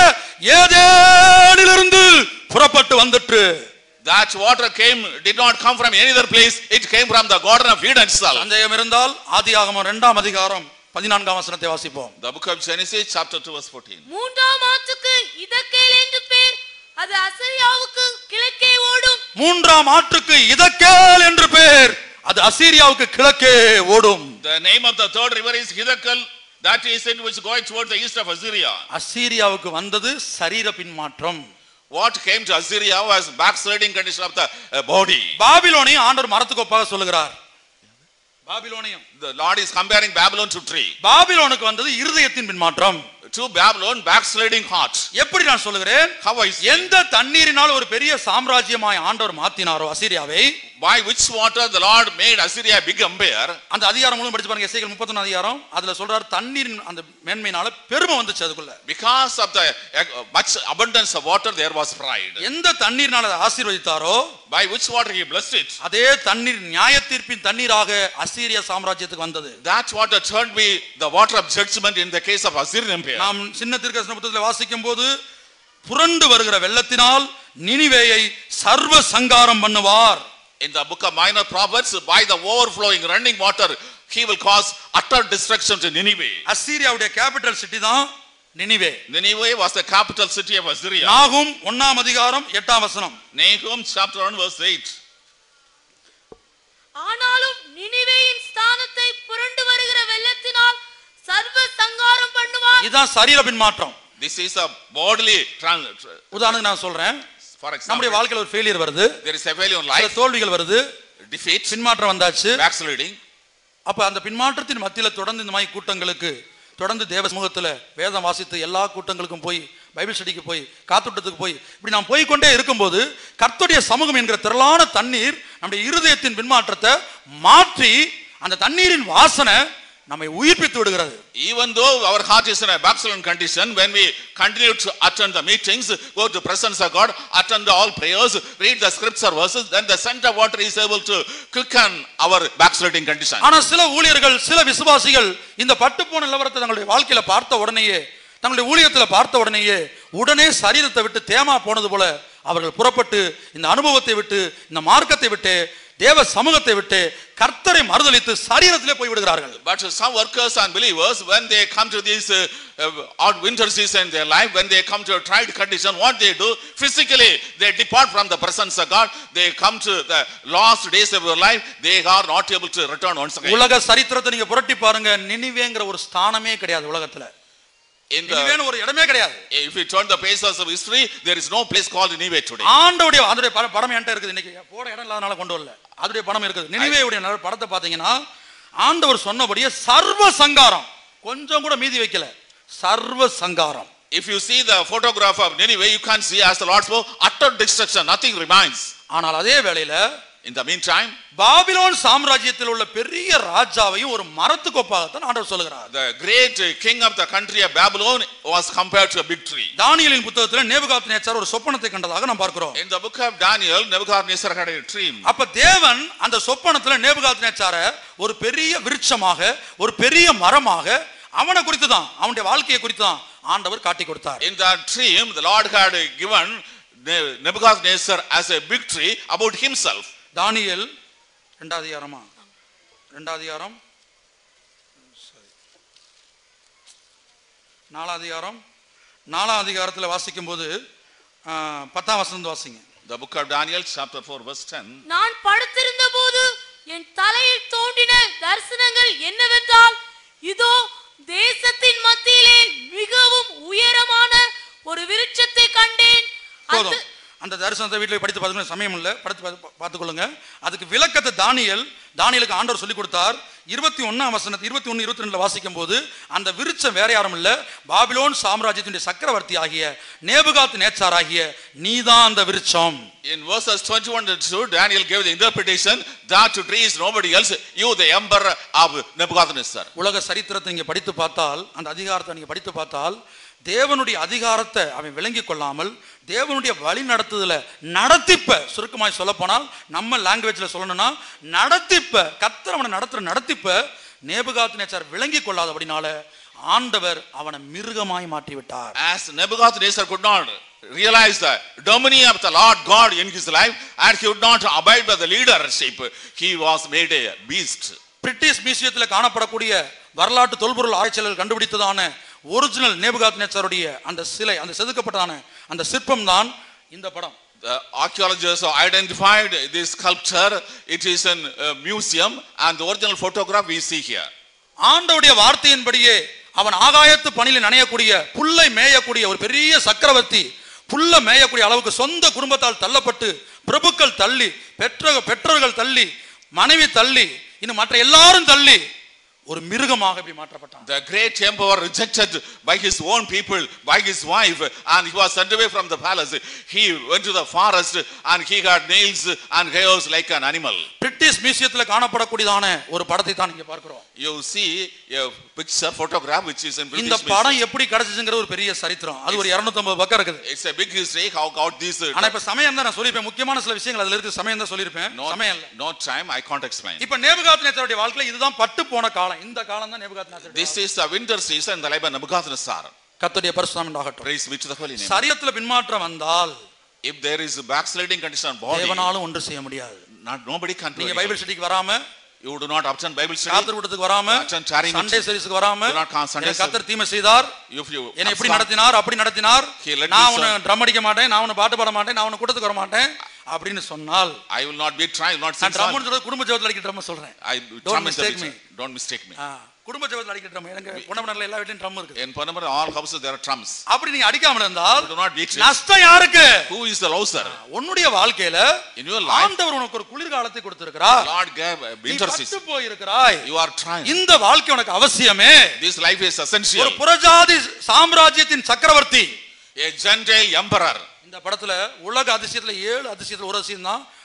ஏதேனிலிருந்து புறப்பட்டு வந்துட்டு That water came, did not come from any other place. It came from the Garden of Eden itself. சந்தேகம் இருந்தால் ஆதியாகமம் இரண்டாம் அதிகாரம் பதினான்காம் வசனத்தை வாசிப்போம் The book of Genesis, chapter 2, verse 14. மூன்றாம் ஆற்றுக்கு இதக்கேல் என்று பேர் அது அசரியாவுக்கு கிழக்கே ஓடும் மூன்றாம் ஆற்றுக்கு இதக்கேல் என்று பேர் அது அசீரியாவுக்கு கிழக்கே ஓடும் The name of the third river is Hidakal. That is it which going towards the east of Assyria. அசீரியாவுக்கு வந்தது சரீர பின்மாற்றம் What came to Assyria was backsliding condition of the uh, body. பாபிலோனையும் ஆண்டவர் மரத்துக்கு ஒப்பாக சொல்லுகிறார் பாபிலோனையும் The Lord is comparing Babylon to tree. பாபிலோனுக்கு வந்தது இருதயத்தின் பின்மாற்றம் To Babylon, backsliding heart. எப்படி நான் சொல்லுகிறேன் How I see. எந்த தண்ணீரினால் ஒரு பெரிய சாம்ராஜ்யமாய் ஆண்டவர் மாத்தினாரோ அசீரியாவை By which water the Lord made Assyria a big empire. அந்த அதிகாரம் முழுவதும் படிச்சு பாருங்க எஸ்ஐகள் முப்பத்தொன்னு அதிகாரம் அதுல சொல்றாரு தண்ணீரின் அந்த மேன்மையினால பெருமை வந்துச்சு அதுக்குள்ள Because of the uh, much abundance of water, there was pride. எந்த தண்ணீர்னால அதை ஆசீர்வதித்தாரோ By which water he blessed it. அதே தண்ணீர் நியாய தீர்ப்பின் தண்ணீராக அசீரிய சாம்ராஜ்யத்துக்கு வந்தது That water turned me the water of judgment in the case of Assyrian empire. நாம் சின்ன திருக்கசன புத்தகத்தில் வாசிக்கும் போது புரண்டு வருகிற வெள்ளத்தினால் நினிவேயை சர்வ சங்காரம் பண்ணுவார் In the book of minor prophets, by the overflowing running water, he will cause utter destruction to Nineveh. அசீரியாவுடைய கேபிட்டல் சிட்டி தான் Nineveh Nineveh was the capital city of Assyria. நாகும் ஒன்னாம் அதிகாரம் எட்டாம் வசனம் Nahum chapter 1 verse 8. ஆனாலும் நினிவேயின் ஸ்தானத்தை புரண்டு வருகிற வெள்ளத்தினால் சர்வ சங்காரம் பண்ணுவார் இதுதான் சரீர பின்மாற்றம் This is a bodily trans. உதாரணத்துக்கு நான் சொல்றேன் For நம்முடைய example, வாழ்க்கையில் ஒரு ஃபெயிலியர் வருது there is a failure in சில life, தோல்விகள் வருது defeat, பின்மாற்றம் வந்தாச்சு backsliding. அப்ப அந்த பின்மாற்றத்தின் மத்தியில தொடர்ந்து இந்த மாதிரி கூட்டங்களுக்கு தொடர்ந்து தேவ சமூகத்துல வேதம் வாசித்து எல்லா கூட்டங்களுக்கும் போய் பைபிள் ஸ்டடிக்கு போய் காத்துட்டத்துக்கு போய் இப்படி நாம் போய் கொண்டே இருக்கும்போது கர்த்தருடைய சமூகம் என்கிற திரளான தண்ணீர் நம்முடைய இருதயத்தின் பின்மாற்றத்தை மாற்றி அந்த தண்ணீரின் வாசனை நம்மை உயிர்ப்பித்து விடுகிறது Even though our heart is in a backslidden condition, when we continue to attend the meetings, go to presence of God, attend all prayers, read the scripture verses, then the scent of water is able to quicken our backsliding condition. ஆனா சில ஊழியர்கள் சில விசுவாசிகள் இந்த பட்டுப்போன நிலவரத்தை தங்களுடைய வாழ்க்கையில பார்த்த உடனேயே தங்களுடைய ஊழியத்துல பார்த்த உடனேயே உடனே சரீரத்தை விட்டு தேமா போனது போல அவர்கள் புறப்பட்டு இந்த அனுபவத்தை விட்டு இந்த மார்க்கத்தை விட்டு தேவ சமூகத்தை விட்டு கர்த்தரை மறுதலித்து சரீரத்திலே போய் விடுகிறார்கள் But some workers and believers, when they come to this uh, uh, odd winter season in their life, when they come to a tried condition, what they do? Physically, they depart from the presence of God. They come to the last days of their life. They are not able to return once again. உலக சரித்திரத்தை நீங்க புரட்டி பாருங்க நினிவேங்கிற ஒரு ஸ்தானமே கிடையாது உலகத்துல In the, நினிவேன்னு ஒரு இடமே கிடையாது if you turn the pages of history, there is no place called Nineveh today. ஆண்டவுடைய அதோடைய பட- படம் என்கிட்ட இருக்குது இன்னைக்கு போட இடம் இல்லாதனால கொண்டு வரல அதோடைய படம் இருக்குது நினைவேவுடைய ந- படத்தை பாத்தீங்கன்னா ஆண்டவர் சொன்னபடியே சர்வ சங்காரம் கொஞ்சம் கூட மீதி வைக்கல சர்வ சங்காரம் If you see the photograph of Nineveh, you can see as the Lord spoke, utter destruction, nothing remains. ஆனால் அதே வேளையில In the meantime, பாபிலோன் சாம்ராஜ்யத்தில் உள்ள பெரிய ராஜாவையும் ஒரு மரத்துக்கு ஒப்பாகத்தான் ஆண்டவர் சொல்லுகிறார் the great uh, king of the country of Babylon was compared to a big tree. தானியலின் புத்தகத்தில் நேபுகாத் நேச்சார் ஒரு சொப்பனத்தை கண்டதாக நாம் பார்க்கிறோம் In the book of Daniel, Nebuchadnezzar had a dream. அப்ப தேவன் அந்த சொப்பனத்துல நேபுகாத் நேச்சார ஒரு பெரிய விருட்சமாக ஒரு பெரிய மரமாக அவனை குறித்து தான் அவனுடைய வாழ்க்கையை குறித்து தான் ஆண்டவர் காட்டி கொடுத்தார் In that dream, the Lord had uh, given Ne- Nebuchadnezzar as a big tree about himself. தானியேல் ரெண்டாவது அதிகாரமா ரெண்டாவது அதிகாரம் சரி. நாலாம் அதிகாரம் நாலாம் அதிகாரத்தில் வாசிக்கும் போது பத்தாம் வசனம் வாசிங்க The book of Daniel, chapter 4, verse 10. நான் படுத்திருந்த போது என் தலையில் தோன்றின தரிசனங்கள் என்னவென்றால் இதோ தேசத்தின் மத்தியிலே மிகவும் உயரமான ஒரு விருட்சத்தை கண்டேன் போதும் அது அந்த தரிசனத்தை வீட்டில் படித்து பார்த்துக்கணும் சமயம் இல்லை படித்து பார்த்து- பார்த்துக்கொள்ளுங்க அதுக்கு விளக்கத்தை தானியல் தானியலுக்கு ஆண்டவர் சொல்லி கொடுத்தார் இருபத்தி ஒன்னாம் வசனத்தை இருபத்தி ஒன்று இருபத்தி ரெண்டுல வாசிக்கும் போது அந்த விருட்சம் வேற யாரும் இல்ல பாபிலோன் சாம்ராஜ்யத்தினுடைய சக்கரவர்த்தி ஆகிய நேபுகாத் நேச்சார் ஆகிய நீதான் அந்த விருட்சம் In verses 21 and 2, Daniel gave the interpretation that tree is nobody else, you the emperor of Nebuchadnezzar. உலக சரித்திரத்தை நீங்க படித்து பார்த்தால் அந்த அதிகாரத்தை நீங்க படித்து பார்த்தால் தேவனுடைய அதிகாரத்தை அவன் விளங்கி கொள்ளாமல் தேவனுடைய வழி நடத்துதல நடத்திப்ப சுருக்கமாய் சொல்ல போனால் நம்ம லாங்குவேஜ்ல சொல்லணும்னா நடத்திப்ப கத்தர் அவனை நடத்துற நடத்திப்ப நேபுகாத் நேச்சார் விளங்கி கொள்ளாதபடினால ஆண்டவர் அவனை மிருகமாய் மாற்றி விட்டார் As Nebuchadnezzar could not realize the dominion of the Lord God in his life and he would not abide by the leadership, he was made a beast. British மியூசியத்தில் காணப்படக்கூடிய வரலாற்று தொல்பொருள் ஆராய்ச்சியாளர்கள் கண்டுபிடித்ததான ஒரிஜினல் நேபுகாத் நேச்சாருடைய அந்த சிலை அந்த செதுக்கப்பட்டதான அந்த சிற்பம் தான் இந்த படம் The archaeologists have identified this sculpture. It is in a museum and the original photograph we see here. ஆண்டவுடைய வார்த்தையின்படியே அவன் ஆகாயத்து பணியில் நனையக்கூடிய புல்லை மேயக்கூடிய ஒரு பெரிய சக்கரவர்த்தி புல்ல மேயக்கூடிய அளவுக்கு சொந்த குடும்பத்தால் தள்ளப்பட்டு பிரபுக்கள் தள்ளி பெற்ற பெற்றோர்கள் தள்ளி மனைவி தள்ளி இன்னும் மற்ற எல்லாரும் தள்ளி ஒரு மிருகமாக இப்படி மாற்றப்பட்டான் The great emperor rejected by his own people, by his wife, and he was sent away from the palace. He went to the forest and he had nails and hairs like an animal. British மியூசியத்தில் காணப்படக்கூடியதான ஒரு படத்தை தான் இங்க பார்க்கிறோம் You see a picture, photograph which is in இந்த British Museum. படம் எப்படி கிடைச்சிச்சுங்கிற ஒரு பெரிய சரித்திரம் அது ஒரு 250 பக்கம் இருக்குது It's a big history how got this. uh, ஆனா இப்ப சமயம் தான் நான் சொல்லியிருப்பேன் முக்கியமான சில விஷயங்கள் அதுல இருக்கு சமயம் தான் சொல்லியிருப்பேன் No, சமயம் இல்ல no time, I can't explain. இப்ப நேபுகாத் நேச்சருடைய வாழ்க்கையில இதுதான் பட்டு போன காலம் இந்த காலம் தான் Nebuchadnezzar This is the winter season in the life of Nebuchadnezzar. கத்துடைய பரிசுத்தம் ஆகட்டும் Praise be to the holy name. சரீரத்துல பின்மாற்றம் வந்தால் If there is a backsliding condition on body, தேவனாலும் ஒன்று செய்ய முடியாது not, nobody can do நீங்க anything. பைபிள் ஸ்டடிக்கு வராம You do not attend Bible study. காத்தர் கூட்டத்துக்கு வராம Attend charity சண்டே meeting. சர்வீஸ்க்கு வராம Do not come Sunday எனக்கு கத்தர் தீமை செய்தார் If you என்னை எப்படி abscond- நடத்தினார் அப்படி நடத்தினார் He let நான் me உன்னை ட்ரம் அடிக்க மாட்டேன் நான் உன்னை பாட்டு பாட மாட்டேன் நான் உன்னை கூட்டத்துக்கு வர மாட்டேன் அப்படின்னு சொன்னால் I will not be trying, not நான் sing ட்ரம் song. சொல்றது குடும்ப ஜெபத்தில் அடிக்கிற ட்ரம் சொல்றேன் I Don't drum in the mistake picture. me. Don't mistake me. ஆ, குடும்ப ஜெபத்தில் அடிக்கிற ட்ரம் எனக்கு பொன்னமனர்ல எல்லா வீட்லயும் ட்ரம் இருக்கு In Panamera, all houses there are drums. அப்படி நீங்க அடிக்காம இருந்தால் You do not beat it. நஷ்டம் யாருக்கு Who is the loser? உன்னுடைய வாழ்க்கையில In your life, ஆண்டவர் உனக்கு ஒரு குளிர்காலத்தை கொடுத்திருக்கிறார் Lord gave a நீ winter பட்டு season. போயிருக்கிறாய் You are trying. இந்த வாழ்க்கை உனக்கு அவசியமே This life is ஒரு essential. புறஜாதி சாம்ராஜ்யத்தின் சக்கரவர்த்தி A Gentile emperor. இந்த படத்துல உலக அதிசயத்துல ஏழு அதிசயத்துல ஒரு அதிசயம் தான்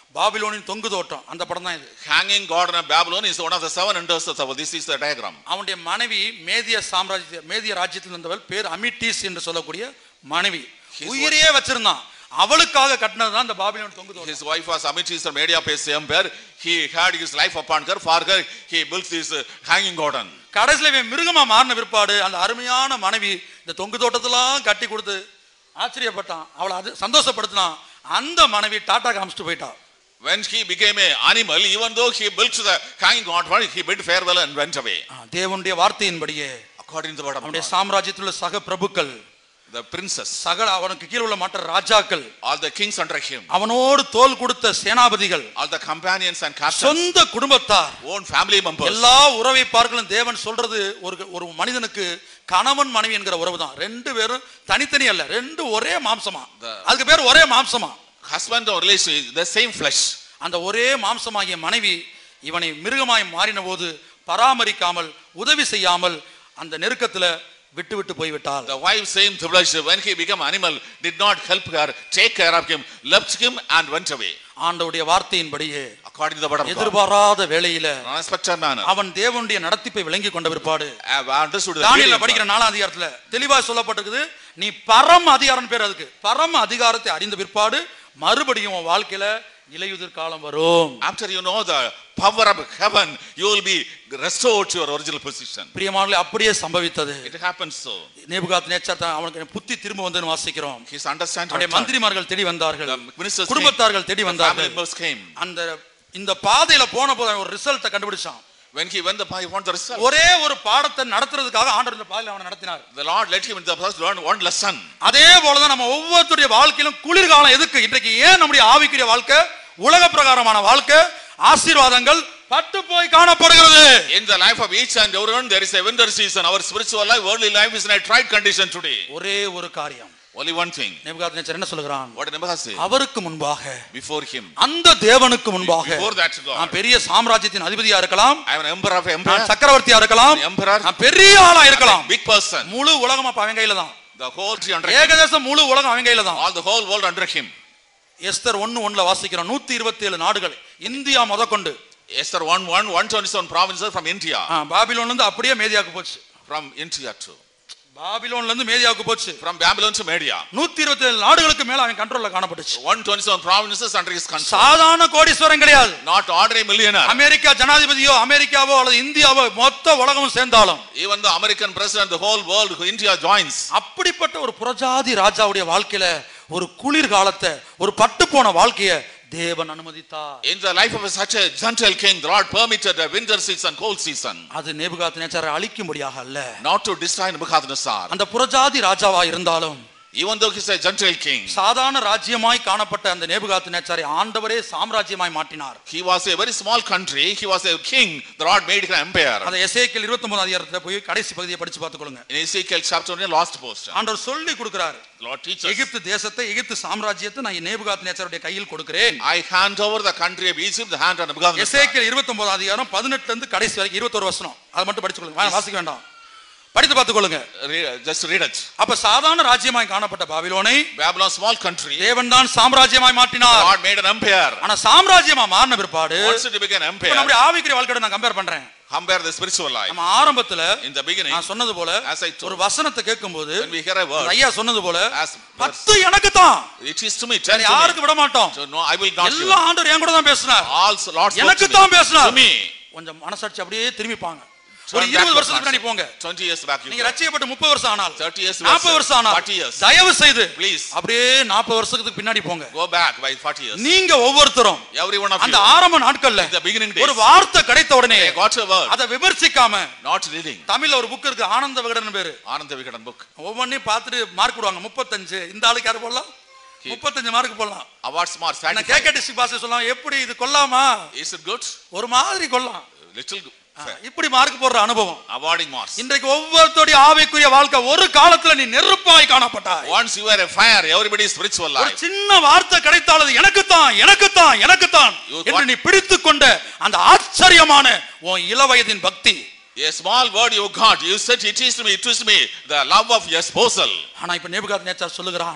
பாபிலோனின் தொங்கு தோட்டம் அந்த படம் தான் இது Hanging God in Babylon is one of the seven wonders of the world. This is the diagram. அவனுடைய மனைவி மேதிய சாம்ராஜ்ய மேதிய ராஜ்யத்தில் இருந்தவள் பேர் அமிட்டீஸ் என்று சொல்லக்கூடிய மனைவி His உயிரையே வச்சிருந்தான் அவளுக்காக கட்டினது தான் இந்த பாபிலோன் தொங்கு தோட்டம் His wife was Amitis from Media Pace Empire. He had his life upon her. For her, he built this uh, hanging garden. கடைசியில இவன் மிருகமா மாறின பிற்பாடு அந்த அருமையான மனைவி இந்த தொங்கு தோட்டத்தெல்லாம் கட்டி கொடுத்து ஆச்சரியப்பட்டான் அவளை அது சந்தோஷப்படுத்தினான் அந்த மனைவி டாட்டா காமிச்சிட்டு போயிட்டா When he became an animal, even though he built the hanging garden, he bid farewell and went away. ஆ, தேவனுடைய வார்த்தையின்படியே According to the word of அவனுடைய God. சாம்ராஜ்யத்தில் உள்ள சக பிரபுக்கள் The princess, சகல அவனுக்கு கீழே உள்ள மற்ற ராஜாக்கள் all the kings under him, அவனோடு தோல் கொடுத்த சேனாபதிகள் all the companions and captains, சொந்த குடும்பத்தார் own family members, எல்லா உறவை பார்க்கலும் தேவன் சொல்றது ஒரு ஒரு மனிதனுக்கு கணவன் மனைவி என்கிற உறவு தான் ரெண்டு பேரும் தனித்தனி அல்ல ரெண்டு ஒரே மாம்சமா The- அதுக்கு பேர் ஒரே மாம்சமா husband or relation, is the same flesh. அந்த ஒரே மாம்சமாகிய மனைவி இவனை மிருகமாய் மாறின போது பராமரிக்காமல் உதவி செய்யாமல் அந்த நெருக்கத்துல விட்டு விட்டு போய்விட்டாள் The wife same flesh, when he became animal, did not help her, take care of him, left him and went away. ஆண்டவுடைய வார்த்தையின்படியே According to the word of God. எதிர்பாராத வேளையில Unexpected manner. அவன் தேவனுடைய நடத்திப்பை விளங்கி கொண்ட பிற்பாடு I have understood the தானியல்ல reading படிக்கிற நாலாம் அதிகாரத்துல தெளிவா சொல்லப்பட்டிருக்குது நீ பரம் அதிகாரம் பேர் அதுக்கு பரம் அதிகாரத்தை அறிந்த பிற்பாடு மறுபடியும் உன் வாழ்க்கையில இலையுதிர் காலம் வரும் After you know the power of heaven, you will be restored to your original position. பிரியமானே அப்படியே சம்பவித்தது It happens so. Nebuchadnezzar தான் அவனுக்கு புத்தி திரும்ப வந்து வாசிக்கிறோம் His understanding. அவருடைய returned. மந்திரிமார்கள் தேடி வந்தார்கள் The ministers came. குடும்பத்தார்கள் தேடி The family வந்தார்கள் members came. அந்த இந்த பாதையில போன போது அவன் ஒரு ரிசல்ட்டை கண்டுபிடிச்சான் When he went the path, he wanted the result. ஒரே ஒரு பாடத்தை நடத்துறதுக்காக ஆண்டவர் இந்த பாதையில அவனை நடத்தினார் The Lord let him in the first learn one lesson. அதே போலதான் நம்ம ஒவ்வொருத்தருடைய வாழ்க்கையிலும் குளிர்காலம் எதுக்கு இன்றைக்கு ஏன் நம்முடைய ஆவிக்குரிய வாழ்க்கை உலக பிரகாரமான வாழ்க்கை ஆசீர்வாதங்கள் பட்டு போய் காணப்படுகிறது In the life of each and everyone, there is a winter season. Our spiritual life, worldly life is in a tried condition today. ஒரே ஒரு காரியம் Only one thing. Nebuchadnezzar என்ன சொல்லுகிறான் What did Nebuchadnezzar say? அவருக்கு முன்பாக Before him. அந்த தேவனுக்கு முன்பாக Before that நான் God. பெரிய சாம்ராஜ்யத்தின் அதிபதியா இருக்கலாம் I am an emperor of empire. நான் சக்கரவர்த்தியா இருக்கலாம் An emperor. நான் பெரிய ஆளா இருக்கலாம் Big person. முழு உலகம் அப்ப அவன் கையில தான் The whole tree under him. ஏகதேசம் முழு உலகம் அவன் கையில தான் All the whole world under him. Esther ஒன்னு ஒண்ணுல வாசிக்கிறோம் நூத்தி இருபத்தி ஏழு நாடுகள் இந்தியா முதற்கொண்டு Esther 1 1, 127 provinces from India. ஆ, பாபிலோன்ல இருந்து அப்படியே மேதியாவுக்கு போச்சு From India too. பாபிலோன்ல இருந்து மேதியாவுக்கு போச்சு From Babylon to Media. நூத்தி இருபத்தி ஏழு நாடுகளுக்கு மேல அவன் கண்ட்ரோல்ல காணப்பட்டுச்சு 127 provinces under his control. சாதாரண கோடீஸ்வரன் கிடையாது Not ordinary millionaire. அமெரிக்கா ஜனாதிபதியோ அமெரிக்காவோ அல்லது இந்தியாவோ மொத்த உலகமும் சேர்ந்தாலும் Even the American president, the whole world, who India joins. அப்படிப்பட்ட ஒரு புரஜாதி ராஜாவுடைய வாழ்க்கையில ஒரு குளிர் காலத்தை ஒரு பட்டு போன வாழ்க்கைய தேவன் அனுமதித்தார் In the life of such a gentle king, the Lord permitted a winter season, cold season. அது நேபுகாத் நேச்சாரை அழிக்கும்படியாக அல்ல Not to destroy Nebuchadnezzar. அந்த புரஜாதி ராஜாவா இருந்தாலும் Even though he's a gentle king, சாதாரண ராஜ்யமாய் காணப்பட்ட அந்த நேபுகாத் நேச்சாரை ஆண்டவரே சாம்ராஜ்யமாய் மாற்றினார் he was a very small country. He was a king. The Lord made him empire. அதை எசேக்கியல் இருபத்தி ஒன்பது அதிகாரத்துல போய் கடைசி பகுதியை படிச்சு பார்த்துக்கொள்ளுங்க In Ezekiel chapter 1, last portion, ஆண்டவர் சொல்லி கொடுக்கிறாரு the Lord teaches, எகிப்து தேசத்தை எகிப்து சாம்ராஜ்யத்தை நான் நேபுகாத் நேச்சருடைய கையில் கொடுக்கிறேன் I hand over the country of Egypt, the hand of Nebuchadnezzar. Ezekiel இருபத்தி ஒன்பது அதிகாரம் பதினெட்டுல இருந்து கடைசி வரைக்கும் இருபத்தொரு வசனம் அதை மட்டும் படிச்சு கொள்ளுங்க வேணாம், வாசிக்க வேண்டாம் படித்து பார்த்துக்கொள்ளுங்க Read- Just read it. அப்ப சாதாரண ராஜ்யமாய் காணப்பட்ட பாபிலோனை Babylon, small country. தேவன் தான் சாம்ராஜ்யமாய் The மாற்றினார் Lord made an empire. ஆனா சாம்ராஜ்யமா மாறின பிற்பாடு Once it became an இப்ப empire, நம்முடைய ஆவிக்குரிய வாழ்க்கையோட நான் கம்பேர் பண்றேன் compare the spiritual life. நம்ம ஆரம்பத்துல In the beginning, நான் சொன்னது போல as I told, ஒரு வசனத்தை கேட்கும்போது when we hear a அந்த word, ஐயா சொன்னது போல as பத்து எனக்கு தான் it is to me, tell to me. யாருக்கு விட மாட்டோம் So no, I will not give. எல்லா ஆண்டவர் என் கூட தான் பேசினார் All Lord spoke எனக்கு to me. தான் பேசினார் To me. கொஞ்சம் மனசாட்சி அப்படியே திரும்பிப்பாங்க ஒரு Turn இருபது back வருஷத்துக்கு பின்னாடி to போங்க 20 years back you நீங்க go. ரட்சிக்கப்பட்டு முப்பது வருஷம் ஆனால் 30 years நாற்பது வருஷம் ஆனால் 40 years. தயவு செய்து Please. அப்படியே நாற்பது வருஷத்துக்கு பின்னாடி போங்க Go back by 40 years. நீங்க ஒவ்வொருத்தரும் Every one of அந்த you. ஆரம்ப நாட்கள்ல In the beginning ஒரு days, வார்த்தை கிடைத்த உடனே I got a word, அதை விமர்சிக்காம not reading. தமிழ்ல ஒரு புக் இருக்கு ஆனந்த விகடன் பேரு Ananda Vikadan book. ஒவ்வொன்றையும் பார்த்துட்டு மார்க் போடுவாங்க முப்பத்தஞ்சு இந்த ஆளுக்கு யாரு போடலாம் முப்பத்தஞ்சு மார்க் போடலாம் Awards mark. நான் கேட்க டிஸ்ட்ரிக்ட் பாஸ் சொல்லலாம் எப்படி இது கொல்லாமா Is it good? ஒரு மாதிரி கொல்லாம் Little good. ஆ, இப்படி மார்க் போடுற அனுபவம் Awarding marks. இன்றைக்கு ஒவ்வொருத்தருடைய ஆவிக்குரிய வாழ்க்கை ஒரு காலத்துல நீ நெருப்பாய் காணப்பட்டாய் Once you are a fire, everybody's spiritual ஒரு life. சின்ன வார்த்தை கிடைத்தால் எனக்குத்தான் எனக்குத்தான் எனக்குத்தான் You என்று got- நீ பிடித்துக் கொண்ட அந்த ஆச்சரியமான உன் இளவயதின் பக்தி A small word you got, you said it is to me, it is to me, the love of your spousal. ஆனா இப்ப நேபுகாத் நேச்சார் சொல்லுகிறான்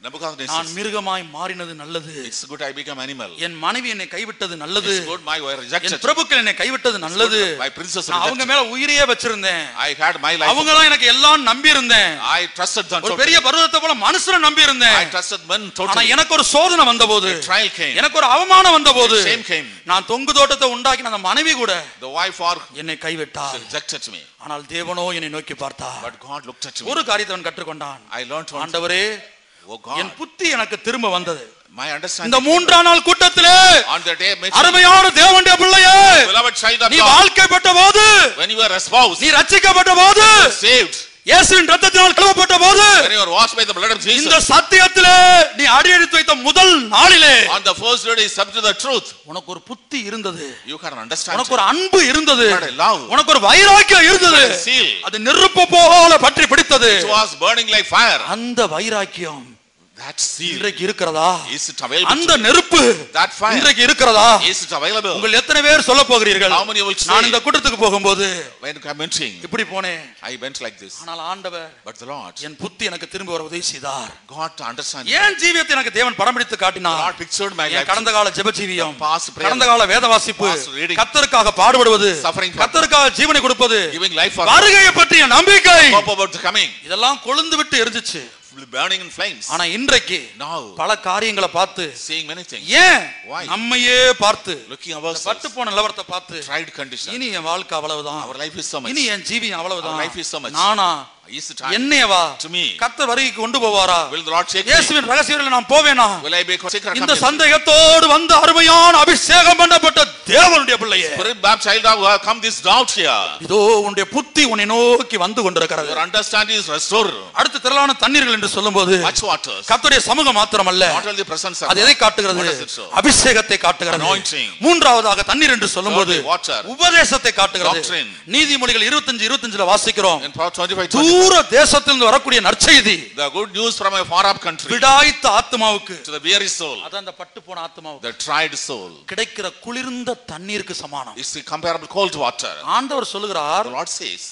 Nebuchadnezzar, நான் மிருகமாய் மாறினது நல்லது it's good I become animal. என் மனைவி என்னை கைவிட்டது நல்லது It's good my wife N rejected. பிரபுக்கள் என்னை கைவிட்டது நல்லது My princess நான் அவங்க rejected. மேல உயிரையே வச்சிருந்தேன் I had my life. அவங்க தான் எனக்கு எல்லாம் நம்பி இருந்தேன் I trusted them ஒரு totally. பெரிய பருவத்தை போல மனுஷனை நம்பி இருந்தேன் I trusted men ஆனா totally. எனக்கு ஒரு சோதனை வந்தபோது A trial came. எனக்கு ஒரு அவமானம் வந்தபோது A shame came. நான் தொங்கு தோட்டத்தை உண்டாக்கின அந்த மனைவி கூட The wife or என்னை கைவிட்டார் rejected me. ஆனால் தேவனோ என்னை நோக்கி பார்த்தார் But God looked at me. ஒரு காரியத்தை அவன் கற்றுக்கொண்டான் I learned one. ஆண்டவரே Oh என் God, புத்தி எனக்கு திரும்ப வந்தது my இந்த understanding. மூன்றாம் நாள் கூட்டத்திலே On the day, mentioned, அருமையான தேவனுடைய பிள்ளையே beloved child of நீ God, வாழ்க்கைப்பட்ட போது when you were espoused, நீ ரட்சிக்கப்பட்ட போது saved, இயேசுவின் ரத்தத்தினால் கழுவப்பட்ட போது when you were washed by the blood of இந்த Jesus, சத்தியத்திலே நீ அடியெடுத்து வைத்த முதல் நாளிலே on the first day, you submitted to the truth. உனக்கு ஒரு புத்தி இருந்தது You can understand. உனக்கு ஒரு அன்பு இருந்தது You had a love. உனக்கு ஒரு வைராக்கியம் இருந்தது You had a zeal. அது நெருப்பு போல பற்றி பிடித்தது It was burning like fire. அந்த வைராக்கியம் That zeal, இன்றைக்கு இருக்கிறதா is it available? அந்த to me? நெருப்பு That fire, இன்றைக்கு இருக்கிறதா is it available? உங்கள் எத்தனை பேர் சொல்ல போகிறீர்கள் How many will say? நான் இந்த கூட்டத்துக்கு போகும்போது When I'm entering, இப்படி போனேன் I went like this. ஆனால் ஆண்டவர் But the Lord, என் புத்தி எனக்கு திரும்பி வர உதவி செய்தார் God to understand. ஏன் ஜீவியத்தை எனக்கு தேவன் படம் பிடித்து The காட்டினார் Lord pictured my N life. கடந்த கால ஜெப ஜீவியம் Past prayer. கடந்த கால வேத வாசிப்பு Past reading. கத்தருக்காக பாடுபடுவது Suffering for- கத்தருக்காக ஜீவனை கொடுப்பது Giving life for வருகையை பற்றிய நம்பிக்கை hope about the coming. இதெல்லாம் கொழுந்து விட்டு எரிஞ்சிச்சு Burning in flames. ஆனா இன்றைக்கு Now, பல காரியங்களை பார்த்து seeing many things. ஏன் Why? நம்மையே பார்த்து Looking இந்த ourselves. பட்டு போன நிலவரத்தை பார்த்து Tried condition. இனி என் வாழ்க்கை அவ்வளவுதான் Our life is so much. இனி என் ஜீவியம் அவ்வளவுதான் Our life is so much. நானா Is it time? என்னையவா To me. கர்த்தர் வருகைக்கு கொண்டு போவாரா Will the Lord take me? இயேசுவின் ரகசியத்தில் நான் போவேனா Will I be secret இந்த company? சந்தேகத்தோடு வந்த அருமையான அபிஷேகம் பண்ணப்பட்ட தேவனுடைய பிள்ளையே Spirit baptized child of God, come this doubt here. இதோ உன்னுடைய புத்தி உன்னை நோக்கி வந்து கொண்டிருக்கிறது Your understanding is restored. அடுத்து திரளான தண்ணீர்கள் என்று சொல்லும்போது Much waters. கர்த்தருடைய சமூகம் மாத்திரமல்ல Not only presence of அது God. எதை காட்டுகிறது What does it show? அபிஷேகத்தை காட்டுகிறது Anointing. மூன்றாவதாக தண்ணீர் என்று சொல்லும்போது Thirdly, water. உபதேசத்தை காட்டுகிறது Doctrine. நீதிமொழிகள் இருபத்தஞ்சு இருபத்தஞ்சுல வாசிக்கிறோம் In Proverbs 25, 25, தூர தேசத்திலிருந்து வரக்கூடிய நற்செய்தி the good news from a far up country விடாய்த்த ஆத்மாவுக்கு to the weary soul, அதான் அந்த பட்டு போன ஆத்மாவுக்கு the tried soul, கிடைக்கிற குளிர்ந்த தண்ணீருக்கு சமானம் is the comparable cold water. ஆண்டவர் சொல்லுகிறார் The Lord says,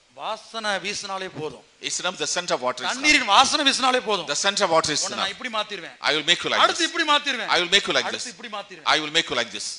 வாசனை வீசினாலே போதும் it's enough the scent of water is enough. தண்ணீரின் வாசனை வீசினாலே போதும் The scent of water is உன்னை enough. நான் இப்படி மாத்திருவேன் I will make you like அடுத்து this. இப்படி மாத்திருவேன் I will make you like அடுத்து this. இப்படி மாத்திருவேன் I will make you like this.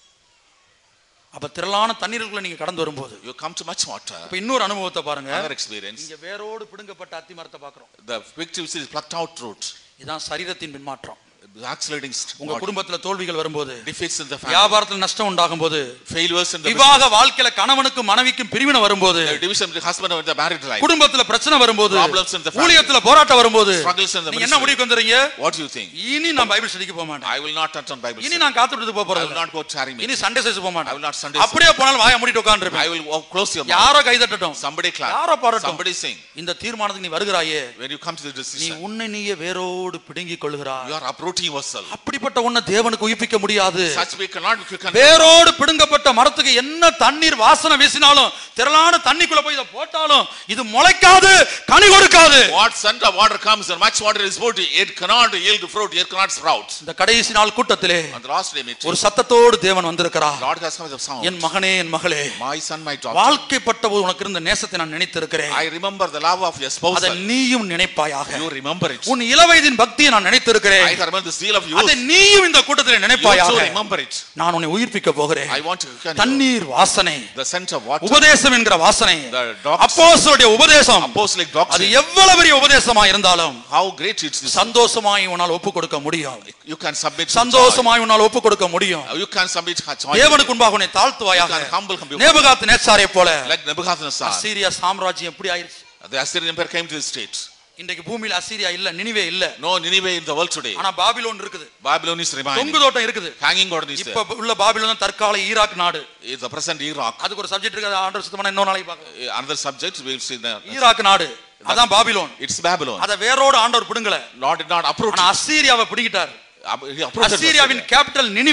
அப்ப திரளான தண்ணீருக்குள்ள நீங்க கடந்து வரும்போது You come to much water. இப்ப இன்னொரு அனுபவத்தை பாருங்க Another experience. இங்க வேரோடு பிடுங்கப்பட்ட அத்தி மரத்தை பாக்குறோம் The fig tree is plucked out root. இதான் சரீரத்தின் பின்மாற்றம் The accelerating உங்க body. குடும்பத்துல தோல்விகள் வரும்போது defeats in the family. வியாபாரத்தில் நஷ்டம் உண்டாகும் போது Failures in the business. விவாக வாழ்க்கையில கணவனுக்கும் மனைவிக்கும் பிரிவினை வரும்போது The division of the husband and the married life. குடும்பத்துல பிரச்சனை வரும்போது Problems in the family. ஊழியத்துல போராட்டம் வரும்போது Struggles in the நீங்க என்ன ministry. முடிவுக்கு வந்துறீங்க What do you think? இனி நான் பைபிள் ஸ்டடிக்கு போக மாட்டேன் I will not touch on Bible. இனி study. நான் காத்துட்டு போக I போறது will இல்ல. not go charing இனி meeting. சண்டே சைஸ் போக I will மாட்டேன் not Sunday. school. அப்படியே போனாலும் வாயை மூடிட்டு உட்கார்ந்துருப்பேன் I will walk close your mouth. யாரோ கைதட்டட்டும் Somebody யாரோ clap. பாடட்டும் Somebody sing. இந்த தீர்மானத்துக்கு நீ வருகிறாயே When you come to the நீ decision, உன்னை நீயே வேரோடு பிடுங்கிக் கொள்கிறாய் you are uprooting yourself. அப்படிப்பட்ட உன்னை தேவனுக்கு உயிர்ப்பிக்க முடியாது Such we cannot. You can. வேரோடு பிடுங்கப்பட்ட மரத்துக்கு என்ன தண்ணீர் வாசனை வீசினாலும் திரளான தண்ணிக்குள்ள போய் இதை போட்டாலும் இது முளைக்காது கனி கொடுக்காது What scent of water comes and much water is put, it cannot yield fruit, it cannot sprout. இந்த கடைசி நாள் கூட்டத்திலே On the last day meeting, ஒரு சத்தத்தோடு தேவன் வந்திருக்கிறார் Lord has come with a sound. என் மகனே என் மகளே My son, my daughter. வாழ்க்கைப்பட்ட போது உனக்கு இருந்த நேசத்தை நான் நினைத்திருக்கிறேன் I remember the love of your அதை spouse. நீயும் நினைப்பாயாக You remember it. உன் இளவயதின் பக்தியை நான் நினைத்திருக்கிறேன் I remember the zeal of அதை youth. நீயும் இந்த கூட்டத்தில் You நினைப்பாயாக also remember it. நான் உன்னை உயிர்ப்பிக்க போகிறேன் I want to continue. தண்ணீர் வாசனை The scent of water. உபதேசம் என்கிற வாசனை The doctrine. அப்போஸ்தலருடைய உபதேசம் Apostolic அது doctrine. எவ்வளவு பெரிய உபதேசமா இருந்தாலும் How great it is. சந்தோஷமாய் உன்னால் ஒப்பு கொடுக்க முடியும் You can submit. with சந்தோஷமாய் உன்னால் ஒப்பு கொடுக்க முடியும் joy. You can submit. joy. தேவனுக்கு முன்பாக உன்னை You தாழ்த்துவாயாக can humble come before. நேபுகாத் நேச்சாரை போல Like Nebuchadnezzar. அசீரியா சாம்ராஜ்யம் எப்படி ஆயிருச்சு The Assyrian empire came to the state. இன்றைக்கு பூமியில அசீரியா இல்ல நினிவே இல்ல No Nineveh in the world today. ஆனா பாபிலோன் இருக்குது Babylon is remaining. தொங்கு தோட்டம் இருக்குது Hanging garden is இப்ப there. உள்ள பாபிலோன் தான் தற்கால ஈராக் நாடு It's the present Iraq. அதுக்கு ஒரு சப்ஜெக்ட் இருக்கு அது ஆண்டவர் சுத்தமான இன்னொரு நாளைக்கு பார்க்கலாம் Uh, Another subject we'll see there. Iraq நாடு அதான் பாபிலோன் It's Babylon. அத வேரோடு ஆண்டவர் பிடுங்கல Lord did not uproot ஆனா it. அசீரியாவை பிடிக்கிட்டார் Ab- He uprooted the அசீரியாவின் city. Capital Nineveh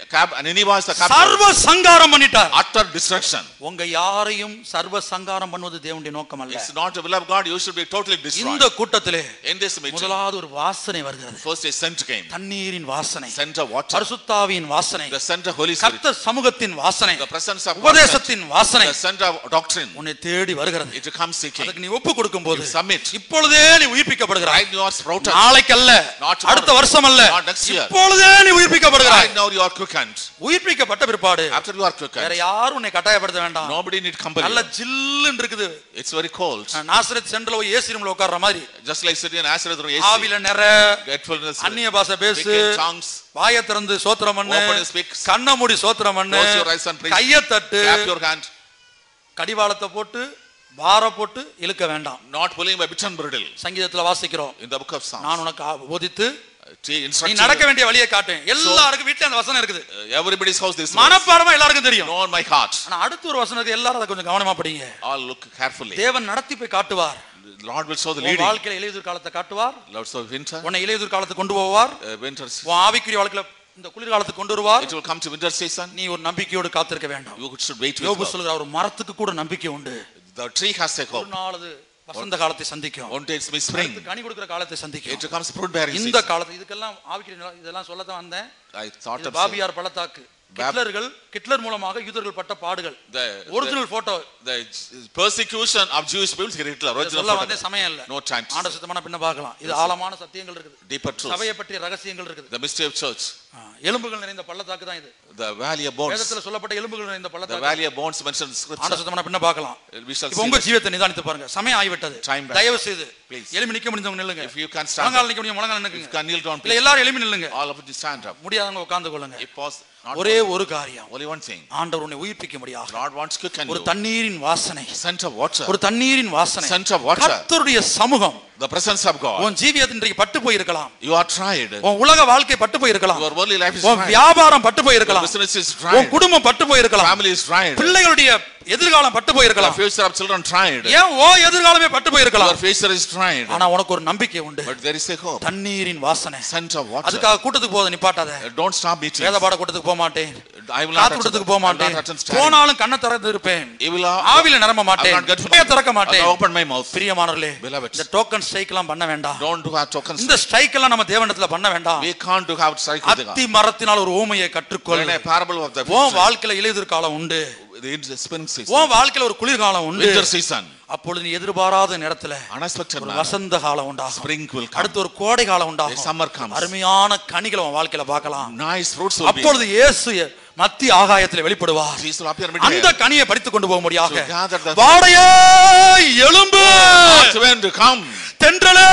Cap- Nineveh is the capital. சர்வ சங்காரம் பண்ணிட்டார் Utter destruction. உங்க யாரையும் சர்வ சங்காரம் பண்ணுவது தேவனுடைய நோக்கம் அல்ல It's not the will of God. You should be totally destroyed. இந்த கூட்டத்திலே In this meeting, முதலாவது ஒரு வாசனை வருகிறது first a scent came. தண்ணீரின் வாசனை Scent of water. பரிசுத்தாவியின் வாசனை The scent of Holy Spirit. கர்த்தர் சமூகத்தின் வாசனை The presence of God. உபதேசத்தின் வாசனை The scent of doctrine. உன்னை தேடி வருகிறது It comes seeking. அதுக்கு நீ ஒப்பு கொடுக்கும் போது You submit. இப்பொழுதே நீ உயிர்ப்பிக்கப்படுகிறாய் Right now you are sprouted. நாளைக்கு அல்ல Not tomorrow. அடுத்த வருஷம் அல்ல Not next year. இப்பொழுதே நீ உயிர்ப்பிக்கப்படுகிறாய் Right now you are quickened. உயிர்ப்பிக்கப்பட்ட பிற்பாடு After you are வேற quickened, யாரும் உன்னை கட்டாயப்படுத்த வேண்டாம் nobody need company. நல்ல ஜில்லுன்னு இருக்குது It's very cold. நாசரத் சென்டர்ல போய் ஏசி ரூம்ல உட்கார்ற மாதிரி Just like sitting in Nazareth or AC. ஆவில நிற Get fullness. அந்நிய பாஷை பேசு Speak in tongues. வாயை திறந்து சோத்திரம் பண்ணு Open and speak. கண்ண மூடி சோத்திரம் பண்ணு Close your eyes and pray. கைய தட்டு Clap your hand. கடிவாளத்தை போட்டு பார போட்டு இழுக்க வேண்டாம் Not pulling by bit and bridle. சங்கீதத்துல வாசிக்கிறோம் In the book of Psalms. நான் உனக்கு ஆ- போதித்து T- நீ instruction. நடக்க வேண்டிய வழியை காட்டேன் எல்லாருக்கும் வீட்டுல அந்த வசனம் இருக்குது Uh, Everybody's house this way. மனப்பாடமா எல்லாருக்கும் தெரியும் Know in my heart. ஆனா அடுத்த ஒரு வசனம் இருக்கு எல்லாரும் அதை கொஞ்சம் கவனமா படிங்க All look carefully. தேவன் நடத்தி போய் காட்டுவார் The Lord will show the உன் leading. வாழ்க்கையில இலையுதிர் காலத்தை காட்டுவார் Lord show winter. உன்னை இலையுதிர் காலத்துக்கு கொண்டு போவார் Uh, winter. se- உன் ஆவிக்குரிய வாழ்க்கையில இந்த குளிர்காலத்துக்கு கொண்டு வருவார் It will come to winter season. நீ ஒரு நம்பிக்கையோடு காத்திருக்க வேண்டாம் You should wait with யோபு hope. சொல்லுகிற ஒரு மரத்துக்கு கூட நம்பிக்கை உண்டு The tree has a ஒரு hope. நாள் அது வசந்த காலத்தை சந்திக்கும் One day it's may spring. அடுத்து கனி கொடுக்கிற காலத்தை சந்திக்கும் It comes fruit bearing இந்த season. காலத்து இதுக்கெல்லாம் ஆவிக்குரிய நிலம் இதெல்லாம் சொல்லத்தான் வந்தேன் I thought இது of saying பாபியார் பள்ளத்தாக்கு கிட்லர்கள் கிட்லர் மூலமாக யூதர்கள் பட்ட பாடுகள் the, the, original photo the persecution of Jewish people. Here Hitler. Original சொல்ல photo. வந்தே சமயம் இல்ல No time. ஆண்ட சுத்தமான பின்ன பார்க்கலாம் இது ஆழமான சத்தியங்கள் இருக்குது Deeper truth. சபையை பற்றிய ரகசியங்கள் இருக்குது The mystery of church. ஆ, எலும்புகள் நிறைந்த பள்ளத்தாக்கு தான் இது The valley of bones. வேதத்துல சொல்லப்பட்ட எலும்புகள் நிறைந்த The பள்ளத்தாக்கு valley of bones mentioned in ஆண்ட scripture. சுத்தமான பின்ன பார்க்கலாம் We shall இப்போ see உங்க that. ஜீவத்தை நிதானித்து பாருங்க சமயம் ஆகிவிட்டது Time back. தயவு செய்து Please. எலும்பி நிக்க முடிஞ்சவங்க நில்லுங்க If you can stand முழங்கால் up, நிக்க முடியும் முழங்கால் if you நில்லுங்க can kneel down, இல்ல please. எல்லாரும் எலும்பி நில்லுங்க All of you stand up. முடியாதவங்க உட்கார்ந்து கொள்ளுங்க If pause, not ஒரே ஒரு காரியம் only one thing. ஆண்டவர் உன்னை உயிர்ப்பிக்க முடியாது Lord wants to quicken ஒரு you. தண்ணீரின் வாசனை Scent of water. ஒரு தண்ணீரின் வாசனை Scent of water. கர்த்தருடைய சமூகம் The presence of God. உன் ஜீவியத்தின் இன்றைக்கு பட்டு போயிருக்கலாம் You are tried. உன் உலக வாழ்க்கை பட்டு போயிருக்கலாம் Your worldly life is உன் tried. வியாபாரம் பட்டு Your போயிருக்கலாம் business is உன் tried. குடும்பம் பட்டு போயிருக்கலாம் Family is tried. பிள்ளைகளுடைய எதிர்காலம் பட்டு The போயிருக்கலாம் future of children tried. ஏன் ஓ எதிர்காலமே பட்டு போயிருக்கலாம் Your future is tried. ஆனா உனக்கு ஒரு நம்பிக்கை உண்டு But there is a hope. தண்ணீரின் வாசனை Scent of water. அதுக்காக கூட்டத்துக்கு போத நிப்பாட்டாத Uh, Don't stop meeting. வேத பாட கூட்டத்துக்கு போக மாட்டேன் I will not காத்து attend. கூட்டத்துக்கு போக I will மாட்டேன் not attend study. போனாலும் கண்ணை திறந்து இருப்பேன் You will not- ஆவில நிரம்ப I will மாட்டேன் not get வாயை திறக்க I will மாட்டேன் open my mouth. பிரியமானவர்களே Beloveds. இந்த டோக்கன் ஸ்ட்ரைக் எல்லாம் பண்ண வேண்டாம் Don't do our tokens. இந்த ஸ்ட்ரைக் எல்லாம் நம்ம தேவனத்துல பண்ண வேண்டாம் We can't do have strike with அத்தி God. மரத்தினால் ஒரு ஊமையை கற்றுக்கொள் In a parable of the உன் fig வாழ்க்கையில இலையுதிர் காலம் உண்டு tree, in the spring season, உன் வாழ்க்கையில ஒரு குளிர்காலம் உண்டு winter season, அப்பொழுது நீ எதிர்பாராத நேரத்துல unexpected ஒரு manner, வசந்த காலம் உண்டாகும் spring will come. அடுத்து ஒரு கோடை காலம் A உண்டாகும் summer comes. அருமையான கனிகளை உன் வாழ்க்கையில பார்க்கலாம் Nice fruits will be. அப்பொழுது இயேசு மத்திய ஆகாயத்தில் வெளிப்படுவார் Jesus will appear அந்த mid-air. கனியை படித்துக் கொண்டு போக முடியாக So gather the- வாடையே எலும்பு South wind come. தென்றலே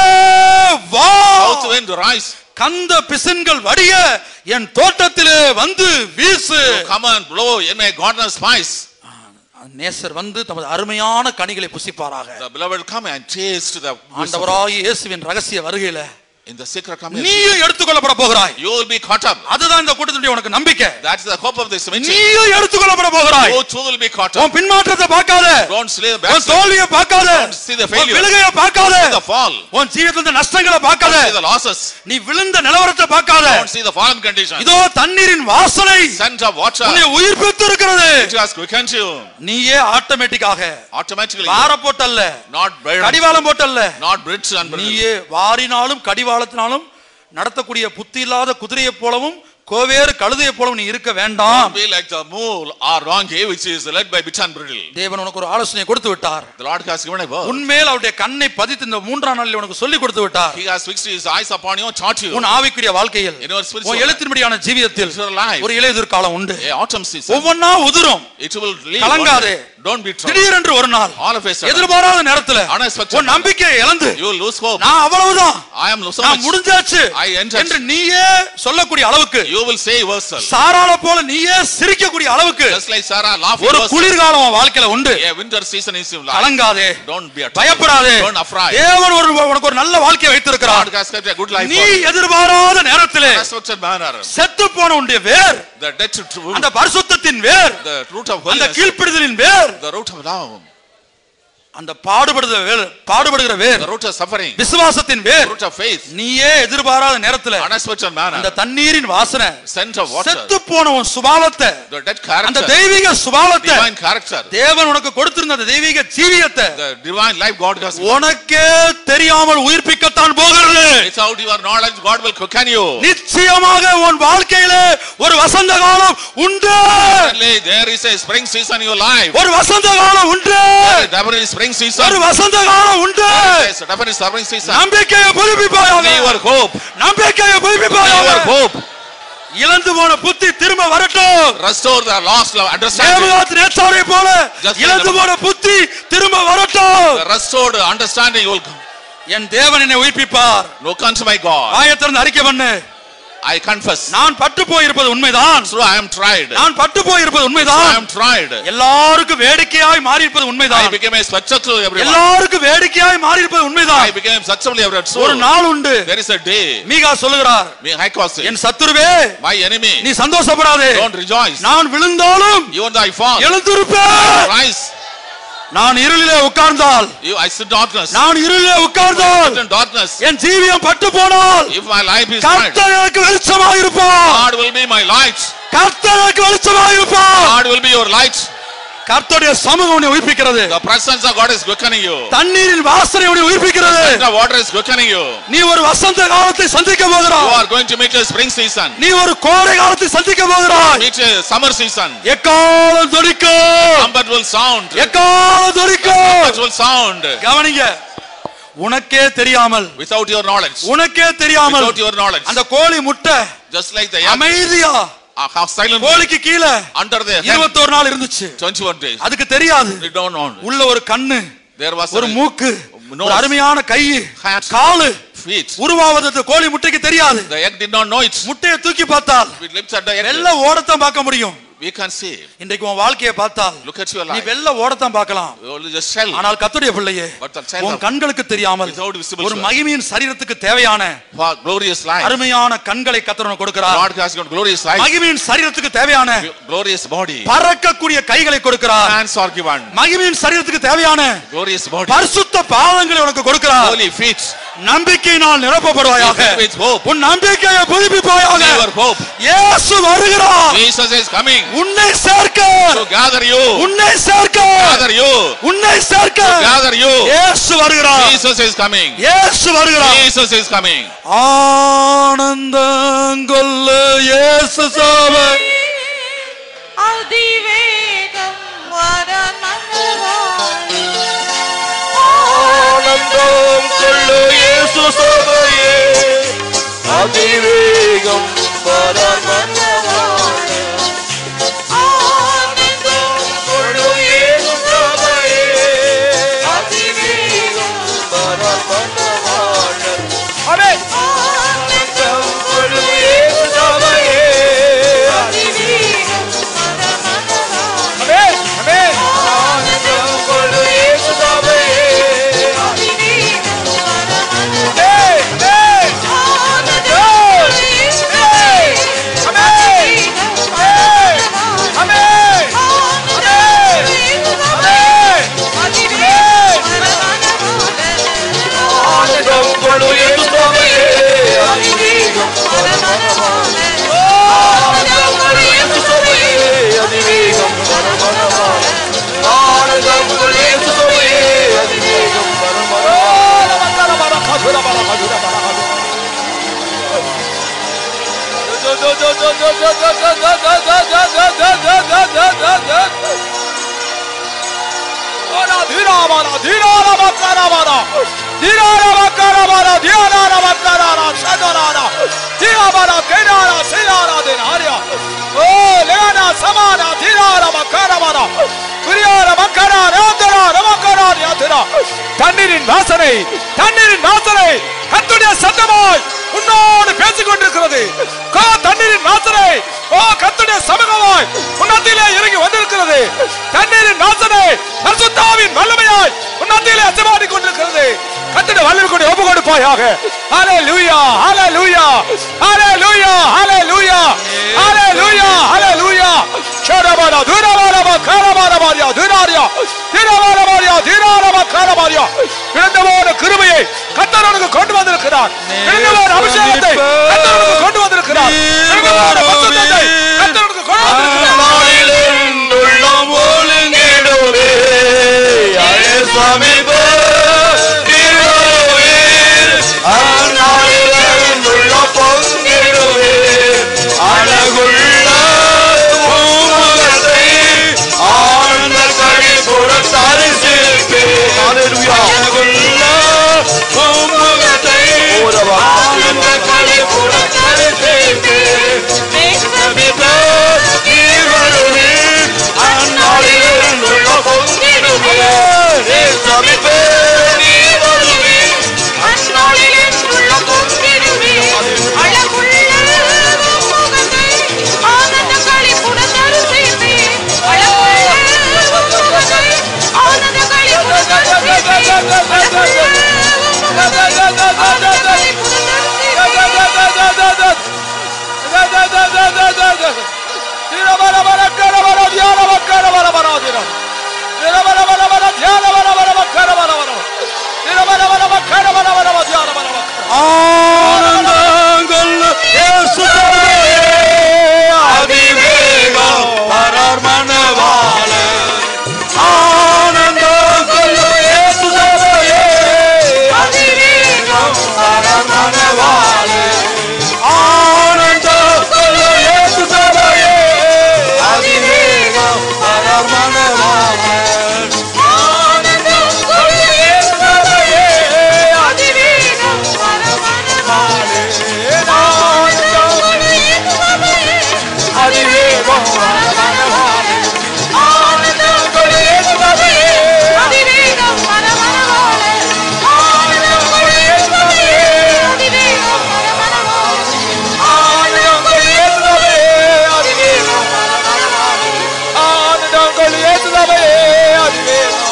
வா South wind rise. கந்த பிசின்கள் வடிய என் தோட்டத்திலே வந்து வீசு Come and blow in my garden of spice. நேசர் வந்து தமது அருமையான கனிகளை புசிப்பாராக The beloved come and taste the ஆண்டவராகிய இயேசுவின் ரகசிய வருகையில in the secret coming. நீயும் எடுத்துக்கொள்ளப்பட போகிறாய் You will be caught up. அதுதான் இந்த கூட்டத்துடைய உனக்கு நம்பிக்கை That's the hope of this meeting. நீயும் எடுத்துக்கொள்ளப்பட போகிறாய் You too will be caught up. உன் பின்மாற்றத்தை பார்க்காத Don't slay the உன் backslide. தோல்வியை பார்க்காத Don't see the உன் failure. விழுகையை பார்க்காத See the fall. உன் ஜீவிதத்தின் நஷ்டங்களை பார்க்காத Don't see the losses. நீ விழுந்த நிலவரத்தை பார்க்காத Don't see the fallen condition. இதோ தண்ணீரின் வாசனை Scent of water. உன்னை உயிர்ப்பித்து இருக்கிறது It has quickened you. நீயே ஆட்டோமேட்டிக்காக Automatically. வார போட்டல்ல Not burden. கடிவாளம் போட்டல்ல Not bridge and burden. நீயே வாரினாலும் கடிவாளத்தினாலும் நடத்தக்கூடிய புத்தி இல்லாத குதிரையைப் போலவும் கோவேறு கழுதையைப் போலவும் நீ இருக்க வேண்டாம் Don't be like the mule or donkey which is led by bit and bridle. தேவன் உனக்கு ஒரு ஆலோசனை கொடுத்து விட்டார் The Lord has given a word. உன்மேல் அவருடைய கண்ணை பதித்து இந்த மூன்றாம் நாளில் உனக்கு சொல்லி கொடுத்து விட்டார் He has fixed his eyes upon you and taught you. உன் ஆவிக்குரிய வாழ்க்கையில் In your spiritual உன் எழுத்தின்படியான ஜீவியத்தில் Spiritual life. ஒரு இலையுதிர் காலம் உண்டு A autumn season. ஒவ்வொன்னா உதிரும் It will leave. கலங்காதே. one day. Don't be troubled. திடீரென்று ஒரு நாள் All of a sudden. எதிர்பாராத நேரத்துல Unexpected. உன் நம்பிக்கையை இழந்து You will lose hope. நான் அவ்வளவுதான் I am so நான் much. முடிஞ்சாச்சு I entered. என்று நீயே சொல்லக்கூடிய அளவுக்கு You will say yourself. சாராள போல நீயே சிரிக்கக்கூடிய அளவுக்கு Just like Sarah laughing ஒரு yourself. குளிர்காலம் உன் வாழ்க்கையில உண்டு A winter season is in life. கலங்காதே Don't be afraid. பயப்படாதே Don't afraid. தேவன் ஒரு உனக்கு ஒரு நல்ல வாழ்க்கையை வைத்திருக்கிறார் God has kept a good life நீ for you. எதிர்பாராத நேரத்திலே Unexpected manner. செத்து போன உன்னுடைய வேர் The death to அந்த பரிசுத்தத்தின் வேர் the root of அந்த holiness. கீழ்ப்பிடுதலின் where The root of love. அந்த பாடுபடுகிற வேர் பாடுபடுகிற வேர் The root of suffering. விசுவாசத்தின் The where root of faith. நீயே எதிர்பாராத நேரத்துல Unexpected அந்த manner. தண்ணீரின் வாசனை Scent of water. செத்து போன உன் சுபாவத்தை The dead அந்த character. தெய்வீக சுபாவத்தை Divine character. தேவன் உனக்கு கொடுத்திருந்த அந்த தெய்வீக ஜீவியத்தை The divine life God has. உனக்கே தெரியாமல் உயிர்ப்பிக்கத்தான் போகிறது Without your knowledge, God will quicken you. நிச்சயமாக உன் வாழ்க்கையிலே ஒரு வசந்த காலம் உண்டு Certainly, there is a spring season in your life. ஒரு வசந்த காலம் உண்டு There is definitely spring season. ஒரு வசந்த காலம் உண்டு There is definitely spring season. நம்பிக்கையை புதுப்பிப்பாயாக Be your hope. நம்பிக்கையை Be புதுப்பிப்பாயாக your hope. இழந்து போன புத்தி திரும்ப வரட்டும் Restore the lost love. Understanding. தேவகாத் நேச்சாரை போல Just இழந்து like the- போன புத்தி திரும்ப வரட்டும் The restored understanding will come. என் தேவன் என்னை உயிர்ப்பிப்பார் Look unto my God. ஆயத்திலிருந்து அறிக்கை பண்ணு I confess. நான் பட்டு போயிருப்பது உண்மைதான் True, I am tried. நான் பட்டு போயிருப்பது I உண்மைதான் am tried. எல்லாருக்கும் வேடிக்கையாய் மாறி இருப்பது I உண்மைதான் became a spectacle to everyone. எல்லாருக்கும் வேடிக்கையாய் மாறி இருப்பது I உண்மைதான் became acceptable to everyone. ஒரு So, நாள் உண்டு there is a day. மீகா சொல்லுகிறார் Me, high cost. N சத்துருவே My enemy. நீ சந்தோஷப்படாதே Don't rejoice. நான் விழுந்தாலும் Even though I fall. எழுந்திருப்பேன் Rise. நான் இருளிலே உட்கார்ந்தால் You, I sit darkness. நான் இருளிலே உட்கார்ந்தால் Sit in darkness. என் ஜீவியம் பட்டு போனால் If my life is tried, கர்த்தர் எனக்கு வெளிச்சமாக இருப்பார் God will be my light. கர்த்தர் எனக்கு வெளிச்சமாக இருப்பார் God will be your light. கர்த்தருடைய சமூகம் உன்னை உயிர்ப்பிக்கிறது The presence of God is quickening you. தண்ணீரின் வாசனை உன்னை உயிர்ப்பிக்கிறது The water is quickening you. நீ ஒரு வசந்த காலத்தை சந்திக்க You போகிறாய் are going to meet a spring season. நீ ஒரு கோடை காலத்தை சந்திக்க போகிறாய் Meet a summer season. எக்காலம் துடிக்கும் Trumpet will sound. எக்காலம் துடிக்கும் Trumpet will sound. கவனிங்க உனக்கே தெரியாமல் Without your knowledge. உனக்கே தெரியாமல் Without your knowledge. அந்த கோழி முட்டை Just like the egg. அமைதியா uh, How silent கோழிக்கு கீழே under the head. இருபத்தோரு நாள் இருந்துச்சு 21 days. அதுக்கு தெரியாது They don't know. உள்ள ஒரு கண்ணு There was ஒரு a மூக்கு nose. ஒரு அருமையான கை Hands. காலு feet. உருவாவது அந்த கோழி முட்டைக்கு தெரியாது The egg did not know it. முட்டையை தூக்கி பார்த்தால் With lips at the egg. வெள்ள ஓடத்தான் பார்க்க முடியும் We can see. இன்றைக்கு உன் வாழ்க்கையை பார்த்தால் Look at your நீ life. வெள்ள ஓடத்தான் பார்க்கலாம் You only just shell. ஆனால் கத்துடைய பிள்ளையே But the child உன் of கண்களுக்கு தெரியாமல் Without visible ஒரு sight. மகிமையின் சரீரத்துக்கு தேவையான for glorious life. அருமையான கண்களை கத்தரவன் கொடுக்கிறார் God has got glorious life. மகிமையின் சரீரத்துக்கு தேவையான Glorious body. பறக்கக்கூடிய கைகளை கொடுக்கிறார் Hands are given. மகிமையின் சரீரத்துக்கு தேவையான Glorious body. பரிசுத்த பாதங்களை உனக்கு கொடுக்கிறார் Holy feet. நம்பிக்கையினால் நிரப்பப்படுவாயாக With hope. உன் நம்பிக்கையை புதுப்பிப்பாயாக Be your hope. இயேசு வருகிறார் Jesus is coming உன்னை சேர்க்க to gather you. உன்னை சேர்க்க Gather you. உன்னை சேர்க்க Gather you. இயேசு வருகிறார் Jesus is coming. இயேசு வருகிறார் Jesus is coming. ஆனந்தங்கொல்ல இயேசு சபை அதிவேகம் வர மன்னவாய் ஆனந்தம் கொள்ளு இயேசு சபையே அதிவேகம் பரமன்னவான ஆனந்தம் கொள்ளு இயேசு சபையே அதிவேகம் பரமன்னவான ஆனந்தம் கொள்ளு இயேசு சபையே அதிவேகம் ஆனந்தம் கொள்ளு இயேசு சபையே Hey! Hey! ஆனந்தம் கொள்ளு இயேசு சபையே அதிவேகம் ஆனந்தம் கொள்ளு இயேசு சபையே அதிவேகம் பரமன்னவான ஆனந்தம் கொள்ளு இயேசு சபையே அதிவேகம் தண்ணீரின் வாசனை தண்ணீரின் வாசனை கத்துடைய சத்தமாய் உன்னோடு பேசிக் கொண்டிருக்கிறது கா தண்ணீரின் வாசனை ஓ கத்துடைய சமூகமாய் உன்னத்திலே இறங்கி வந்திருக்கிறது தண்ணீரின் வாசனை பரிசுத்தாவின் வல்லமையாய் உன்னத்திலே அசைவாடி கொண்டிருக்கிறது கத்துடைய வல்லமை கொண்டு ஒப்பு கொடுப்பாயாக ஹலே லூயா ஹலே லூயா ஹலே லூயா ஹலே லூயா ஹலே லூயா ஹலே லூயா சரபாரா துரபாரபா கரபாரபாரியா துராரியா தீராவாரமாரியா தீராரமக்காரமாரியா இழந்தவோட கிருபையை கத்தரனுக்கு கொண்டு வந்திருக்கிறார் இழந்தவோட அபிஷேகத்தை கத்தரனுக்கு கொண்டு வந்திருக்கிறார் இழந்தவோட பசுத்தத்தை கத்தரனுக்கு கொண்டு வந்திருக்கிறார் உள்ளம் ஒழுங்கிடுவே அயசாமி உள்ள பொங்கிடுவே அழகுள்ள பூமுகத்தை ஆழ்ந்த கழிப்புற தரிசிப்பே அழகுள்ள பூமுகத்தை ஆழ்ந்த கழிப்புற தரிசிப்பே ஆனந்தங்கள் இயேசுவே அதிவேகம் பரர் மனவாள ஆனந்தங்கள் இயேசுவே அதிவேகம் பரர் மனவாள ஆனந்தங்கள் இயேசுவே அதிவேகம் பரர் மனவாள ஆனந்தங்கள் இயேசுவே அதிவேகம் ஆனந்தங்கள் இயேசுவே ஆனந்தங்கள் இயேசுவே அதிவேகம் ஆனந்தங்கள் இயேசுவே அதிவேகம்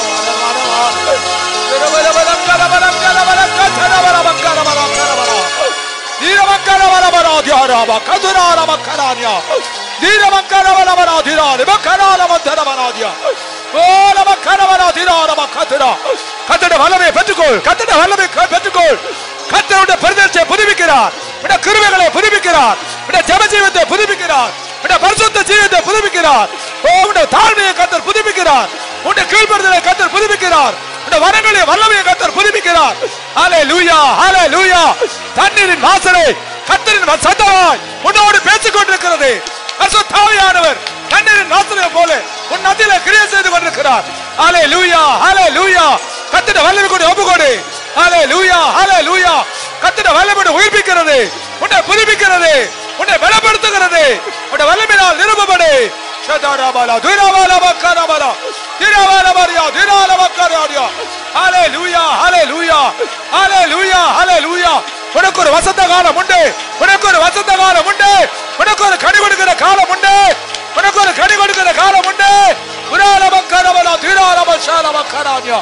பெற்றுக்கொள் கத்தட வல்லமை பெற்றுக்கொள் கத்தருடைய பிரதேசத்தை புதுப்பிக்கிறார் விட கிருமைகளை புதுப்பிக்கிறார் விட ஜப ஜீவத்தை புதுப்பிக்கிறார் விட பரிசுத்த ஜீவத்தை புதுப்பிக்கிறார் ஓ உடைய தாழ்மையை கத்தர் புதுப்பிக்கிறார் உடைய கீழ்ப்படுதலை கத்தர் புதுப்பிக்கிறார் உடைய வரங்களை வல்லமையை கத்தர் புதுப்பிக்கிறார் ஹாலே லூயா ஹாலே லூயா தண்ணீரின் வாசனை கத்தரின் வ- சத்தமாய் உன்னோடு பேசிக் கொண்டிருக்கிறது தாவியானவர் தண்ணீரின் வாசனை போல உன் நதியில கிரியை செய்து கொண்டிருக்கிறார் ஹாலே லூயா ஹாலே லூயா கத்திட வல்லமை கொண்டு ஒப்புக்கொடு ஹாலே லூயா ஹாலே லூயா கத்திட வல்லமை உயிர்ப்பிக்கிறது உன்னை புதுப்பிக்கிறது உன்னை பலப்படுத்துகிறது உன்னை வல்லமையினால் நிரூபப்படு ஷதாராபாலா துராபாலா பக்காராபாலா திராபாலா மரியா திரால பக்காராடியா ஹாலே லூயா ஹாலே லூயா ஹாலே லூயா ஹாலே லூயா உனக்கு ஒரு வசந்த காலம் உண்டு உனக்கு ஒரு வசந்த காலம் உண்டு உனக்கு ஒரு கனி கொடுக்கிற காலம் உண்டு உனக்கு ஒரு கனி கொடுக்கிற காலம் உண்டு உரால பக்காராபாலா திரால பஷால பக்காராடியா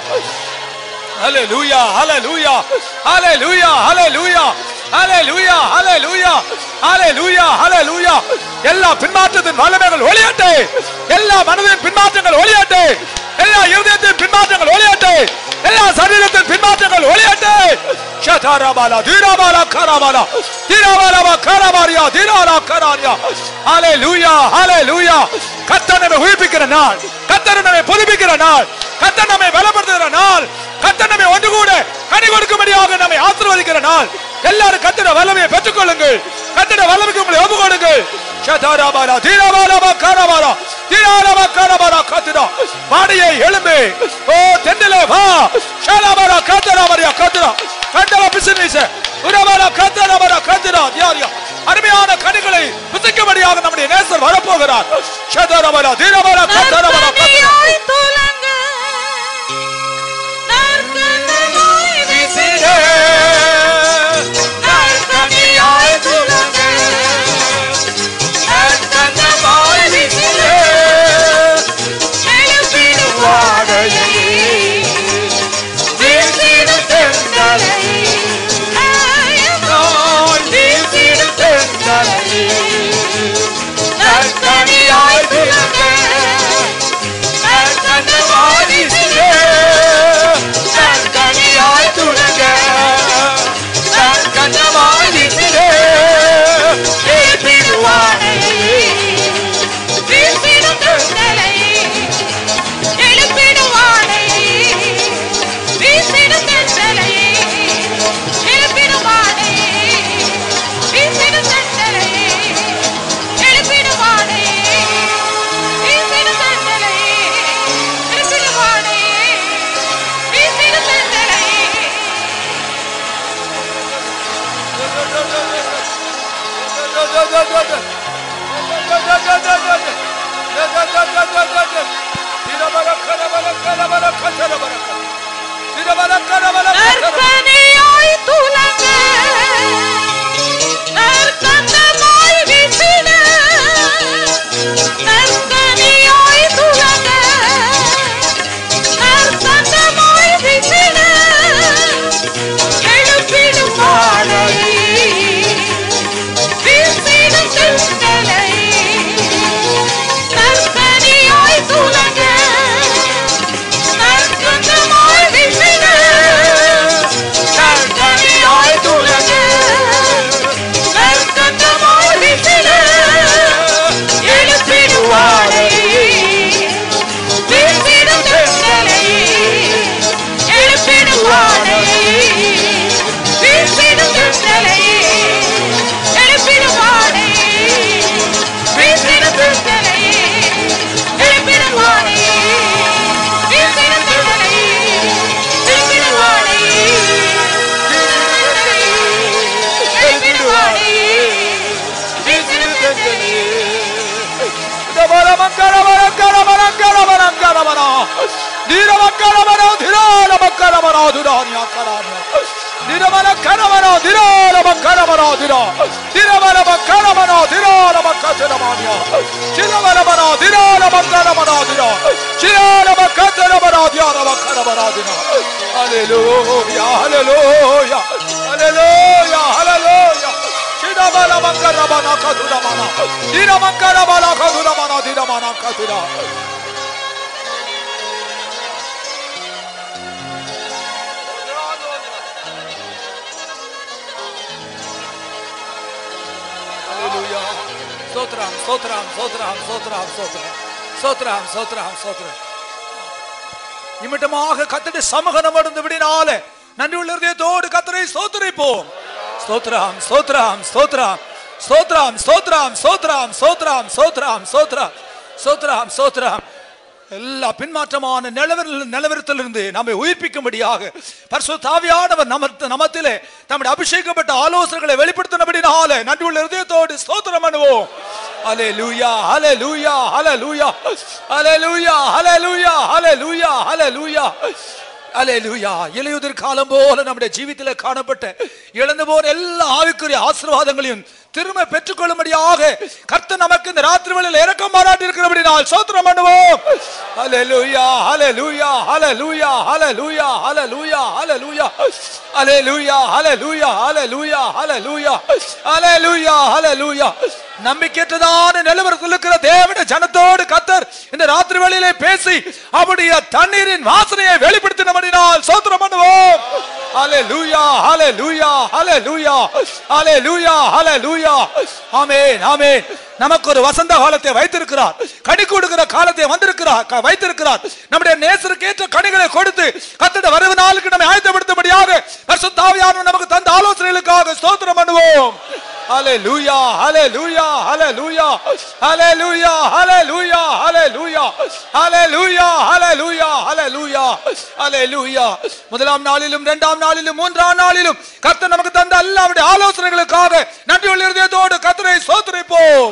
Hallelujah, hallelujah, hallelujah, hallelujah, hallelujah, hallelujah, hallelujah, hallelujah. எல்லா பின்மாற்றத்தின் வல்லமைகள் ஒளியட்டு எல்லா மனதின் பின்மாற்றங்கள் ஒளியட்டு எல்லா இருதயத்தின் பின்மாற்றங்கள் ஒளியட்டு எல்லா சரீரத்தின் பின்மாற்றங்கள் ஒளியட்டு ஷதாராபாலா தீராபாலா காராபாலா தீராபாலா காராபாரியா தீராரா காராரியா ஹalleluya ஹalleluya கர்த்தர் நம்மை உயிர்ப்பிக்கிற நாள் கர்த்தர் நம்மை புதுப்பிக்கிற நாள் கர்த்தர் நம்மை பலப்படுத்துகிற நாள் கர்த்தர் நம்மை ஒன்று கூட கனி கொடுக்கும்படியாக நம்மை ஆசீர்வதிக்கிற நாள் எல்லாரும் கர்த்தர வல்லமையை பெற்றுக்கொள்ளுங்கள் கர்த்தர வல்லமைக்கு உங்களை ஒப்பு கொடுங்கள் ஷதாராபாலா தீராபாலா காராபாலா தீராபாலா காராபாலா கத்துடா மாடியை எழும்பு ஓ தென்னலே வா ஷாலாபாலா காத்தராபாரியா கத்துடா கண்டவ பிசினீச உரபாலா காத்தராபாரா கத்துடா தியாரியா அருமையான கனிகளை புசிக்கும்படியாக நம்முடைய நேசர் வரப்போகிறார் ஷதாராபாலா தீராபாலா காத்தராபாரா கத்துடா நற்கனியாய் துலங்க நற்கனவாய் நற்கனியாய் துலங்க நற்கந்தமாய் வீசிட நற்கனியாய் துலங்க நற்கந்தமாய் வீசிட எழுப்பிடும் வாழை வீசிடும் செங்கலை நற்கனியாய் துலங்க நற்கந்தமாய் வீசிட நற்கனியாய் துலங்க நற்கந்தமாய் வீசிட எழுப்பிடும் வாழை வீசிடும் செங்கலை எழுப்பிடும் வாழை வீசிடும் செங்கலை எழுப்பிடும் வாழை வீசிடும் செங்கலை எழுப்பிடும் வாழை வீசிடும் செங்கலை எழுப்பிடும் வாழை எழுப்பிடும் வாழை வீசிடும் செங்கலை Hallelujah, hallelujah, hallelujah, hallelujah. Shidabala makarabana kadudamana. Diramankarabala kadudamana diramana kaduda. Hallelujah. Sotram, sotram, sotram, sotram, sotram. Sotram, sotram, sotram. நிமிட்டமாக கத்தடி சமூகம் அடைந்து விடினால நன்றி உள்ள இதயத்தோடு கத்தரை சோத்தரிப்போம் ஸ்தோத்ரம் ஸ்தோத்ரம் ஸ்தோத்ரம் ஸ்தோத்ரம் ஸ்தோத்ரம் ஸ்தோத்ரம் ஸ்தோத்ரம் ஸ்தோத்ரம் ஸ்தோத்ரம் ஸ்தோத்ரம் ஸ்தோத்ரம் எல்லா பின்மாற்றமான நிலவர நிலவரத்திலிருந்து நம்மை உயிர்ப்பிக்கும்படியாக பரிசுத்தாவியானவர் நம நமத்திலே நம்முடைய அபிஷேகப்பட்ட ஆலோசனைகளை வெளிப்படுத்தினபடினால நன்றி உள்ள இதயத்தோடு ஸ்தோத்திரம் பண்ணுவோம் அலே லூயா அலே லூயா அலே லூயா அலே லூயா அலே லூயா அலே லூயா அலே லூயா அலேலூயா இலையுதிர் காலம் போல நம்முடைய ஜீவித்திலே காணப்பட்ட இழந்து போன எல்லா ஆவிக்குரிய ஆசீர்வாதங்களையும் திரும்ப பெற்றுக்கொள்ளும்படியாக கர்த்தர் நமக்கு இந்த ராத்திரி வேளையில் இறக்கம் பாராட்டி இருக்கிறபடினால் சோத்திரம் பண்ணுவோம் ஹalleluya ஹalleluya ஹalleluya ஹalleluya ஹalleluya ஹalleluya ஹalleluya ஹalleluya ஹalleluya ஹalleluya ஹalleluya ஹalleluya நம்பிக்கையற்றதான நிலவரத்தில் இருக்கிற தேவனுடைய ஜனத்தோடு கத்தர் இந்த ராத்திரி வேளையிலே பேசி அவருடைய தண்ணீரின் வாசனையை வெளிப்படுத்தினபடினால் சோத்திரம் பண்ணுவோம் ஹalleluya ஹalleluya ஹalleluya ஹalleluya ஹalleluya ஆமென் ஆமென் நமக்கு ஒரு வசந்த காலத்தை வைத்திருக்கிறார் கனி கொடுக்கிற காலத்தை வந்திருக்கிறார் க- வைத்திருக்கிறார் நம்முடைய நேசருக்கு ஏற்ற கனிகளை கொடுத்து கத்தட வரவு நாளுக்கு நம்மை ஆயத்தப்படுத்தபடியாக பரிசுத்தாவியானவர் நமக்கு தந்த ஆலோசனைகளுக்காக ஸ்தோத்திரம் பண்ணுவோம் ஹalleluya ஹalleluya ஹalleluya ஹalleluya ஹalleluya ஹalleluya ஹalleluya ஹalleluya ஹalleluya ஹalleluya முதலாம் நாளிலும் இரண்டாம் நாளிலும் மூன்றாம் நாளிலும் கர்த்தர் நமக்கு தந்த எல்லாருடைய ஆலோசனைகளுக்காக நன்றியுள்ள இருதயத்தோடு கர்த்தரை ஸ்தோத்திரிப்போம்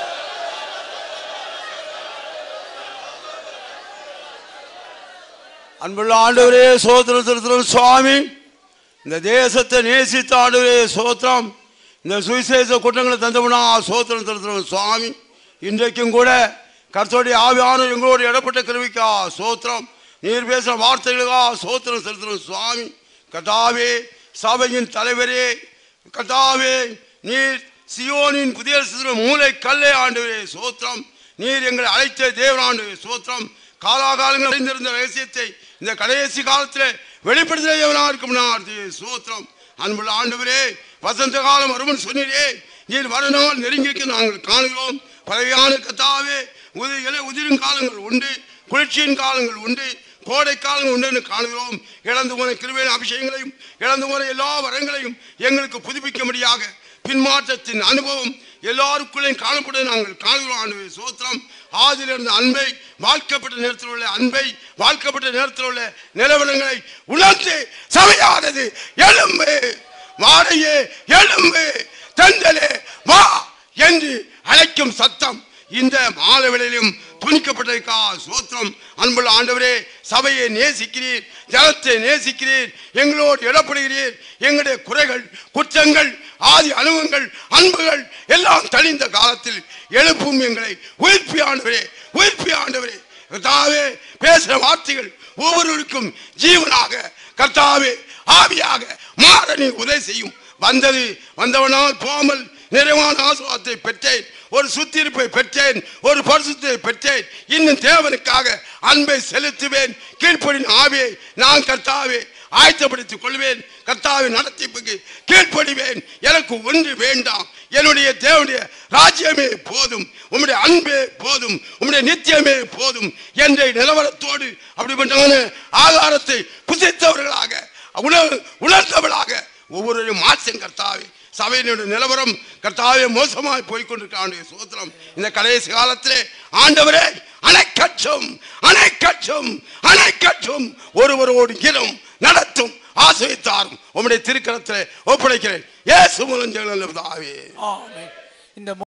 அன்புள்ள ஆண்டவரே சோத்திரம் திருத்திரம் சுவாமி இந்த தேசத்தை நேசித்த ஆண்டவரே சோத்திரம் இந்த சுவிசேஷ குற்றங்களை தந்தவனா சோத்திரம் திருத்திரம் சுவாமி இன்றைக்கும் கூட கர்த்தருடைய ஆவியான எங்களோடு இடப்பட்ட கிருவிக்கா சோத்திரம் நீர் பேசுகிற வார்த்தைகளுக்கா சோத்திரம் திருத்திரம் சுவாமி கதாவே சபையின் தலைவரே கதாவே நீர் சியோனின் புதிய சிறு மூளை கல்லை ஆண்டவரே சோத்திரம் நீர் எங்களை அழைத்த தேவனாண்டு சோத்திரம் காலாகாலங்கள் அறிந்திருந்த ரகசியத்தை இந்த கடைசி காலத்தில் வெளிப்படுத்தினவனா இருக்கும் சோத்திரம் அன்புள்ள ஆண்டவரே வசந்த காலம் வருவன் சொன்னீரே நீர் வருநாள் நெருங்கிக்கு நாங்கள் காணுகிறோம் பழையான கத்தாவே உதி இலை உதிரும் காலங்கள் உண்டு குளிர்ச்சியின் காலங்கள் உண்டு கோடை காலம் உண்டு என்று காணுகிறோம் இழந்து போன கிருபையின் அபிஷேகங்களையும் இழந்து போன எல்லா வரங்களையும் எங்களுக்கு புதுப்பிக்கும்படியாக பின்மாற்றத்தின் அனுபவம் எல்லாருக்குள்ளேயும் காணப்படுவதை நாங்கள் காணுகிறோம் ஆண்டவரே சோத்திரம் ஆதியில் இருந்த அன்பை வாழ்க்கப்பட்ட நேரத்தில் உள்ள அன்பை வாழ்க்கப்பட்ட நேரத்தில் உள்ள நிலவரங்களை உணர்ந்து சபையானது எலும்பு வாடையே எலும்பு தெந்தலே வா மாலை வேளையிலும் துணிக்கப்பட்டதுக்கா சோத்திரம் அன்புள்ள ஆண்டவரே சபையை நேசிக்கிறீர் ஜனத்தை நேசிக்கிறீர் எங்களோடு இடப்படுகிறீர் எங்களுடைய குறைகள் குற்றங்கள் ஆதி அனுபவங்கள் அன்புகள் எல்லாம் தணிந்த காலத்தில் எழுப்பும் எங்களை உயிர்ப்பி ஆண்டவரே உயிர்ப்பி ஆண்டவரே கர்த்தாவே பேசுகிற வார்த்தைகள் ஒவ்வொருவருக்கும் ஜீவனாக கர்த்தாவே ஆவியாக மாற நீ உதவி செய்யும் வந்தது வந்தவனால் போமல் நிறைவான ஆசுவாதத்தை பெற்றேன் ஒரு சுத்திருப்பை பெற்றேன் ஒரு பரிசுத்தை பெற்றேன் இன்னும் தேவனுக்காக அன்பை செலுத்துவேன் கீழ்ப்படின் ஆவியை நான் கர்த்தாவே ஆயத்தப்படுத்திக் கொள்வேன் கர்த்தாவை நடத்திப்புக்கு கீழ்ப்படிவேன் எனக்கு ஒன்று வேண்டாம் என்னுடைய தேவனுடைய ராஜ்யமே போதும் உம்முடைய அன்பே போதும் உம்முடைய நித்தியமே போதும் என்ற நிலவரத்தோடு அப்படிப்பட்ட ஆகாரத்தை புசித்தவர்களாக உணவு உணர்ந்தவர்களாக ஒவ்வொருவரையும் மாற்றம் கர்த்தாவே சபையினுடைய நிலவரம் கர்த்தாவே மோசமாய் போய்கொண்டிருக்காண்டு சோத்திரம் இந்த கடைசி காலத்திலே ஆண்டவரே அணைக்கற்றும் அணைக்கற்றும் அணைக்கற்றும் ஒருவரோடு இனம் நடத்தும் ஆசிரித்தாரும் உம்முடைய திருக்கரத்திலே ஒப்படைக்கிறேன் ஏசு மூலம் ஜெகலதாவே ஆமென். இந்த